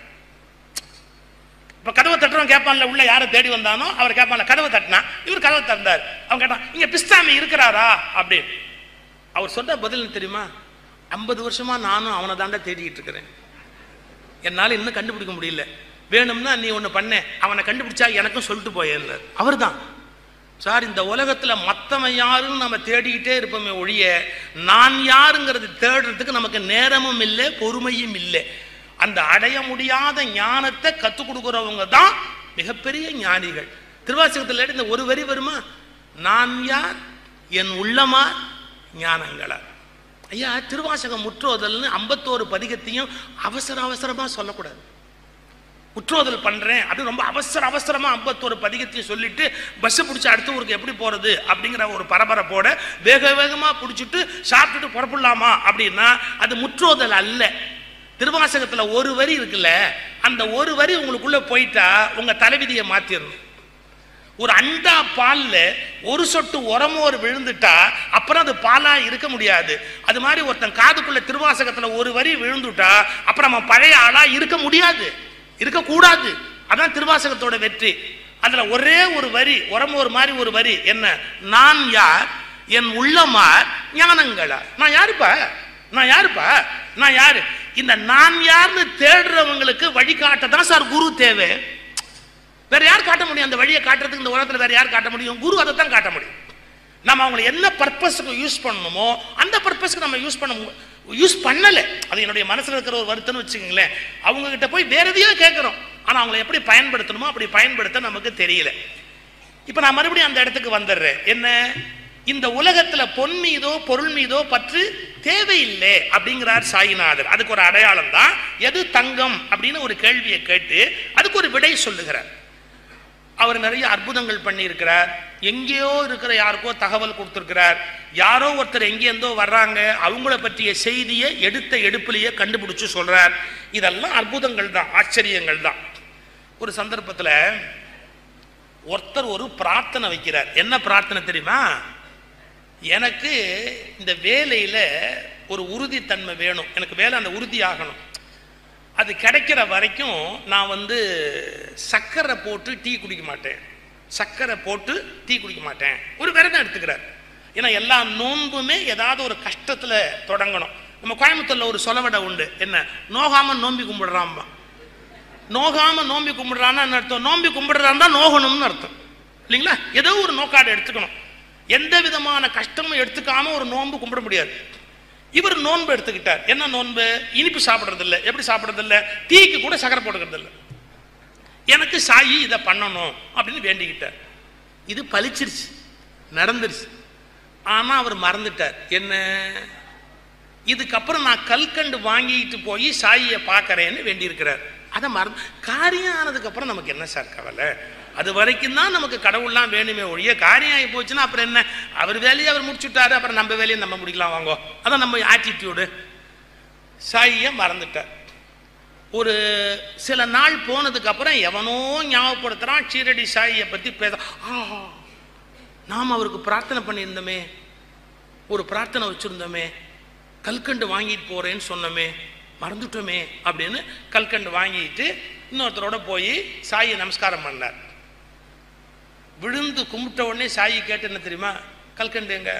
இப்ப கதவை தட்டுறவன் கேட்பான்ல உள்ள யாரை தேடி வந்தானோ அவர் கேட்பான்ல கதவை தட்டினா இவர் கதவை திறந்தார் அவன் கேட்டான் இங்க பிஸ்தாமி இருக்கிறாரா அப்படின்னு அவர் சொன்ன பதில் என்ன தெரியுமா ஐம்பது வருஷமா நானும் அவனை தாண்டா தேடிக்கிட்டு இருக்கிறேன் என்னால் இன்னும் கண்டுபிடிக்க முடியல வேணும்னா நீ ஒன்று பண்ண அவனை கண்டுபிடிச்சா எனக்கும் சொல்லிட்டு போயேன்னார் அவர் தான் சார் இந்த உலகத்துல மத்தவன் யாருன்னு நம்ம தேடிக்கிட்டே இருப்போமே ஒழிய நான் யாருங்கிறது தேடுறதுக்கு நமக்கு நேரமும் இல்லை பொறுமையும் இல்லை அந்த அடைய முடியாத ஞானத்தை கற்றுக் கொடுக்குறவங்க தான் மிகப்பெரிய ஞானிகள் திருவாசகத்தில் இந்த ஒரு வரி வருமா நான் யார் என் உள்ளமா ஞானங்களா ஐயா திருவாசகம் முற்றோதல்னு ஐம்பத்தோரு பதிகத்தையும் அவசர அவசரமா சொல்லக்கூடாது முற்றோதல் பண்றேன் அது ரொம்ப அவசர அவசரமா ஐம்பத்தோரு பதிகத்தையும் சொல்லிட்டு பஸ் பிடிச்சி அடுத்த ஊருக்கு எப்படி போறது அப்படிங்கிற ஒரு பரபரப்போட வேக வேகமா பிடிச்சிட்டு சாப்பிட்டுட்டு புறப்படலாமா அப்படின்னா அது முற்றோதல் அல்ல திருவாசகத்துல ஒரு வரி இருக்குல்ல அந்த ஒரு வரி உங்களுக்குள்ள போயிட்டா உங்க தலைவிதியை மாத்திரணும் ஒரு அண்டா பால்ல ஒரு சொட்டு உரமோர் விழுந்துட்டா அப்புறம் அது பாலா இருக்க முடியாது அது மாதிரி ஒருத்தன் காதுக்குள்ள திருவாசகத்துல ஒரு வரி விழுந்துட்டா அப்புறம் நம்ம பழைய ஆளா இருக்க முடியாது இருக்க கூடாது அதான் திருவாசகத்தோட வெற்றி அதுல ஒரே ஒரு வரி உரமோர் மாதிரி ஒரு வரி என்ன நான் யார் என் உள்ளமார் ஞானங்களா நான் யாருப்பா நான் யாருப்பா நான் யாரு இந்த நான் யாருன்னு தேடுறவங்களுக்கு வழிகாட்ட தான் சார் குரு தேவை வேற யார் காட்ட முடியும் அந்த வழியை காட்டுறதுக்கு இந்த உலகத்துல வேற யார் காட்ட முடியும் குரு அதை தான் காட்ட முடியும் நம்ம அவங்களை என்ன பர்பஸ்க்கு யூஸ் பண்ணணுமோ அந்த பர்பஸ்க்கு நம்ம யூஸ் பண்ண யூஸ் பண்ணல அது என்னுடைய மனசுல இருக்கிற ஒரு வருத்தம்னு வச்சுக்கோங்களேன் அவங்க கிட்ட போய் வேற எதையோ கேட்கிறோம் ஆனா அவங்களை எப்படி பயன்படுத்தணுமோ அப்படி பயன்படுத்த நமக்கு தெரியல இப்ப நான் மறுபடியும் அந்த இடத்துக்கு வந்துடுறேன் என்ன இந்த உலகத்துல பொன் மீதோ பொருள் மீதோ பற்று தேவையில்லை அப்படிங்கிறார் சாயிநாதர் அதுக்கு ஒரு அடையாளம் தான் எது தங்கம் அப்படின்னு ஒரு கேள்வியை கேட்டு அதுக்கு ஒரு விடை சொல்லுகிறார் அவர் நிறைய அற்புதங்கள் பண்ணியிருக்கிறார் எங்கேயோ இருக்கிற யாருக்கோ தகவல் கொடுத்துருக்கிறார் யாரோ ஒருத்தர் எங்கேருந்தோ வர்றாங்க அவங்கள பற்றிய செய்தியை எடுத்த எடுப்பிலேயே கண்டுபிடிச்சு சொல்றார் இதெல்லாம் அற்புதங்கள் தான் ஆச்சரியங்கள் தான் ஒரு சந்தர்ப்பத்தில் ஒருத்தர் ஒரு பிரார்த்தனை வைக்கிறார் என்ன பிரார்த்தனை தெரியுமா எனக்கு இந்த வேலையில ஒரு உறுதித்தன்மை வேணும் எனக்கு வேலை அந்த உறுதி ஆகணும் அது கிடைக்கிற வரைக்கும் நான் வந்து சர்க்கரை போட்டு டீ குடிக்க மாட்டேன் சர்க்கரை போட்டு டீ குடிக்க மாட்டேன் ஒரு விரதம் எடுத்துக்கிறார் ஏன்னா எல்லா நோன்புமே ஏதாவது ஒரு கஷ்டத்தில் தொடங்கணும் நம்ம கோயம்புத்தூர்ல ஒரு சொலவடை உண்டு என்ன நோகாம நோம்பி கும்பிடுறாம்பா நோகாம நோம்பி கும்பிடுறான்னா என்ன அர்த்தம் நோம்பி கும்பிடுறான் தான் நோகணும்னு அர்த்தம் இல்லைங்களா ஏதோ ஒரு நோக்காடு எடுத்துக்கணும் எந்த விதமான கஷ்டமும் எடுத்துக்காம ஒரு நோன்பு கும்பிட முடியாது இவர் நோன்பு எடுத்துக்கிட்டார் என்ன நோன்பு இனிப்பு சாப்பிட்றது இல்லை எப்படி சாப்பிட்றது இல்லை டீக்கு கூட சக்கரை போட்டுக்கிறது இல்லை எனக்கு சாயி இதை பண்ணணும் அப்படின்னு வேண்டிக்கிட்டார் இது பலிச்சிருச்சு நடந்துருச்சு ஆனா அவர் மறந்துட்டார் என்ன இதுக்கப்புறம் நான் கல்கண்டு வாங்கிட்டு போய் சாயியை பார்க்கறேன்னு வேண்டியிருக்கிறார் அதை மறந்து காரியம் ஆனதுக்கப்புறம் நமக்கு என்ன சார் கவலை அது வரைக்கும் தான் நமக்கு கடவுள்லாம் வேணுமே ஒழிய காரியம் ஆகி போச்சுன்னா அப்புறம் என்ன அவர் வேலையை அவர் முடிச்சுட்டாரு அப்புறம் நம்ம வேலையை நம்ம முடிக்கலாம் வாங்கோ அதான் நம்ம ஆட்டிடியூடு சாயியை மறந்துட்டார் ஒரு சில நாள் போனதுக்கு அப்புறம் எவனோ ஞாபகப்படுத்துறான் சீரடி சாயியை பத்தி பேச ஆஹா நாம் அவருக்கு பிரார்த்தனை பண்ணியிருந்தோமே ஒரு பிரார்த்தனை வச்சிருந்தோமே கல்கண்டு வாங்கிட்டு போறேன்னு சொன்னோமே மறந்துட்டோமே அப்படின்னு கல்கண்டு வாங்கிட்டு இன்னொருத்தரோட போய் சாயை நமஸ்காரம் பண்ணார் விழுந்து கும்பிட்ட உடனே சாயி கேட்டு என்ன தெரியுமா கல்கண்டு எங்க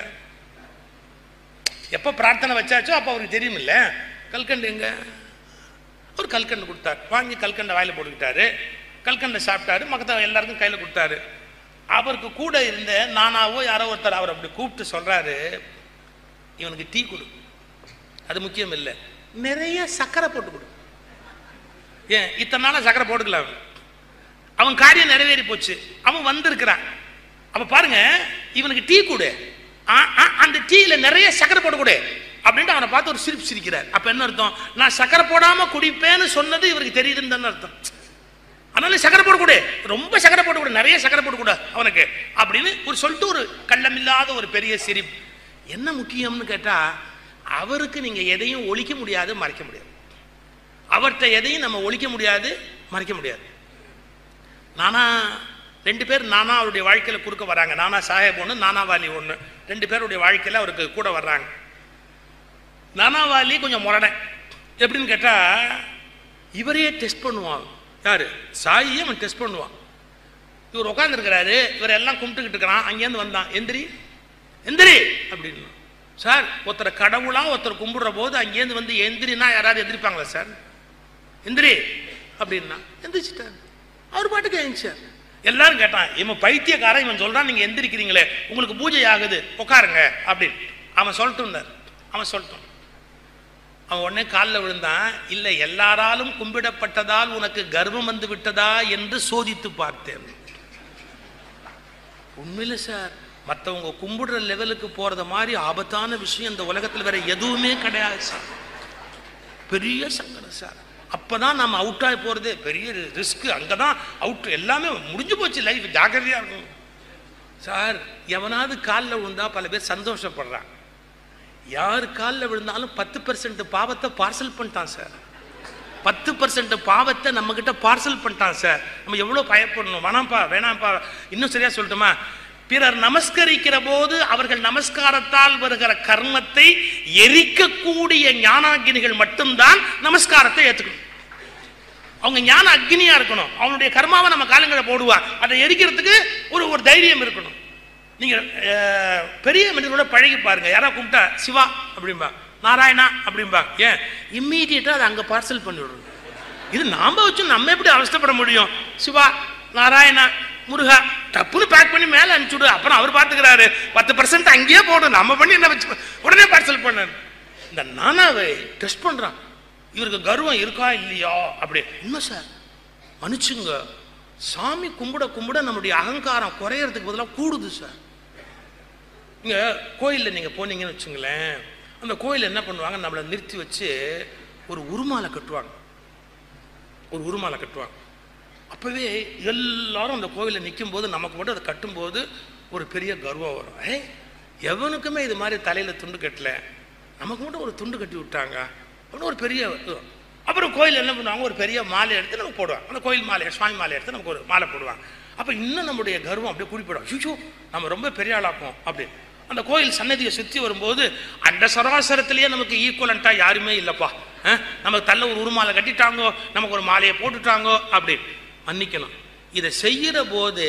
எப்போ பிரார்த்தனை வச்சாச்சோ அப்போ அவருக்கு தெரியுமில்ல கல்கண்டு எங்க ஒரு கல்கண்டு கொடுத்தார் வாங்கி கல்கண்டை வாயில போட்டுக்கிட்டாரு கல்கண்டை சாப்பிட்டாரு மக்கள் எல்லாருக்கும் கையில் கொடுத்தாரு அவருக்கு கூட இருந்த நானாவோ யாரோ ஒருத்தர் அவர் அப்படி கூப்பிட்டு சொல்றாரு இவனுக்கு டீ கொடு அது முக்கியம் இல்லை நிறைய சக்கரை போட்டு கொடு ஏன் இத்தனை நாளா சக்கரை போட்டுக்கல அவன் அவன் காரியம் நிறைவேறி போச்சு அவன் வந்திருக்கிறான் அப்ப பாருங்க இவனுக்கு டீ கொடு ஆ, ஆ, அந்த டீல நிறைய சக்கரை போட்டு கொடு அப்படின்ட்டு அவனை பார்த்து ஒரு சிரிப்பு சிரிக்கிறார் அப்ப என்ன அர்த்தம் நான் சக்கரை போடாம குடிப்பேன்னு சொன்னது இவருக்கு தெரியுதுன்னு தானே அர்த்தம் அதனால சக்கரை போட்டு கொடு ரொம்ப சக்கரை போட்டு கொடு நிறைய சக்கரை போட்டு கொடு அவனுக்கு அப்படின்னு ஒரு சொல்லிட்டு ஒரு கள்ளமில்லாத ஒரு பெரிய சிரிப்பு என்ன முக்கியம்னு கேட்டா அவருக்கு நீங்க எதையும் ஒழிக்க முடியாது மறைக்க முடியாது அவர்கிட்ட எதையும் நம்ம ஒழிக்க முடியாது மறைக்க முடியாது நானா ரெண்டு பேர் நானா அவருடைய வாழ்க்கையில குறுக்க வராங்க நானா சாஹேப் ஒன்று நானாவாலி ஒன்று ரெண்டு பேருடைய வாழ்க்கையில அவருக்கு கூட வர்றாங்க நானாவாலி கொஞ்சம் முரடன் எப்படின்னு கேட்டா இவரையே டெஸ்ட் பண்ணுவான் யாரு சாயியே அவன் டெஸ்ட் பண்ணுவான் இவர் உட்காந்துருக்கிறாரு இவர் எல்லாம் கும்பிட்டுக்கிட்டு இருக்கிறான் அங்கேருந்து வந்தான் எந்திரி எந்திரி அப்படின்னு சார் ஒருத்தரை கடவுளா ஒருத்தர் கும்பிடுற போது அங்கேருந்து வந்து எந்திரினா யாராவது எந்திரிப்பாங்களா சார் எந்திரி அப்படின்னா எந்திரிச்சிட்டார் அவர் பாட்டுக்கு எழுந்தார் எல்லாரும் கேட்டான் இவன் பைத்தியக்காரன் இவன் சொல்றான் நீங்க எந்திரிக்கிறீங்களே உங்களுக்கு பூஜை ஆகுது உட்காருங்க அப்படின்னு அவன் சொல்லிட்டு இருந்தார் அவன் சொல்லிட்டான் அவன் உடனே காலில் விழுந்தான் இல்லை எல்லாராலும் கும்பிடப்பட்டதால் உனக்கு கர்வம் வந்து விட்டதா என்று சோதித்து பார்த்தேன் உண்மையில சார் மற்றவங்க கும்பிடுற லெவலுக்கு போறது மாதிரி ஆபத்தான விஷயம் இந்த உலகத்தில் வேற எதுவுமே கிடையாது சார் பெரிய சங்கடம் சார் அப்பதான் நம்ம அவுட் ஆகி போறது பெரிய ரிஸ்க் அங்கதான் அவுட் எல்லாமே முடிஞ்சு போச்சு லைஃப் ஜாக்கிரதையா இருக்கும் சார் எவனாவது காலில் விழுந்தா பல பேர் சந்தோஷப்படுறான் யார் காலில் விழுந்தாலும் பத்து பர்சன்ட் பாவத்தை பார்சல் பண்ணிட்டான் சார் பத்து பர்சன்ட் பாவத்தை நம்ம கிட்ட பார்சல் பண்ணிட்டான் சார் நம்ம எவ்வளவு பயப்படணும் வேணாம்ப்பா வேணாம்ப்பா இன்னும் சரியா சொல்லட்டுமா பிறர் நமஸ்கரிக்கிற போது அவர்கள் நமஸ்காரத்தால் வருகிற கர்மத்தை எரிக்கக்கூடிய ஞானாகினிகள் மட்டும்தான் நமஸ்காரத்தை ஏத்துக்கணும் அவங்க ஞான அக்னியா இருக்கணும் அவனுடைய கர்மாவை நம்ம காலங்களை போடுவான் அதை எரிக்கிறதுக்கு ஒரு ஒரு தைரியம் இருக்கணும் நீங்க அஹ், பெரிய மனிதரோட பழகி பாருங்க யாரா கும்பிட்டா சிவா அப்படிம்பா நாராயணா அப்படிம்பா ஏன் இம்மீடியட்டா அதை அங்க பார்சல் பண்ணி விடுறது இது நாம வச்சு நம்ம எப்படி அவஸ்தைப்பட முடியும் சிவா நாராயணா முருகா டப்புன்னு பேக் பண்ணி மேல அனுப்பிச்சுடு அப்புறம் அவர் பார்த்துக்கிறாரு பத்து பர்சன்ட் அங்கேயே போடும் நம்ம பண்ணி என்ன வச்சு உடனே பார்சல் பண்ணாரு இந்த நானாவை டெஸ்ட் பண்றான் இவருக்கு கர்வம் இருக்கா இல்லையா அப்படி உண்மை சார் மன்னிச்சுங்க சாமி கும்பிட கும்பிட நம்முடைய அகங்காரம் குறையறதுக்கு பதிலாக கூடுது சார் இங்க கோயிலில் நீங்க போனீங்கன்னு வச்சுங்களேன் அந்த கோயில் என்ன பண்ணுவாங்க நம்மளை நிறுத்தி வச்சு ஒரு உருமாலை கட்டுவாங்க ஒரு உருமாலை கட்டுவாங்க அப்பவே எல்லாரும் அந்த கோவிலில் நிற்கும் போது நமக்கு மட்டும் அதை கட்டும்போது ஒரு பெரிய கர்வம் வரும் ஏ எவனுக்குமே இது மாதிரி தலையில துண்டு கட்டல நமக்கு மட்டும் ஒரு துண்டு கட்டி விட்டாங்க அப்படின்னு ஒரு பெரிய இது. அப்புறம் கோயில் என்ன பண்ணுவாங்க ஒரு பெரிய மாலை எடுத்து நமக்கு போடுவாங்க அந்த கோயில் மாலை சுவாமி மாலை எடுத்து நமக்கு ஒரு மாலை போடுவாங்க அப்போ இன்னும் நம்முடைய கர்வம் அப்படியே குறிப்பிடும் ஐயோ நம்ம ரொம்ப பெரிய ஆளாக்கும் அப்படின்னு அந்த கோயில் சன்னதியை சுற்றி வரும்போது அந்த சராசரத்திலேயே நமக்கு ஈக்குவலண்ட்டாக யாருமே இல்லைப்பா அஹ், நமக்கு தள்ள ஒரு உருமாலை கட்டிட்டாங்கோ நமக்கு ஒரு மாலையை போட்டுட்டாங்கோ அப்படி மன்னிக்கணும் இதை செய்கிற போது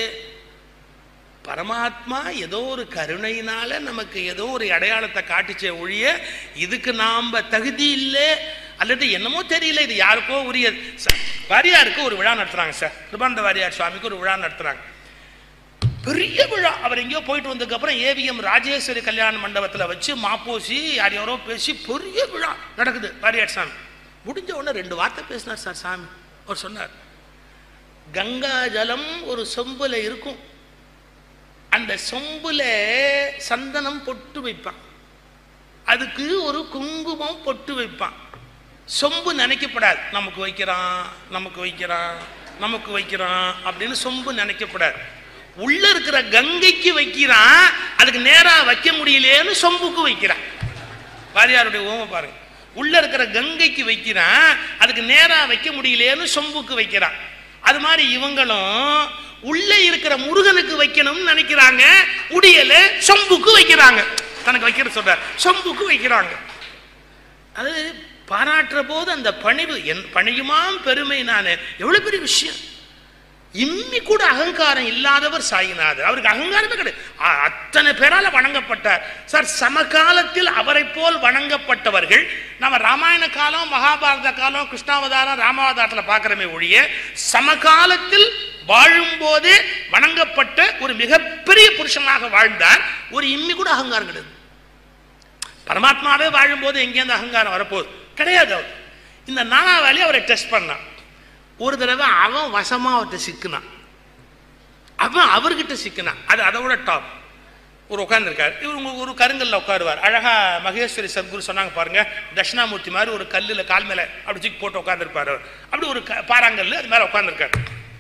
பரமாத்மா ஏதோ ஒரு கருணையினால நமக்கு ஏதோ ஒரு அடையாளத்தை காட்டுச்சே ஒழிய இதுக்கு நாம தகுதி இல்லை அல்லது என்னமோ தெரியல இது யாருக்கோ உரிய ச- வாரியாருக்கு ஒரு விழா நடத்துறாங்க சார் கிருபானந்த வாரியார் சுவாமிக்கு ஒரு விழா நடத்துறாங்க பெரிய விழா அவர் எங்கேயோ போயிட்டு வந்ததுக்கு அப்புறம் ஏவிஎம் ராஜேஸ்வரி கல்யாண மண்டபத்தில் வச்சு மாப்போசி யார் யாரோ பேசி பெரிய விழா நடக்குது வாரியார் சாமி முடிஞ்ச உடனே ரெண்டு வார்த்தை பேசினார் சார் சாமி அவர் சொன்னார் கங்கா ஜலம் ஒரு சொம்புல இருக்கும் அந்த சொம்புல சந்தனம் பொட்டு வைப்பான் அதுக்கு ஒரு குங்குமம் பொட்டு வைப்பான் சொம்பு நினைக்கப்படாது நமக்கு வைக்கிறான் நமக்கு வைக்கிறான் நமக்கு வைக்கிறான் அப்படின்னு சொம்பு நினைக்கப்படாது உள்ள இருக்கிற கங்கைக்கு வைக்கிறான் அதுக்கு நேரா வைக்க முடியலையேன்னு சொம்புக்கு வைக்கிறான் வாரியாருடைய ஓம பாருங்க உள்ள இருக்கிற கங்கைக்கு வைக்கிறான் அதுக்கு நேரா வைக்க முடியலையேன்னு சொம்புக்கு வைக்கிறான் அது மாதிரி இவங்களும் உள்ள இருக்கிற முருகனுக்கு வைக்கணும்னு நினைக்கிறாங்க முடியல சொம்புக்கு வைக்கிறாங்க தனக்கு வைக்கிற சொல்றார் சொம்புக்கு வைக்கிறாங்க அது பாராட்டுற போது அந்த பணிவு என் பணியுமாம் பெருமை நான் எவ்வளவு பெரிய விஷயம் இம்மி கூட அகங்காரம் இல்லாதவர் சாயிநாதர் அவருக்கு அகங்காரமே கிடையாது அ- அத்தனை பேரால வணங்கப்பட்டார் சார் சமகாலத்தில் அவரை போல் வணங்கப்பட்டவர்கள் நம்ம ராமாயண காலம் மகாபாரத காலம் கிருஷ்ணாவதாரம் ராமாவதாரத்தில் பார்க்கிறோமே ஒழிய சமகாலத்தில் வாழும்போதே வணங்கப்பட்ட ஒரு மிகப்பெரிய புருஷனாக வாழ்ந்தார் ஒரு இம்மி கூட அகங்காரம் கிடையாது பரமாத்மாவே வாழும்போது எங்கேருந்து அகங்காரம் வரப்போகுது கிடையாது அவர் இந்த நானாவாலி அவரை டெஸ்ட் பண்ணான் ஒரு தடவை அவன் வசமா அவர்கிட்ட சிக்கினான் அவன் அவர்கிட்ட சிக்கினான் அது அதை விட டாப் ஒரு உட்காந்துருக்காரு இவர் உங்களுக்கு ஒரு கருங்கல்ல உட்காருவார் அழகா மகேஸ்வரி சத்குரு சொன்னாங்க பாருங்க தட்சிணாமூர்த்தி மாதிரி ஒரு கல்லுல கால் மேல அப்படி தூக்கி போட்டு உட்காந்துருப்பாரு அவர் அப்படி ஒரு க- பாறாங்கல்லு அது மேல உட்காந்துருக்காரு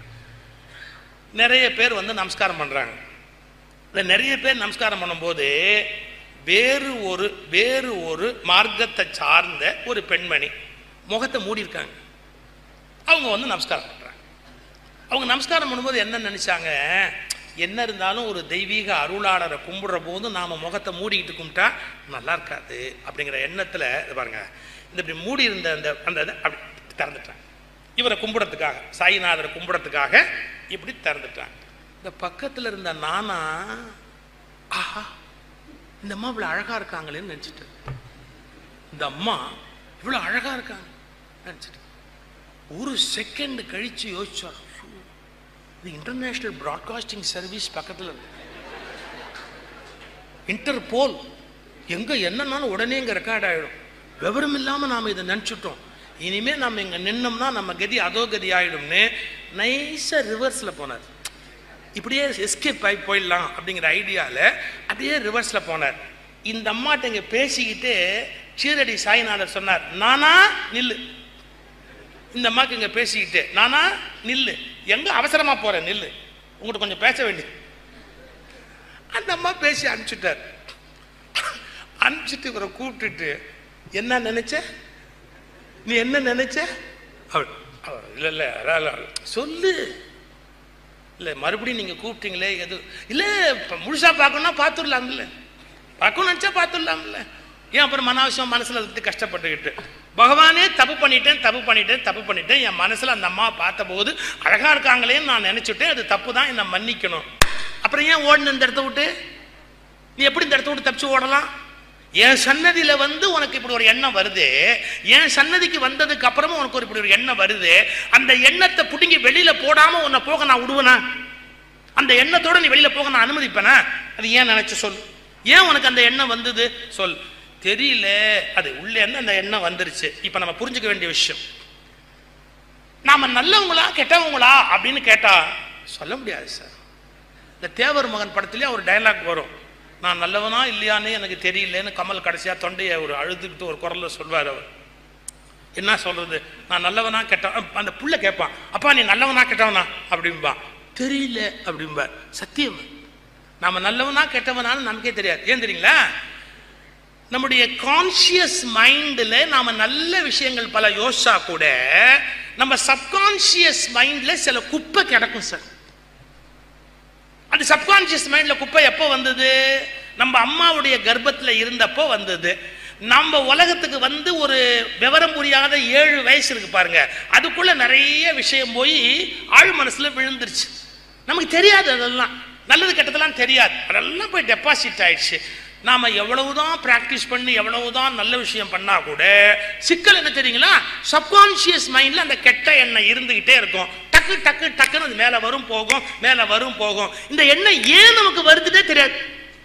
நிறைய பேர் வந்து நமஸ்காரம் பண்றாங்க இந்த நிறைய பேர் நமஸ்காரம் பண்ணும்போது வேறு ஒரு வேறு ஒரு மார்க்கத்தை சார்ந்த ஒரு பெண்மணி முகத்தை மூடி இருக்காங்க அவங்க வந்து நமஸ்காரம் பண்றாங்க அவங்க நமஸ்காரம் பண்ணும்போது என்ன நினைச்சாங்க என்ன இருந்தாலும் ஒரு தெய்வீக அருளாளரை கும்பிடுற போது நாம முகத்தை மூடிக்கிட்டு கும்பிட்டா நல்லா இருக்காது அப்படிங்கிற எண்ணத்துல இது பாருங்க இந்த இப்படி மூடி இருந்த அந்த அந்த இதை அப்படி திறந்துட்டாங்க இவரை கும்பிடறதுக்காக சாயிநாதரை கும்பிடறதுக்காக இப்படி திறந்துட்டாங்க இந்த பக்கத்துல இருந்த நானா ஆஹா இந்த அம்மா இவ்வளவு அழகா இருக்காங்களேன்னு நினைச்சிட்டு இந்த அம்மா இவ்வளவு அழகா இருக்காங்க நினைச்சிட்டு ஒரு செகண்ட் கழிச்சு யோசிச்சோம் ஐயோ, இது இன்டர்நேஷனல் பிராட்காஸ்டிங் சர்வீஸ் பக்கத்தில் இருக்கு இன்டர்போல் எங்க என்னன்னாலும் உடனே இங்க ரெக்கார்ட் ஆயிடும் விவரம் இல்லாம நாம இதை நினைச்சிட்டோம் இனிமே நம்ம இங்க நின்னோம்னா நம்ம கதி அதோ கதி ஆயிடும்னு நைஸா ரிவர்ஸ்ல போனார் இப்படியே எஸ்கேப் ஆகி போயிடலாம் அப்படிங்கிற ஐடியால அப்படியே ரிவர்ஸ்ல போனார் இந்த அம்மாட்ட இங்க பேசிக்கிட்டு சீரடி சாய்நாதர் சொன்னார் நானா நில்லு இந்த அம்மாக்கு இங்க பேசிக்கிட்டு நானா நில்லு எங்க அவசரமா போறேன் நில்லு உங்கள்கிட்ட கொஞ்சம் பேச வேண்டியது அந்த அம்மா பேசி அனுப்பிச்சுட்டார் அனுப்பிச்சிட்டு இவரை கூப்பிட்டுட்டு என்ன நினைச்ச நீ என்ன நினைச்ச அவள் அவள், இல்ல இல்ல அதான், அதான். சொல்லு இல்ல மறுபடியும் நீங்க கூப்பிட்டீங்களே எது இல்ல இப்ப முழுசா பார்க்கணும்னா பார்த்துடலாம்ல பார்க்கணும் நினைச்சா பார்த்துடலாம்ல ஏன் அப்புறம் மனாவசியம் மனசுல இருந்து கஷ்டப்பட்டுக்கிட்டு பகவானே தப்பு பண்ணிட்டேன் தப்பு பண்ணிட்டேன் தப்பு பண்ணிட்டேன் என் மனசுல அந்த அம்மா பார்த்தபோது அழகா இருக்காங்களேன்னு நான் நினைச்சுட்டேன் அது தப்பு தான் என்னை மன்னிக்கணும் அப்புறம் ஏன் ஓடணும் இந்த இடத்த விட்டு நீ எப்படி இந்த இடத்த விட்டு தப்பிச்சு ஓடலாம் என் சன்னதியில வந்து உனக்கு இப்படி ஒரு எண்ணம் வருது என் சன்னதிக்கு வந்ததுக்கு அப்புறமும் உனக்கு ஒரு இப்படி ஒரு எண்ணம் வருது அந்த எண்ணத்தை புடுங்கி வெளியில போடாம உன்னை போக நான் விடுவேனா அந்த எண்ணத்தோட நீ வெளியில போக நான் அனுமதிப்பேனா அது ஏன் நினைச்சு சொல் ஏன் உனக்கு அந்த எண்ணம் வந்தது சொல் தெரியல அது உள்ளே இருந்து அந்த எண்ணம் வந்துருச்சு இப்ப நம்ம புரிஞ்சுக்க வேண்டிய விஷயம் நாம நல்லவங்களா கெட்டவங்களா அப்படின்னு கேட்டா சொல்ல முடியாது சார் இந்த தேவர் மகன் படத்திலே ஒரு டயலாக் வரும் நான் நல்லவனா இல்லையான்னு எனக்கு தெரியலன்னு கமல் கடைசியா தொண்டையை ஒரு அழுதுகிட்டு ஒரு குரல்ல சொல்வார் அவர் என்ன சொல்றது நான் நல்லவனா கெட்டவன் அந்த புள்ள கேட்பான் அப்பா நீ நல்லவனா கெட்டவனா அப்படிம்பா தெரியல அப்படிம்பார் சத்தியம் நாம நல்லவனா கெட்டவனான்னு நமக்கே தெரியாது ஏன் தெரியுங்களா நம்முடைய கான்சியஸ் மைண்டில் நாம நல்ல விஷயங்கள் பல யோசிச்சா கூட நம்ம சப்கான்சியஸ் மைண்ட்ல சில குப்பை கிடக்கும் சார் அந்த சப்கான்சியஸ் மைண்ட்ல குப்பை எப்போ வந்தது நம்ம அம்மாவுடைய கர்ப்பத்தில் இருந்தப்போ வந்தது நம்ம உலகத்துக்கு வந்து ஒரு விவரம் புரியாத ஏழு வயசு இருக்கு பாருங்க அதுக்குள்ள நிறைய விஷயம் போய் ஆழ் மனசுல விழுந்துருச்சு நமக்கு தெரியாது அதெல்லாம் நல்லது கெட்டதெல்லாம் தெரியாது அதெல்லாம் போய் டெபாசிட் ஆயிடுச்சு நாம எவ்வளவுதான் பிராக்டிஸ் பண்ணி எவ்வளவுதான் நல்ல விஷயம் பண்ணா கூட சிக்கல் என்ன தெரியுங்களா சப்கான்சியஸ் மைண்ட்ல அந்த கெட்ட எண்ணம் இருந்துகிட்டே இருக்கும் டக்கு டக்கு டக்குன்னு அது மேல வரும் போகும் மேல வரும் போகும் இந்த எண்ணம் ஏன் நமக்கு வருதுன்னே தெரியாது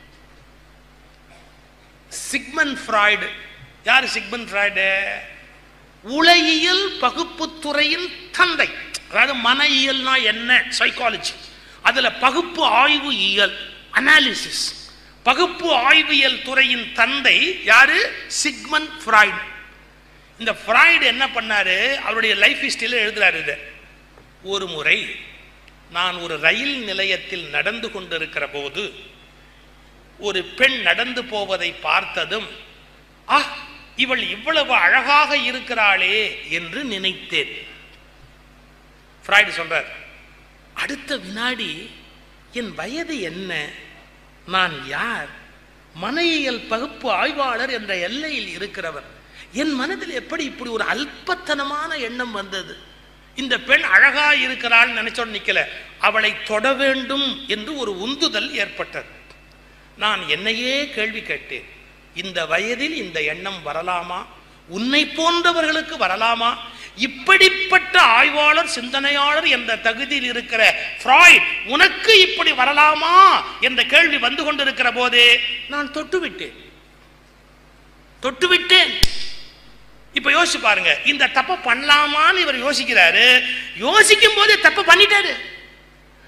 சிக்மன் ஃப்ராய்டு யார் சிக்மன் ஃப்ராய்டு உலகியல் பகுப்புத்துறையின் தந்தை அதாவது மன இயல்னா என்ன சைக்காலஜி அதுல பகுப்பு ஆய்வு இயல் அனாலிசிஸ் பகுப்பு ஆய்வியல் துறையின் தந்தை யாரு சிக்மன் ஃப்ராய்டு இந்த ஃப்ராய்டு என்ன பண்ணாரு அவருடைய லைஃப் ஹிஸ்டரியில் எழுதுறாரு இது ஒரு முறை நான் ஒரு ரயில் நிலையத்தில் நடந்து கொண்டிருக்கிற போது ஒரு பெண் நடந்து போவதை பார்த்ததும் ஆ இவள் இவ்வளவு அழகாக இருக்கிறாளே என்று நினைத்தேன் ஃப்ராய்டு சொல்றார் அடுத்த வினாடி என் வயது என்ன நான் யார் மனையியல் பகுப்பு ஆய்வாளர் என்ற எல்லையில் இருக்கிறவர் என் மனதில் எப்படி இப்படி ஒரு அல்பத்தனமான எண்ணம் வந்தது இந்த பெண் அழகா இருக்கிறாள் நினைச்சோடு நிக்கல அவளை தொட வேண்டும் என்று ஒரு உந்துதல் ஏற்பட்டது நான் என்னையே கேள்வி கேட்டேன் இந்த வயதில் இந்த எண்ணம் வரலாமா உன்னை போன்றவர்களுக்கு வரலாமா இப்படிப்பட்ட ஆய்வாளர் சிந்தனையாளர் என்ற தகுதியில் இருக்கிற ஃப்ராய்ட் உனக்கு இப்படி வரலாமா என்ற கேள்வி வந்து கொண்டிருக்கிற போதே நான் தொட்டு விட்டேன் தொட்டு விட்டேன் இப்ப யோசிச்சு பாருங்க இந்த தப்பை பண்ணலாமான்னு இவர் யோசிக்கிறாரு யோசிக்கும் போதே தப்பு பண்ணிட்டாரு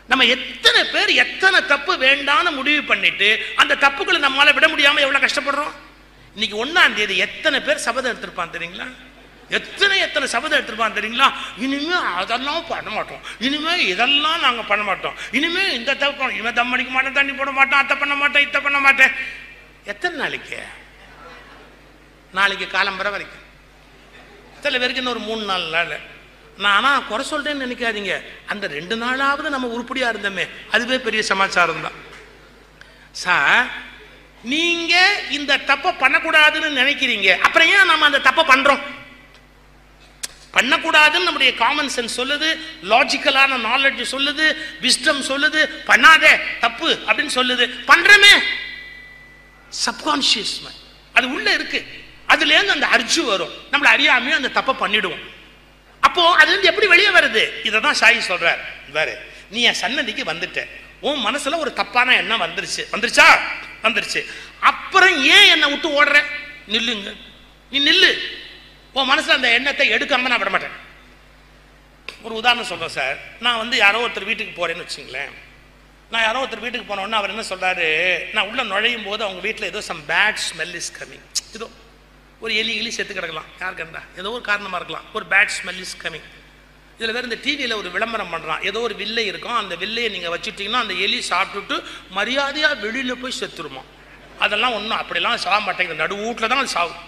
நம்ம எத்தனை பேர் எத்தனை தப்பு வேண்டான்னு முடிவு பண்ணிட்டு அந்த தப்புகளை நம்மளால விட முடியாம எவ்வளவு கஷ்டப்படுறோம் இன்னைக்கு ஒண்ணாம் தேதி எத்தனை பேர் சபதம் எடுத்திருப்பான் தெரியுங்களா எத்தனை எத்தனை சபதம் எடுத்திருப்பான் தெரியுங்களா இனிமே அதெல்லாம் பண்ண மாட்டோம் இனிமே இதெல்லாம் நாங்க பண்ண மாட்டோம் இனிமே இந்த தப்பு பண்ண- இனிமே தம் அடிக்க மாட்டேன் தண்ணி போட மாட்டோம் அத்தை பண்ண மாட்டேன் இத்தை பண்ண மாட்டேன் எத்தனை நாளைக்கு நாளைக்கு காலம்பரை வரைக்கும் சில பேருக்கு இன்னும் ஒரு மூணு நாலு நாள் நான் ஆனால் குறை சொல்றேன்னு நினைக்காதீங்க அந்த ரெண்டு நாளாவது நம்ம உருப்படியா இருந்தோமே அதுவே பெரிய சமாச்சாரம் தான் சார் நீங்க இந்த தப்பை பண்ணக்கூடாதுன்னு நினைக்கிறீங்க அப்புறம் ஏன் நம்ம அந்த தப்பை பண்றோம் பண்ணக்கூடாதுன்னு நம்முடைய காமன் சென்ஸ் சொல்லுது லாஜிக்கலான நாலேஜ் சொல்லுது விஸ்டம் சொல்லுது பண்ணாதே தப்பு அப்படின்னு சொல்லுது பண்றமே சப்கான்ஷியஸ் அது உள்ள இருக்கு அதுல இருந்து அந்த அர்ஜு வரும் நம்மள அறியாமையே அந்த தப்பை பண்ணிடுவோம் அப்போ அது இருந்து எப்படி வெளியே வருது இதை தான் சாயி சொல்றார் பாரு நீ என் சன்னதிக்கு வந்துட்ட உன் மனசுல ஒரு தப்பான எண்ணம் வந்துருச்சு வந்துருச்சா வந்துருச்சு அப்புறம் ஏன் என்னை விட்டு ஓடுற நில்லுங்க நீ நில்லு உன் மனசுல அந்த எண்ணத்தை எடுக்காம நான் விட மாட்டேன் ஒரு உதாரணம் சொல்றேன் சார் நான் வந்து யாரோ ஒருத்தர் வீட்டுக்கு போறேன்னு வச்சுங்களேன் நான் யாரோ ஒருத்தர் வீட்டுக்கு போனோன்னா அவர் என்ன சொல்றாரு நான் உள்ள நுழையும் போது அவங்க வீட்டில் ஏதோ some bad smell is coming ஏதோ ஒரு எலி எலி செத்து கிடக்கலாம் யார் கண்டா ஏதோ ஒரு காரணமா இருக்கலாம் ஒரு பேட் ஸ்மெல் இஸ் கமிங் இதில் வேறு இந்த டிவியில் ஒரு விளம்பரம் பண்ணுறான் ஏதோ ஒரு வில்லை இருக்கும் அந்த வில்லையை நீங்கள் வச்சுட்டீங்கன்னா அந்த எலி சாப்பிட்டுட்டு மரியாதையாக வெளியில் போய் செத்துருமா அதெல்லாம் ஒன்றும் அப்படிலாம் சாக மாட்டேங்குது நடு வீட்டில் தான் அது சாகும்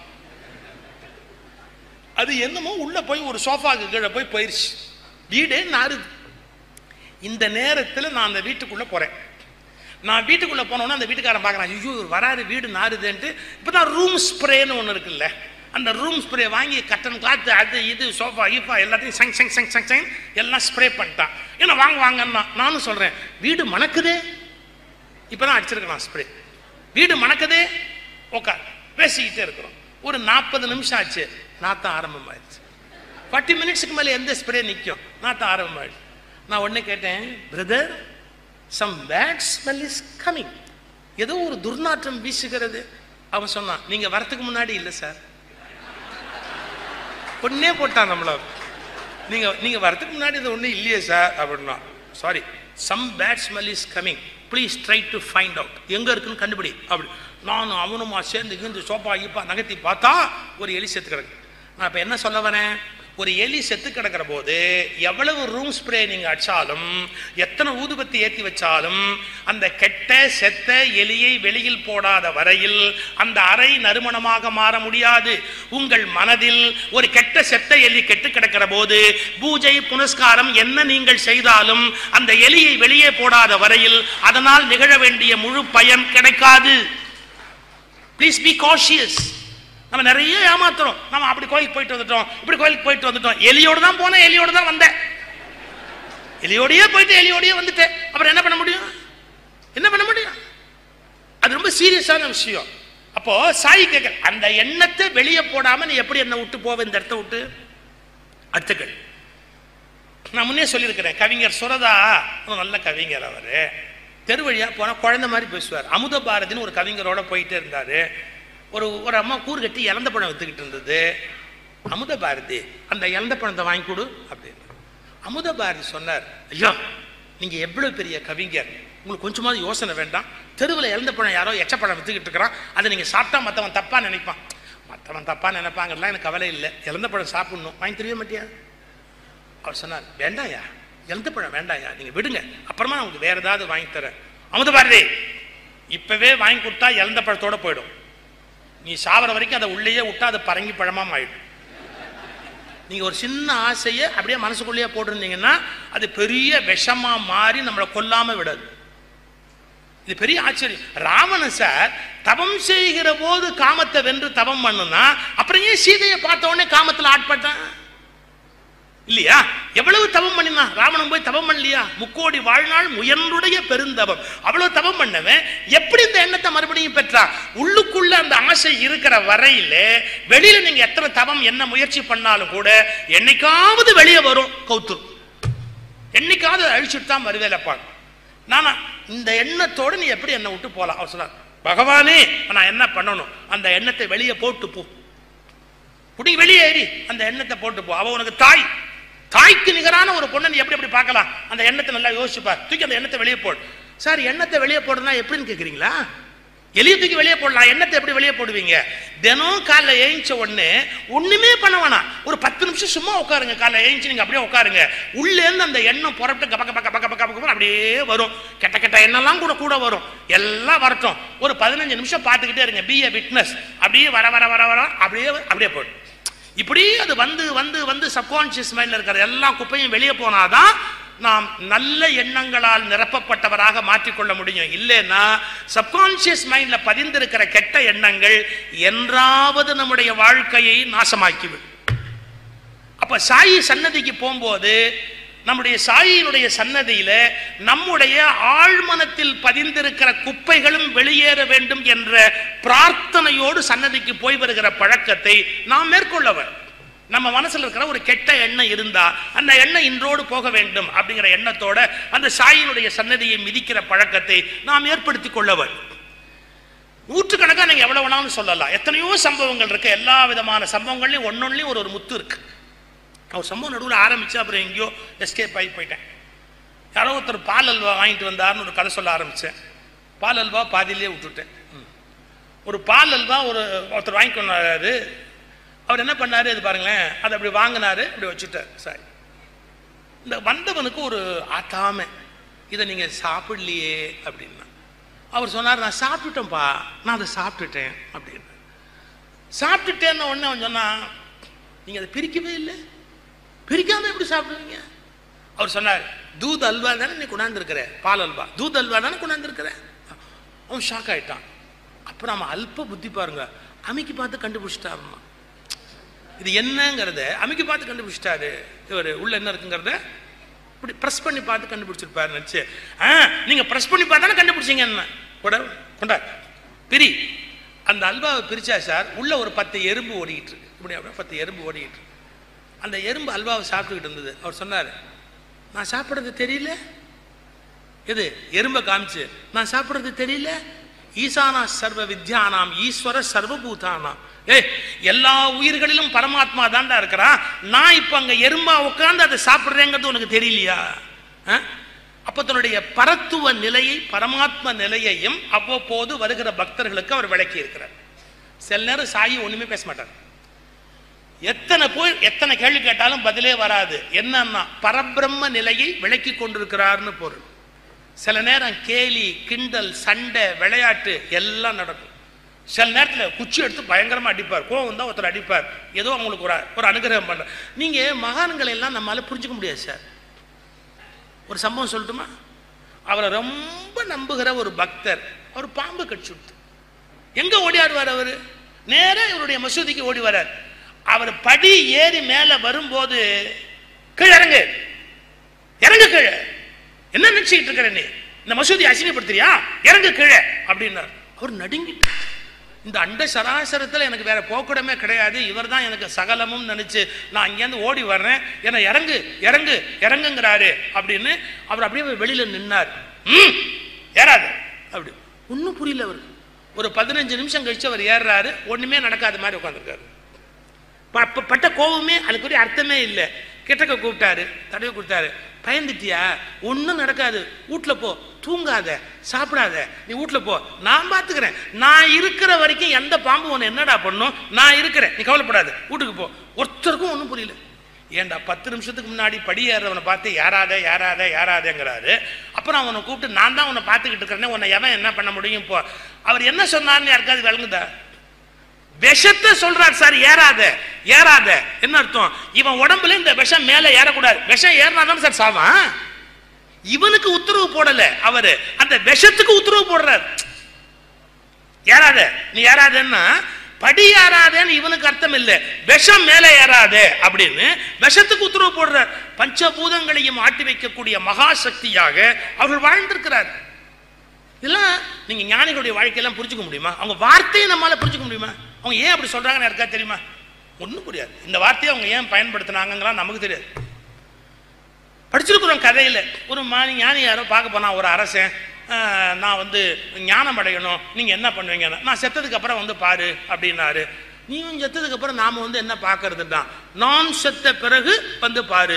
அது என்னமோ உள்ளே போய் ஒரு சோஃபாக்கு கீழே போய் போயிடுச்சு வீடே நாறுது இந்த நேரத்தில் நான் அந்த வீட்டுக்குள்ளே போகிறேன் நான் வீட்டுக்குள்ளே போனோன்னா அந்த வீட்டுக்காரன் பார்க்குறான் ஐயோ இவர் வராரு வீடு நாறுதுன்ட்டு இப்போ தான் ரூம் ஸ்ப்ரேன்னு ஒன்று இருக்குல்ல அந்த ரூம் ஸ்ப்ரே வாங்கி கட்டன் கிளாத்து அது இது சோஃபா ஈஃபா எல்லாத்தையும் சங் சங் சங் சங் சங் எல்லாம் ஸ்ப்ரே பண்ணிட்டான் ஏன்னா வாங்க வாங்கன்னா நானும் சொல்கிறேன் வீடு மணக்குதே இப்போ தான் அடிச்சிருக்கலாம் ஸ்ப்ரே வீடு மணக்குதே உட்கார் பேசிக்கிட்டே இருக்கிறோம் ஒரு நாற்பது நிமிஷம் ஆச்சு நாத்தம் ஆரம்பமாயிடுச்சு ஃபார்ட்டி மினிட்ஸுக்கு மேலே எந்த ஸ்ப்ரே நிற்கும் நாத்தம் ஆரம்பமாயிடுச்சு நான் உடனே கேட்டேன் brother some bad smell is coming ஏதோ ஒரு துர்நாற்றம் வீசுகிறது அவன் சொன்னான் நீங்க வரத்துக்கு முன்னாடி இல்லை சார் ஒன்னே போட்டான் நம்மள நீங்க நீங்க வரதுக்கு முன்னாடி இது ஒன்றும் இல்லையே சார் அப்படின்னா sorry some bad smell is coming please try to find out எங்க இருக்குன்னு கண்டுபிடி அப்படி நானும் அவனுமா சேர்ந்து இந்த சோப்பா ஈப்பா நகர்த்தி பார்த்தா ஒரு எலி செத்து கிடக்கு நான் இப்போ என்ன சொல்ல வரேன் ஒரு எலி செத்து கிடக்கிற போது எவ்வளவு ரூம் ஸ்ப்ரே நீங்க அடிச்சாலும் எத்தனை ஊதுபத்தி ஏத்தி வச்சாலும் அந்த கெட்ட செத்த எலியை வெளியில் போடாத வரையில் அந்த அறை நறுமணமாக மாற முடியாது உங்கள் மனதில் ஒரு கெட்ட செத்த எலி கெட்டு கிடக்கிற போது பூஜை புனஸ்காரம் என்ன நீங்கள் செய்தாலும் அந்த எலியை வெளியே போடாத வரையில் அதனால் நிகழ வேண்டிய முழு பயன் கிடைக்காது ப்ளீஸ் பி காஷியஸ் நம்ம நிறைய ஏமாத்துறோம் நம்ம அப்படி கோயிலுக்கு போயிட்டு வந்துட்டோம் இப்படி கோயிலுக்கு போயிட்டு வந்துட்டோம் எலியோடு தான் போனேன் எலியோடு தான் வந்தேன் எலியோடயே போயிட்டு எலியோடயே வந்துட்டேன் அப்புறம் என்ன பண்ண முடியும் என்ன பண்ண முடியும் அது ரொம்ப சீரியஸான விஷயம் அப்போ சாய் கேட்க அந்த எண்ணத்தை வெளியே போடாம நீ எப்படி என்ன விட்டு போவ இந்த இடத்த விட்டு அத்துக்கள் நான் முன்னே சொல்லியிருக்கிறேன் கவிஞர் சுரதா ஒரு நல்ல கவிஞர் அவர் தெரு வழியா போனா குழந்தை மாதிரி பேசுவார் அமுத பாரதின்னு ஒரு கவிஞரோட போயிட்டே இருந்தாரு ஒரு ஒரு அம்மா கூறு கட்டி இழந்த பழம் வித்துக்கிட்டு இருந்தது அமுத பாரதி அந்த இழந்த பழத்தை வாங்கி கொடு அப்படின்னு அமுத பாரதி சொன்னார் ஐயா நீங்க எவ்வளவு பெரிய கவிஞர் உங்களுக்கு கொஞ்சமாவது யோசனை வேண்டாம் தெருவில் இழந்த பழம் யாரோ எச்சப்பழம் வித்துக்கிட்டு இருக்கிறான் அதை நீங்க சாப்பிட்டா மற்றவன் தப்பா நினைப்பான் மற்றவன் தப்பா நினைப்பாங்கலாம் எனக்கு கவலை இல்லை இழந்த பழம் சாப்பிடணும் வாங்கி தெரிய மாட்டியா அவர் சொன்னார் வேண்டாயா எந்த பழம் வேண்டாயா நீங்க விடுங்க அப்புறமா நான் உங்களுக்கு வேற ஏதாவது வாங்கி தரேன் அமுத பாரதி இப்பவே வாங்கி கொடுத்தா இழந்த பழத்தோட போயிடும் நீ சாவர வரைக்கும் அதை உள்ளேயே விட்டா அது பரங்கி பழமா ஆயிடும் நீங்க ஒரு சின்ன ஆசையை அப்படியே மனசுக்குள்ளேயே போட்டிருந்தீங்கன்னா அது பெரிய விஷமா மாறி நம்மளை கொல்லாம விடாது இது பெரிய ஆச்சரியம் ராவணன் சார் தவம் செய்கிற போது காமத்தை வென்று தவம் பண்ணுனா அப்புறம் ஏன் சீதையை பார்த்த உடனே காமத்துல ஆட்பட்டான் இல்லையா எவ்வளவு தவம் பண்ணினான் ராவணன் போய் தவம் பண்ணலையா முக்கோடி வாழ்நாள் முயன்றுடைய பெருந்தவம் அவ்வளவு தவம் பண்ணவன் எப்படி இந்த எண்ணத்தை மறுபடியும் பெற்றான் உள்ளுக்குள்ள அந்த ஆசை இருக்கிற வரையில வெளியில நீங்க எத்தனை தவம் என்ன முயற்சி பண்ணாலும் கூட என்னைக்காவது வெளியே வரும் கௌத்துரும் என்னைக்காவது அதை அழிச்சுட்டு தான் வருவேலப்பாங்க நானா இந்த எண்ணத்தோடு நீ எப்படி என்னை விட்டு போலாம் அவர் சொன்னார் பகவானே நான் என்ன பண்ணணும் அந்த எண்ணத்தை வெளியே போட்டு போ புடி வெளியே ஏறி அந்த எண்ணத்தை போட்டு போ அவ உனக்கு தாய் தாய்க்கு நிகரான ஒரு பொண்ணை நீ எப்படி எப்படி பார்க்கலாம் அந்த எண்ணத்தை நல்லா யோசிச்சு பார் தூக்கி அந்த எண்ணத்தை வெளியே போடு சார் எண்ணத்தை வெளியே போடுறதுனா எப்படின்னு கேட்குறீங்களா எலிய தூக்கி வெளியே போடலாம் எண்ணத்தை எப்படி வெளியே போடுவீங்க தினம் காலைல ஏஞ்சிச்ச உடனே ஒண்ணுமே பண்ண வேணாம் ஒரு பத்து நிமிஷம் சும்மா உட்காருங்க காலைல ஏஞ்சி நீங்க அப்படியே உட்காருங்க உள்ளேருந்து அந்த எண்ணம் புறப்பட்டு கபக்க பக்க பக்க பக்க பக்க அப்படியே வரும் கெட்ட கெட்ட எண்ணெல்லாம் கூட கூட வரும் எல்லாம் வரட்டும் ஒரு பதினஞ்சு நிமிஷம் பார்த்துக்கிட்டே இருங்க பி ஏ விட்னஸ் அப்படியே வர வர வர வர அப்படியே அப்படியே போடும் இப்படி அது வந்து வந்து வந்து சப்கான்சியஸ் மைண்ட்ல இருக்கிற எல்லா குப்பையும் வெளியே போனாதான் நாம் நல்ல எண்ணங்களால் நிரப்பப்பட்டவராக மாற்றிக்கொள்ள முடியும் இல்லைன்னா சப்கான்சியஸ் மைண்ட்ல பதிந்திருக்கிற கெட்ட எண்ணங்கள் என்றாவது நம்முடைய வாழ்க்கையை நாசமாக்கிவிடும் அப்ப சாயி சன்னதிக்கு போகும்போது நம்முடைய சாயியினுடைய சன்னதியில நம்முடைய ஆழ்மனத்தில் பதிந்திருக்கிற குப்பைகளும் வெளியேற வேண்டும் என்ற பிரார்த்தனையோடு சன்னதிக்கு போய் வருகிற பழக்கத்தை நாம் மேற்கொள்ளவர் நம்ம மனசுல இருக்கிற ஒரு கெட்ட எண்ணம் இருந்தா அந்த எண்ணம் இன்றோடு போக வேண்டும் அப்படிங்கிற எண்ணத்தோட அந்த சாயினுடைய சன்னதியை மிதிக்கிற பழக்கத்தை நாம் ஏற்படுத்திக் கொள்ளவர் நூற்றுக்கணக்காக நீங்க எவ்வளவு வேணாலும் சொல்லலாம் எத்தனையோ சம்பவங்கள் இருக்கு எல்லா விதமான சம்பவங்கள்லையும் ஒன்னொன்னுலையும் ஒரு ஒரு முத்து இருக்கு அவர் சம்பவம் நடுவில் ஆரம்பிச்சு அப்புறம் எங்கேயோ எஸ்கேப் ஆகி போயிட்டேன் யாரோ ஒருத்தர் பால் அல்வா வாங்கிட்டு வந்தாருன்னு ஒரு கதை சொல்ல ஆரம்பிச்சேன் பால் அல்வா பாதியிலே விட்டுட்டேன் ம். ஒரு பால் அல்வா ஒரு ஒருத்தர் வாங்கி கொண்டாரு அவர் என்ன பண்ணாரு இது பாருங்களேன் அதை அப்படி வாங்கினாரு அப்படி வச்சுட்டார் சரி இந்த வந்தவனுக்கு ஒரு ஆத்தாமை இதை நீங்க சாப்பிடலையே அப்படின்னா அவர் சொன்னார் நான் சாப்பிட்டுட்டேன்ப்பா நான் அதை சாப்பிட்டுட்டேன் அப்படின்னு சாப்பிட்டுட்டேன்னு உடனே அவன் சொன்னான் நீங்க அதை பிரிக்கவே இல்லை பிரிக்காம எப்படி சாப்பிடுவீங்க அவர் சொன்னார் தூத் அல்வா தானே நீ கொண்டாந்துருக்கிற பால் அல்வா தூத் அல்வா தானே கொண்டாந்துருக்கிற அவன் ஷாக் ஆயிட்டான் அப்புறம் அவன் அல்ப புத்தி பாருங்க அமைக்கி பார்த்து கண்டுபிடிச்சிட்டாருமா இது என்னங்கிறத அமைக்கி பார்த்து கண்டுபிடிச்சிட்டாரு இவர் உள்ள என்ன இருக்குங்கிறத இப்படி ப்ரெஸ் பண்ணி பார்த்து கண்டுபிடிச்சிருப்பாரு நினச்சி ஆ நீங்கள் ப்ரெஸ் பண்ணி பார்த்தானே கண்டுபிடிச்சிங்க என்ன கூட கொண்டா பிரி அந்த அல்வாவை பிரிச்சா சார் உள்ள ஒரு பத்து எறும்பு ஓடிக்கிட்டு இருக்கு இப்படி அப்படியே பத்து எறும்பு ஓடிக்கிட்டு இருக்கு அந்த எறும்பு அல்வாவை சாப்பிட்டுக்கிட்டு இருந்தது அவர் சொன்னார் நான் சாப்பிட்றது தெரியல எது எறும்பை காமிச்சு நான் சாப்பிட்றது தெரியல ஈசானா சர்வ வித்யானாம் ஈஸ்வர சர்வபூதானாம் ஏய் எல்லா உயிர்களிலும் பரமாத்மா தான்டா இருக்கிறான் நான் இப்போ அங்கே எறும்பா உட்கார்ந்து அதை சாப்பிட்றேங்கிறது உனக்கு தெரியலையா ஆ? அப்ப தன்னுடைய பரத்துவ நிலையை பரமாத்ம நிலையையும் அவ்வப்போது வருகிற பக்தர்களுக்கு அவர் விளக்கி இருக்கிறார் சில நேரம் சாயி ஒண்ணுமே பேச மாட்டார் எத்தனை போய் எத்தனை கேள்வி கேட்டாலும் பதிலே வராது என்னன்னா பரபிரம்ம நிலையை விளக்கி கொண்டிருக்கிறார்னு பொருள் சில நேரம் கேலி கிண்டல் சண்டை விளையாட்டு எல்லாம் நடக்கும் சில நேரத்தில் குச்சி எடுத்து பயங்கரமா அடிப்பார் கோவம் தான் ஒருத்தர் அடிப்பார் ஏதோ அவங்களுக்கு ஒரு ஒரு அனுகிரகம் பண்ற நீங்க மகான்களை எல்லாம் நம்மளால புரிஞ்சுக்க முடியாது சார் ஒரு சம்பவம் சொல்லட்டுமா அவரை ரொம்ப நம்புகிற ஒரு பக்தர் அவர் பாம்பு கடிச்சு விட்டு எங்க ஓடியாடுவார் அவர் நேரா இவருடைய மசூதிக்கு ஓடி வரார் அவர் படி ஏறி மேல வரும்போது கீழே இறங்கு இறங்கு கீழே என்ன நினைச்சிட்டு இருக்கிற நீ இந்த மசூதி அசிங்கப்படுத்துறியா இறங்கு கீழே அப்படின்னார் அவர் நடுங்கிட்டார் இந்த அண்ட சராசரத்தில் எனக்கு வேற போக்குடமே கிடையாது இவர் தான் எனக்கு சகலமும் நினைச்சு நான் அங்கேருந்து ஓடி வர்றேன் என்னை இறங்கு இறங்கு இறங்குங்கிறாரு அப்படின்னு அவர் அப்படியே வெளியில நின்னார் ம் ஏறாது அப்படி ஒன்றும் புரியல அவர் ஒரு பதினஞ்சு நிமிஷம் கழிச்சு அவர் ஏறுறாரு ஒண்ணுமே நடக்காத மாதிரி உட்காந்துருக்காரு ப- பட்ட கோபமே அதுக்குரிய அர்த்தமே இல்லை கிட்டக்க கூப்பிட்டாரு தடவை கொடுத்தாரு பயந்துட்டியா ஒன்றும் நடக்காது வீட்டில் போ தூங்காத சாப்பிடாத நீ வீட்டில் போ நான் பார்த்துக்கிறேன் நான் இருக்கிற வரைக்கும் எந்த பாம்பு உன்னை என்னடா பண்ணும் நான் இருக்கிறேன் நீ கவலைப்படாத வீட்டுக்கு போ ஒருத்தருக்கும் ஒன்றும் புரியல ஏன்டா பத்து நிமிஷத்துக்கு முன்னாடி படி ஏறுறவனை பார்த்து யாராத யாராத யாராதங்கிறாரு அப்புறம் அவனை கூப்பிட்டு நான் தான் உன்னை பார்த்துக்கிட்டு இருக்கிறேனே உன்னை எவன் என்ன பண்ண முடியும் இப்போ அவர் என்ன சொன்னார்னு யாருக்காவது விளங்குதா விஷத்தை சொல்றார் சார் ஏறாத ஏறாத என்ன அர்த்தம் இவன் உடம்புல இந்த விஷம் மேல ஏறக்கூடாது விஷம் ஏறினாதான் சார் சாவான் இவனுக்கு உத்தரவு போடல அவரு அந்த விஷத்துக்கு உத்தரவு போடுறார் ஏறாத நீ ஏறாதன்னா படி ஏறாதேன்னு இவனுக்கு அர்த்தம் இல்லை விஷம் மேல ஏறாதே அப்படின்னு விஷத்துக்கு உத்தரவு போடுறார் பஞ்சபூதங்களையும் ஆட்டி வைக்கக்கூடிய மகா சக்தியாக அவர்கள் வாழ்ந்திருக்கிறார் இதெல்லாம் நீங்க ஞானிகளுடைய வாழ்க்கையெல்லாம் புரிஞ்சுக்க முடியுமா அவங்க வார்த்தையை நம்மளால புரிஞ்சுக்க முடியுமா அவங்க ஏன் அப்படி சொல்றாங்கன்னு யாருக்கா தெரியுமா ஒன்றும் புரியாது இந்த வார்த்தையை அவங்க ஏன் பயன்படுத்தினாங்கலாம் நமக்கு தெரியாது படிச்சிருக்கிறோம் கதையில் ஒரு மாணி ஞானி யாரோ பார்க்க போனா ஒரு அரசன் ஆஹ், நான் வந்து ஞானம் அடையணும் நீங்கள் என்ன பண்ணுவீங்க நான் செத்ததுக்கு அப்புறம் வந்து பாரு அப்படின்னாரு நீயும் செத்ததுக்கு அப்புறம் நாம வந்து என்ன பார்க்கறது தான் நான் செத்த பிறகு வந்து பாரு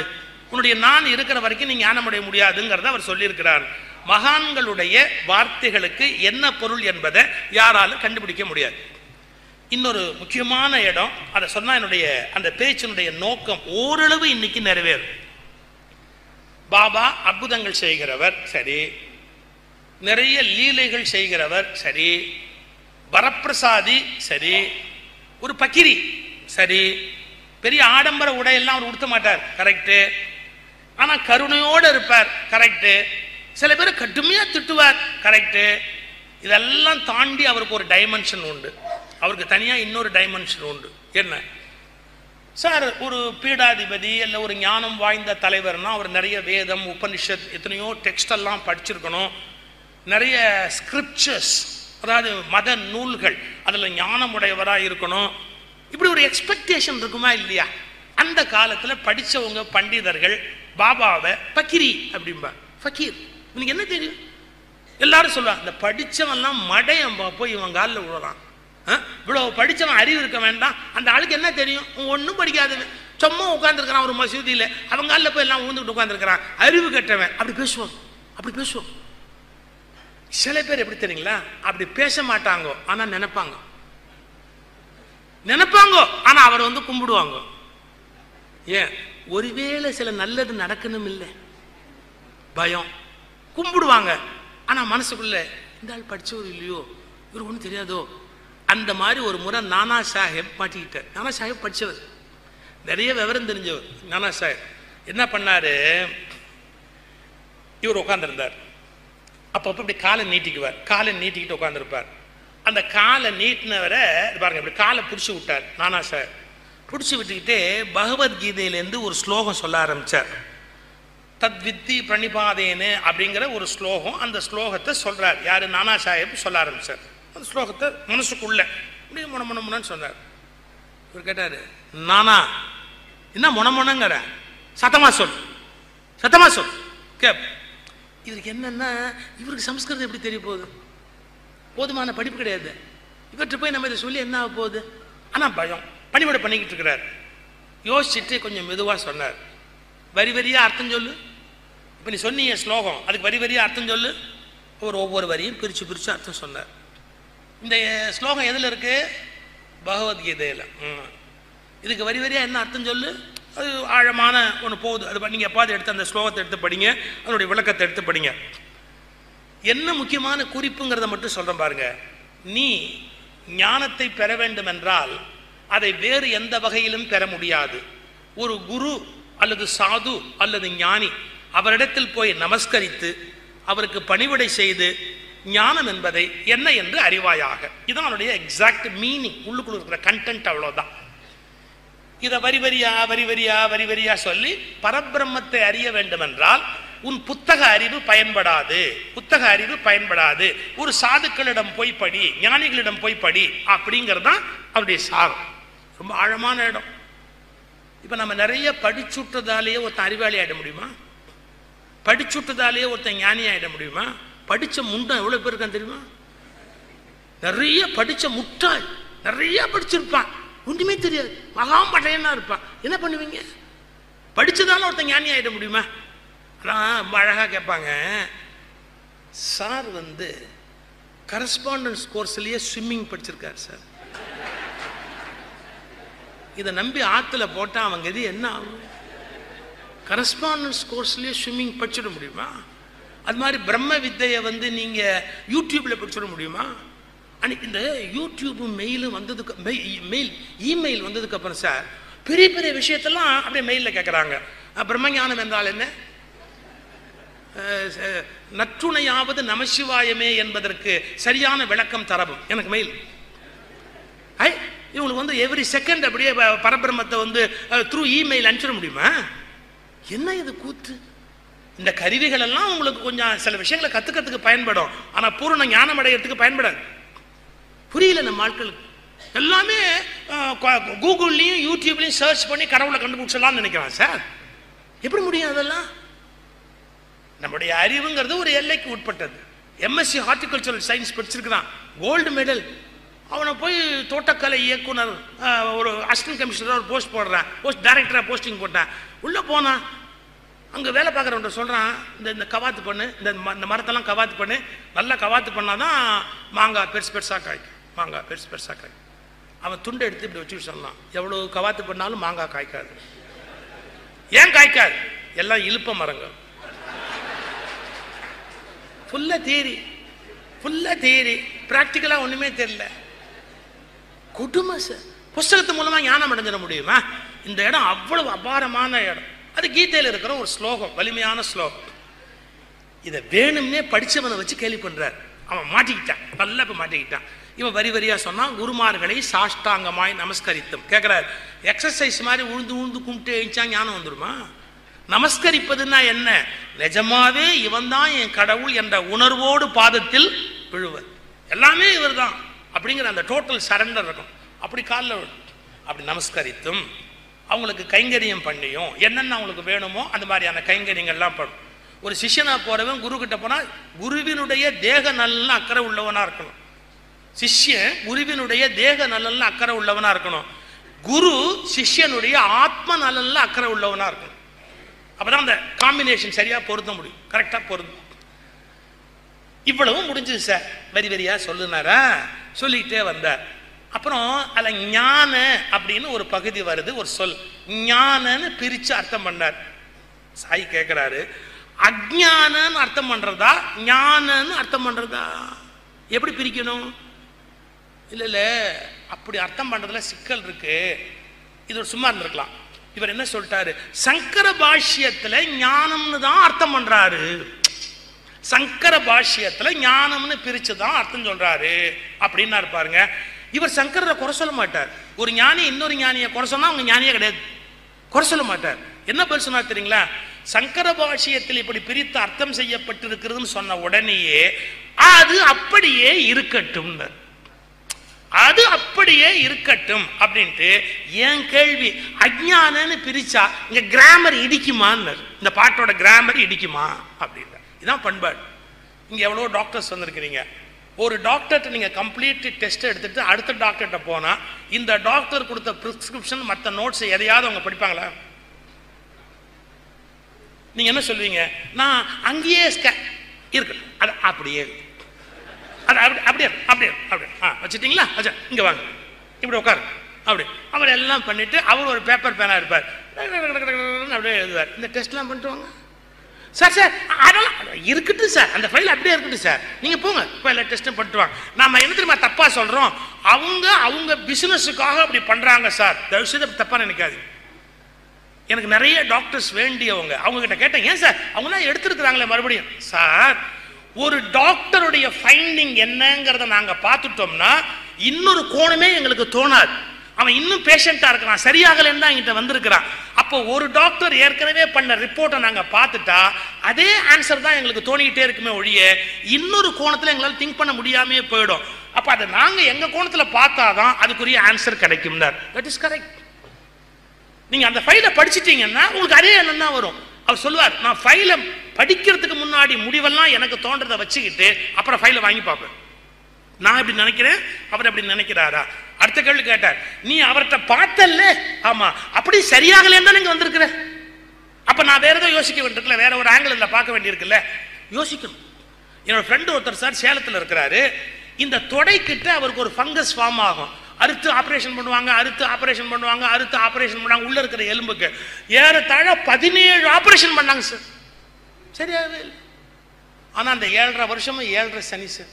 உன்னுடைய நான் இருக்கிற வரைக்கும் நீ ஞானம் அடைய முடியாதுங்கிறத அவர் சொல்லியிருக்கிறார் மகான்களுடைய வார்த்தைகளுக்கு என்ன பொருள் என்பதை யாராலும் கண்டுபிடிக்க முடியாது இன்னொரு முக்கியமான இடம் அதை சொன்னா என்னுடைய அந்த பேச்சினுடைய நோக்கம் ஓரளவு இன்னைக்கு நிறைவேறும் பாபா அற்புதங்கள் செய்கிறவர் சரி நிறைய லீலைகள் செய்கிறவர் சரி வரப்பிரசாதி சரி ஒரு பக்கிரி சரி பெரிய ஆடம்பர உடையெல்லாம் அவர் உடுத்த மாட்டார் கரெக்டு ஆனா கருணையோடு இருப்பார் கரெக்டு சில பேர் கடுமையா திட்டுவார் கரெக்டு இதெல்லாம் தாண்டி அவருக்கு ஒரு டைமென்ஷன் உண்டு அவருக்கு தனியா இன்னொரு டைமென்ஷன் உண்டு என்ன சார் ஒரு பீடாதிபதி இல்லை ஒரு ஞானம் வாய்ந்த தலைவர்னா அவர் நிறைய வேதம் உபனிஷத் எத்தனையோ டெக்ஸ்ட் எல்லாம் படிச்சிருக்கணும் நிறைய ஸ்கிரிப்சர்ஸ் அதாவது மத நூல்கள் அதில் ஞானமுடையவராக இருக்கணும் இப்படி ஒரு எக்ஸ்பெக்டேஷன் இருக்குமா இல்லையா அந்த காலத்தில் படித்தவங்க பண்டிதர்கள் பாபாவை பக்கிரி அப்படிம்பா ஃபக்கீர் உனக்கு என்ன தெரியும் எல்லாரும் சொல்லுவாங்க இந்த படித்தவன்லாம் மடையன் பா- போய் இவன் காலில் விழுறான் ஆ? இவ்வளவு படிச்சவன் அறிவு இருக்க வேண்டாம் அந்த ஆளுக்கு என்ன தெரியும் ஒன்றும் படிக்காதவன் சும்மா உட்காந்துருக்கிறான் ஒரு மசூதியில் அவங்க காலில் போய் எல்லாம் ஊந்துக்கிட்டு உட்காந்துருக்கிறான் அறிவு கெட்டவன் அப்படி பேசுவான் அப்படி பேசுவான் சில பேர் எப்படி தெரியுங்களா அப்படி பேச மாட்டாங்க ஆனா நினைப்பாங்க நினைப்பாங்க ஆனா அவர் வந்து கும்பிடுவாங்க ஏன் ஒருவேளை சில நல்லது நடக்கணும் இல்லை பயம் கும்பிடுவாங்க ஆனா மனசுக்குள்ள இந்த ஆள் படிச்சவர் இல்லையோ இவருக்கு ஒன்றும் தெரியாதோ அந்த மாதிரி ஒரு முறை நானா சாஹேப் மாட்டிக்கிட்டார் நானா சாஹேப் படிச்சவர் நிறைய விவரம் தெரிஞ்சவர் நானா சாஹேப் என்ன பண்ணாரு இவர் உட்காந்துருந்தார் அப்பப்போ இப்படி காலை நீட்டிக்குவார் காலை நீட்டிக்கிட்டு உட்காந்துருப்பார் அந்த காலை நீட்டினவரை இது பாருங்க இப்படி காலை பிடிச்சி விட்டார் நானா சார் பிடிச்சி விட்டுக்கிட்டே பகவத்கீதையிலேருந்து ஒரு ஸ்லோகம் சொல்ல ஆரம்பிச்சார் தத்வித்தி பிரணிபாதேனு அப்படிங்கிற ஒரு ஸ்லோகம் அந்த ஸ்லோகத்தை சொல்றார் யாரு நானா சாஹேப் சொல்ல ஆரம்பிச்சார் அந்த ஸ்லோகத்தை மனசுக்குள்ள அப்படியே முன முன முனன்னு சொன்னார் இவர் கேட்டாரு நானா என்ன முன முனங்கிற சத்தமா சொல் சத்தமா சொல் கேப் இவருக்கு என்னன்னா இவருக்கு சம்ஸ்கிருதம் எப்படி தெரிய போகுது போதுமான படிப்பு கிடையாது இவர்கிட்ட போய் நம்ம இதை சொல்லி என்ன ஆக போகுது ஆனா பயம் பணிவிடை பண்ணிக்கிட்டு இருக்கிறார் யோசிச்சுட்டு கொஞ்சம் மெதுவா சொன்னார் வரி வரியா அர்த்தம் சொல்லு இப்போ நீ சொன்னீங்க ஸ்லோகம் அதுக்கு வரி வரியா அர்த்தம் சொல்லு ஒரு ஒவ்வொரு வரியும் பிரிச்சு பிரிச்சு அர்த்தம் சொன்னார் இந்த ஸ்லோகம் எதுல இருக்கு பகவத்கீதையில் ம். இதுக்கு வரி வரியா என்ன அர்த்தம் சொல்லு அது ஆழமான ஒன்று போகுது அது நீங்கள் எப்பாவது எடுத்து அந்த ஸ்லோகத்தை எடுத்து படிங்க அதனுடைய விளக்கத்தை எடுத்து படிங்க என்ன முக்கியமான குறிப்புங்கிறத மட்டும் சொல்றேன் பாருங்க நீ ஞானத்தை பெற வேண்டும் என்றால் அதை வேறு எந்த வகையிலும் பெற முடியாது ஒரு குரு அல்லது சாது அல்லது ஞானி அவரிடத்தில் போய் நமஸ்கரித்து அவருக்கு பணிவிடை செய்து ஞானம் என்பதை என்ன என்று அறிவாயாக இதான் அவனுடைய எக்ஸாக்ட் மீனிங் உள்ளுக்குள்ள இருக்கிற கண்டென்ட் அவ்வளவுதான் இதை வரி வரியா வரி வரியா வரி வரியா சொல்லி பரபிரம்மத்தை அறிய வேண்டும் என்றால் உன் புத்தக அறிவு பயன்படாது புத்தக அறிவு பயன்படாது ஒரு சாதுக்களிடம் போய் படி ஞானிகளிடம் போய் படி அப்படிங்கிறது தான் அவருடைய சாரம் ரொம்ப ஆழமான இடம் இப்போ நம்ம நிறைய படிச்சுட்டதாலேயே ஒருத்தன் அறிவாளி ஆயிட முடியுமா படிச்சுட்டதாலேயே ஒருத்தன் ஞானி ஆயிட முடியுமா படிச்ச முண்டம் எவ்வளவு பேர் இருக்கான் தெரியுமா நிறைய படிச்ச முட்டாள் நிறைய படிச்சிருப்பான் ஒன்றுமே தெரியாது மகாம் பட்டையனா இருப்பான் என்ன பண்ணுவீங்க படிச்சதால ஒருத்தன் ஞானி ஆயிட முடியுமா அதான் ரொம்ப அழகாக கேட்பாங்க சார் வந்து கரஸ்பாண்டன்ஸ் கோர்ஸ்லயே ஸ்விம்மிங் படிச்சிருக்காரு சார் இதை நம்பி ஆத்துல போட்டா அவங்க இது என்ன ஆகும் கரஸ்பாண்டன்ஸ் கோர்ஸ்லயே ஸ்விம்மிங் படிச்சிட முடியுமா அது மாதிரி பிரம்ம வித்தையை வந்து நீங்க யூடியூப்ல படிச்சிட முடியுமா அன்னைக்கு இந்த யூடியூப் மெயிலும் வந்ததுக்கு மெயில் இமெயில் வந்ததுக்கு அப்புறம் சார் பெரிய பெரிய விஷயத்தெல்லாம் அப்படியே மெயிலில் கேட்குறாங்க பிரம்மஞானம் என்றால் என்ன அஹ், அஹ், நற்றுணையாவது நமசிவாயமே என்பதற்கு சரியான விளக்கம் தரவும் எனக்கு மெயில் ஐ இவங்களுக்கு வந்து எவ்ரி செகண்ட் அப்படியே ப- பரபிரம்மத்தை வந்து த்ரூ இமெயில் அனுப்பிச்சிட முடியுமா என்ன இது கூத்து இந்த கருவிகள் எல்லாம் உங்களுக்கு கொஞ்சம் சில விஷயங்களை கத்துக்கிறதுக்கு பயன்படும் ஆனா பூரண ஞானம் அடையிறதுக்கு பயன்படாது புரியல நம்ம ஆட்களுக்கு எல்லாமே அஹ், கு- கூகுள்லயும் யூடியூப்லயும் சர்ச் பண்ணி கடவுளை கண்டுபிடிச்சலாம்னு நினைக்கிறான் சார் எப்படி முடியும் அதெல்லாம் நம்முடைய அறிவுங்கிறது ஒரு எல்லைக்கு உட்பட்டது எம்எஸ்சி ஹார்டிகல்ச்சரல் சயின்ஸ் படிச்சிருக்கிறான் கோல்டு மெடல் அவனை போய் தோட்டக்கலை இயக்குனர் அஹ், ஒரு அசிஸ்டன்ட் கமிஷனர் ஒரு போஸ்ட் போடுறான் போஸ்ட் டைரக்டராக போஸ்டிங் போட்டான் உள்ளே போனான் அங்கே வேலை பார்க்குறவன்ட்ட சொல்கிறான் இந்த இந்த கவாத்து பண்ணு இந்த ம- இந்த மரத்தெல்லாம் கவாத்து பண்ணு நல்லா கவாத்து பண்ணாதான் மாங்காய் பெருசு பெருசாக காய்க்கும் மாங்காய் பெருசு பெருசாக காய்க்கும் அவன் துண்டை எடுத்து இப்படி வச்சுட்டு சொன்னான் எவ்வளோ கவாத்து பண்ணாலும் மாங்காய் காய்க்காது ஏன் காய்க்காது எல்லாம் இழுப்ப மரங்கள் ஃபுல்லாக தேரி ஃபுல்லாக தேரி ப்ராக்டிக்கலாக ஒன்றுமே தெரியல கொடுமை சார் புஸ்தகத்து மூலமாக ஞானம் அடைஞ்சிட முடியுமா இந்த இடம் அவ்வளவு அபாரமான இடம் அது கீதையில் இருக்கிற ஒரு ஸ்லோகம் வலிமையான ஸ்லோகம் இதை வேணும்னே படிச்சவனை வச்சு கேள்வி பண்றார் அவன் மாட்டிக்கிட்டான் நல்லா இப்போ மாட்டிக்கிட்டான் இவன் வரி வரியா சொன்னான் குருமார்களை சாஷ்டாங்கமாய் நமஸ்கரித்தும் கேட்குறாரு எக்ஸசைஸ் மாதிரி உழுந்து உழுந்து கும்பிட்டு எழுந்தா ஞானம் வந்துருமா நமஸ்கரிப்பதுன்னா என்ன நிஜமாவே இவன் தான் என் கடவுள் என்ற உணர்வோடு பாதத்தில் விழுவது எல்லாமே இவர்தான் அப்படிங்கிற அந்த டோட்டல் சரண்டர் இருக்கும் அப்படி காலில் விழும். அப்படி நமஸ்கரித்தும் அவங்களுக்கு கைங்கரியம் பண்ணியும் என்னென்ன அவங்களுக்கு வேணுமோ அந்த மாதிரியான கைங்கரியங்கள்லாம் பண்ணும் ஒரு சிஷ்யனா போறவன் குரு கிட்ட போனா குருவினுடைய தேக நலன்ல அக்கறை உள்ளவனா இருக்கணும் சிஷ்யன் குருவினுடைய தேக நலன்ல அக்கறை உள்ளவனா இருக்கணும் குரு சிஷ்யனுடைய ஆத்ம நலன்ல அக்கறை உள்ளவனா இருக்கணும் அப்பதான் அந்த காம்பினேஷன் சரியா பொருத்த முடியும் கரெக்டா பொருந்தும் இவ்வளவும் முடிஞ்சது சார் வரி வரியா சொல்லுனாரா சொல்லிக்கிட்டே வந்தார் அப்புறம் அதில் ஞான அப்படின்னு ஒரு பகுதி வருது ஒரு சொல் ஞானன்னு பிரித்து அர்த்தம் பண்ணார் சாய் கேட்குறாரு அஜ்ஞானன்னு அர்த்தம் பண்ணுறதா ஞானன்னு அர்த்தம் பண்ணுறதா எப்படி பிரிக்கணும் இல்லை இல்லை அப்படி அர்த்தம் பண்ணுறதுல சிக்கல் இருக்கு இது ஒரு சும்மா இருந்திருக்கலாம் இவர் என்ன சொல்லிட்டாரு சங்கர பாஷ்யத்தில் ஞானம்னு தான் அர்த்தம் பண்ணுறாரு சங்கர பாஷ்யத்துல ஞானம்னு பிரிச்சு தான் அர்த்தம் சொல்றாரு அப்படின்னாரு பாருங்க இவர் சங்கரரை குறை சொல்ல மாட்டார் ஒரு ஞானி இன்னொரு ஞானியை குறை சொன்னா அவங்க ஞானியே கிடையாது குறை சொல்ல மாட்டார் என்ன பதில் சொன்னார் தெரியுங்களா சங்கர பாஷ்யத்தில் இப்படி பிரித்து அர்த்தம் செய்யப்பட்டிருக்கிறதுன்னு சொன்ன உடனேயே அது அப்படியே இருக்கட்டும்னர் அது அப்படியே இருக்கட்டும் அப்படின்ட்டு என் கேள்வி அஜ்ஞானன்னு பிரிச்சா இங்க கிராமர் இடிக்குமான்னு இந்த பாட்டோட கிராமர் இடிக்குமா அப்படின்ற இதான் பண்பாடு இங்க எவ்வளோ டாக்டர்ஸ் வந்திருக்கிறீங்க ஒரு டாக்டர்கிட்ட நீங்க கம்ப்ளீட் டெஸ்ட் எடுத்துட்டு அடுத்த டாக்டர்கிட்ட போனா இந்த டாக்டர் கொடுத்த பிரிஸ்கிரிப்ஷன் மற்ற நோட்ஸ் எதையாவது அவங்க படிப்பாங்களா நீங்க என்ன சொல்வீங்க நான் அங்கேயே ஸ்கே- இருக்கு அது அப்படியே இருக்கு. அது அப்படி அப்படியே இருக்கு, அப்படியே இருக்கு, அப்படியே இருக்கு. ஆ வச்சுட்டீங்களா அச்சா இங்க வாங்க இப்படி உட்காரு அப்படி அவர் எல்லாம் பண்ணிட்டு அவர் ஒரு பேப்பர் பேனா இருப்பார் அப்படியே எழுதுவார் இந்த டெஸ்ட்லாம் பண்ணிட்டு வாங்க சார் சார் அதெல்லாம் இருக்கட்டும் சார் அந்த ஃபைல் அப்படியே இருக்கட்டும் சார் நீங்க போங்க இப்போ எல்லா டெஸ்ட்டும் பண்ணிட்டு வாங்க நாம என்ன தெரியுமா தப்பா சொல்றோம் அவங்க அவங்க பிசினஸுக்காக அப்படி பண்றாங்க சார் தயவு செய்து அப்படி தப்பா நினைக்காதீங்க எனக்கு நிறைய டாக்டர்ஸ் வேண்டியவங்க அவங்க கிட்ட கேட்டேன் ஏன் சார் அவங்களாம் எடுத்துருக்குறாங்களே மறுபடியும் சார் ஒரு டாக்டருடைய ஃபைண்டிங் என்னங்கிறத நாங்க பார்த்துட்டோம்னா இன்னொரு கோணமே எங்களுக்கு தோணாது அவன் இன்னும் பேஷண்டா இருக்கிறான் சரியாகலன்னு தான் என்கிட்ட வந்திருக்கிறான் அப்போ ஒரு டாக்டர் ஏற்கனவே பண்ண ரிப்போர்ட்டை நாங்க பார்த்துட்டா அதே ஆன்சர் தான் எங்களுக்கு தோணிக்கிட்டே இருக்குமே ஒழிய இன்னொரு கோணத்துல எங்களால் திங்க் பண்ண முடியாமே போயிடும் அப்ப அதை நாங்க எங்க கோணத்துல பார்த்தாதான் அதுக்குரிய ஆன்சர் கிடைக்கும்னார் தட் இஸ் கரெக்ட் நீங்க அந்த ஃபைலை படிச்சிட்டீங்கன்னா உங்களுக்கு அதே எண்ணம் தான் வரும் அவர் சொல்லுவார் நான் ஃபைலை படிக்கிறதுக்கு முன்னாடி முடிவெல்லாம் எனக்கு தோன்றதை வச்சுக்கிட்டு அப்புறம் ஃபைலை வாங்கி பார்ப்பேன் நான் இப்படி நினைக்கிறேன் அவர் அப்படி நினைக்கிறாரா அடுத்த கேள்வி கேட்டார் நீ அவர்கிட்ட பார்த்தல்ல ஆமா அப்படி சரியாகலேன்னு தான் நீங்க வந்திருக்கிற அப்ப நான் வேற ஏதோ யோசிக்க வேண்டியிருக்குல்ல வேற ஒரு ஆங்கிள் பார்க்க வேண்டியிருக்குல்ல யோசிக்கணும் என்னோட ஃப்ரெண்டு ஒருத்தர் சார் சேலத்தில் இருக்கிறாரு இந்த தொடைக்கிட்ட அவருக்கு ஒரு ஃபங்கஸ் ஃபார்ம் ஆகும் அறுத்து ஆப்ரேஷன் பண்ணுவாங்க அறுத்து ஆப்ரேஷன் பண்ணுவாங்க அறுத்து ஆப்ரேஷன் பண்ணுவாங்க உள்ள இருக்கிற எலும்புக்கு ஏறத்தாழ பதினேழு ஆப்ரேஷன் பண்ணாங்க சார் சரியாகவே இல்லை ஆனா அந்த ஏழரை வருஷமும் ஏழரை சனி சார்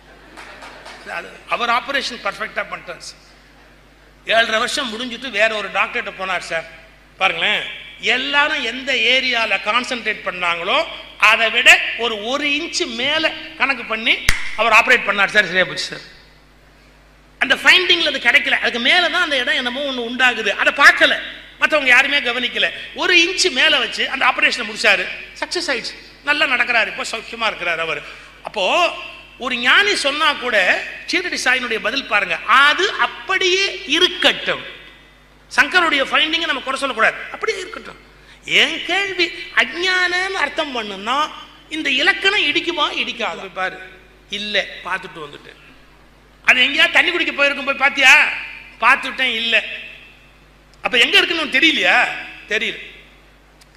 அது அவர் ஆப்ரேஷன் பர்ஃபெக்டாக பண்ணிட்டார் சார் ஏழரை வருஷம் முடிஞ்சிட்டு வேற ஒரு டாக்டர்கிட்ட போனார் சார் பாருங்களேன் எல்லாரும் எந்த ஏரியாவில் கான்சென்ட்ரேட் பண்ணாங்களோ அதை விட ஒரு ஒரு இன்ச்சு மேலே கணக்கு பண்ணி அவர் ஆப்ரேட் பண்ணார் சார் சரியா போச்சு சார் அந்த ஃபைண்டிங்ல அது கிடைக்கல அதுக்கு மேலே தான் அந்த இடம் என்னமோ ஒன்று உண்டாகுது அதை பார்க்கல மற்றவங்க யாருமே கவனிக்கல ஒரு இன்ச்சு மேலே வச்சு அந்த ஆப்ரேஷனை முடிச்சாரு சக்ஸஸ் ஆயிடுச்சு நல்லா நடக்கிறாரு இப்போ சௌக்கியமா இருக்கிறார் அவர் அப்போ ஒரு ஞானி சொன்னா கூட சீரடி சாயினுடைய பதில் பாருங்க அது அப்படியே இருக்கட்டும் சங்கருடைய ஃபைண்டிங்கை நம்ம குறை சொல்லக்கூடாது அப்படியே இருக்கட்டும் என் கேள்வி அஜ்ஞானன்னு அர்த்தம் பண்ணுன்னா இந்த இலக்கணம் இடிக்குமா இடிக்காது பாரு இல்லை பார்த்துட்டு வந்துட்டேன் அது எங்கேயாவது தண்ணி குடிக்க போயிருக்கும் போய் பார்த்தியா பார்த்துட்டேன் இல்லை அப்ப எங்க இருக்குன்னு உனக்கு தெரியலையா தெரியல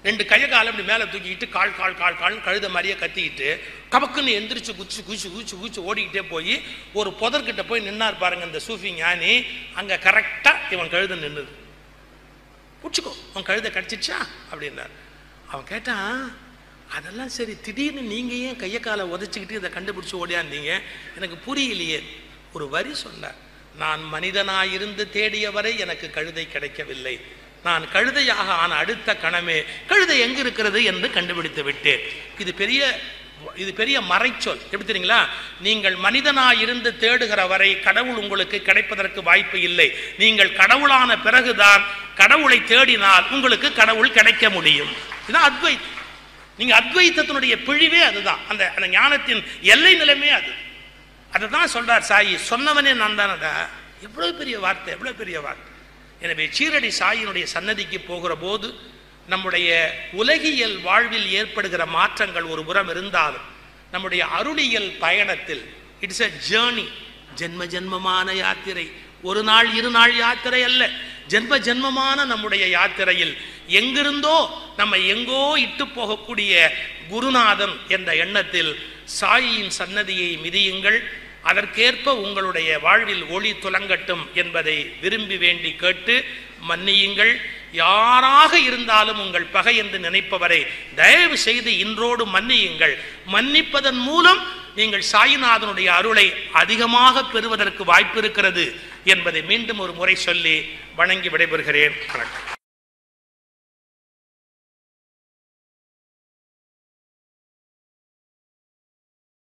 ரெண்டு கையை காலை அப்படி மேலே தூக்கிக்கிட்டு கால் கால் கால் கால்னு கழுத மாதிரியே கத்திக்கிட்டு கபக்குன்னு எந்திரிச்சு குச்சி குச்சி குச்சி குச்சி ஓடிக்கிட்டே போய் ஒரு புதர்கிட்ட போய் நின்னார் பாருங்க இந்த சூஃபி ஞானி அங்கே கரெக்டாக இவன் கழுத நின்னுது பிடிச்சிக்கோ உன் கழுதை கடிச்சிச்சா அப்படின்னார் அவன் கேட்டான் அதெல்லாம் சரி திடீர்னு நீங்கள் ஏன் கையை காலை உதச்சிக்கிட்டு இதை கண்டுபிடிச்சி ஓடியாந்தீங்க எனக்கு புரியலையே ஒரு வரி சொன்னார் நான் மனிதனாயிருந்து தேடிய வரை எனக்கு கழுதை கிடைக்கவில்லை நான் கழுதையாக ஆன அடுத்த கணமே கழுதை எங்க இருக்கிறது என்று கண்டுபிடித்து விட்டேன் இது பெரிய இது பெரிய மறைச்சொல் எப்படி தெரியுங்களா நீங்கள் மனிதனாய் இருந்து தேடுகிற வரை கடவுள் உங்களுக்கு கிடைப்பதற்கு வாய்ப்பு இல்லை நீங்கள் கடவுளான பிறகுதான் கடவுளை தேடினால் உங்களுக்கு கடவுள் கிடைக்க முடியும் இதுதான் அத்வைத் நீங்க அத்வைத்தத்தினுடைய பிழிவே அதுதான் அந்த அந்த ஞானத்தின் எல்லை நிலைமே அது அதை தான் சொல்றார் சாயி சொன்னவனே நான் தானடா எவ்வளவு பெரிய வார்த்தை எவ்வளவு பெரிய வார்த்தை எனவே சீரடி சாயினுடைய சன்னதிக்கு போகிற போது நம்முடைய உலகியல் வாழ்வில் ஏற்படுகிற மாற்றங்கள் ஒரு புறம் இருந்தாலும் நம்முடைய அருளியல் பயணத்தில் இட்ஸ் a ஜேர்னி ஜென்ம ஜென்மமான யாத்திரை ஒரு நாள் இரு நாள் யாத்திரை அல்ல ஜென்ம ஜென்மமான நம்முடைய யாத்திரையில் எங்கிருந்தோ நம்ம எங்கோ இட்டு போகக்கூடிய குருநாதன் என்ற எண்ணத்தில் சாயியின் சன்னதியை மிதியுங்கள் அதற்கேற்ப உங்களுடைய வாழ்வில் ஒளி துலங்கட்டும் என்பதை விரும்பி வேண்டி கேட்டு மன்னியுங்கள் யாராக இருந்தாலும் உங்கள் பகை என்று நினைப்பவரை தயவு செய்து இன்றோடு மன்னியுங்கள் மன்னிப்பதன் மூலம் நீங்கள் சாயிநாதனுடைய அருளை அதிகமாக பெறுவதற்கு வாய்ப்பு இருக்கிறது என்பதை மீண்டும் ஒரு முறை சொல்லி வணங்கி விடைபெறுகிறேன் வணக்கம்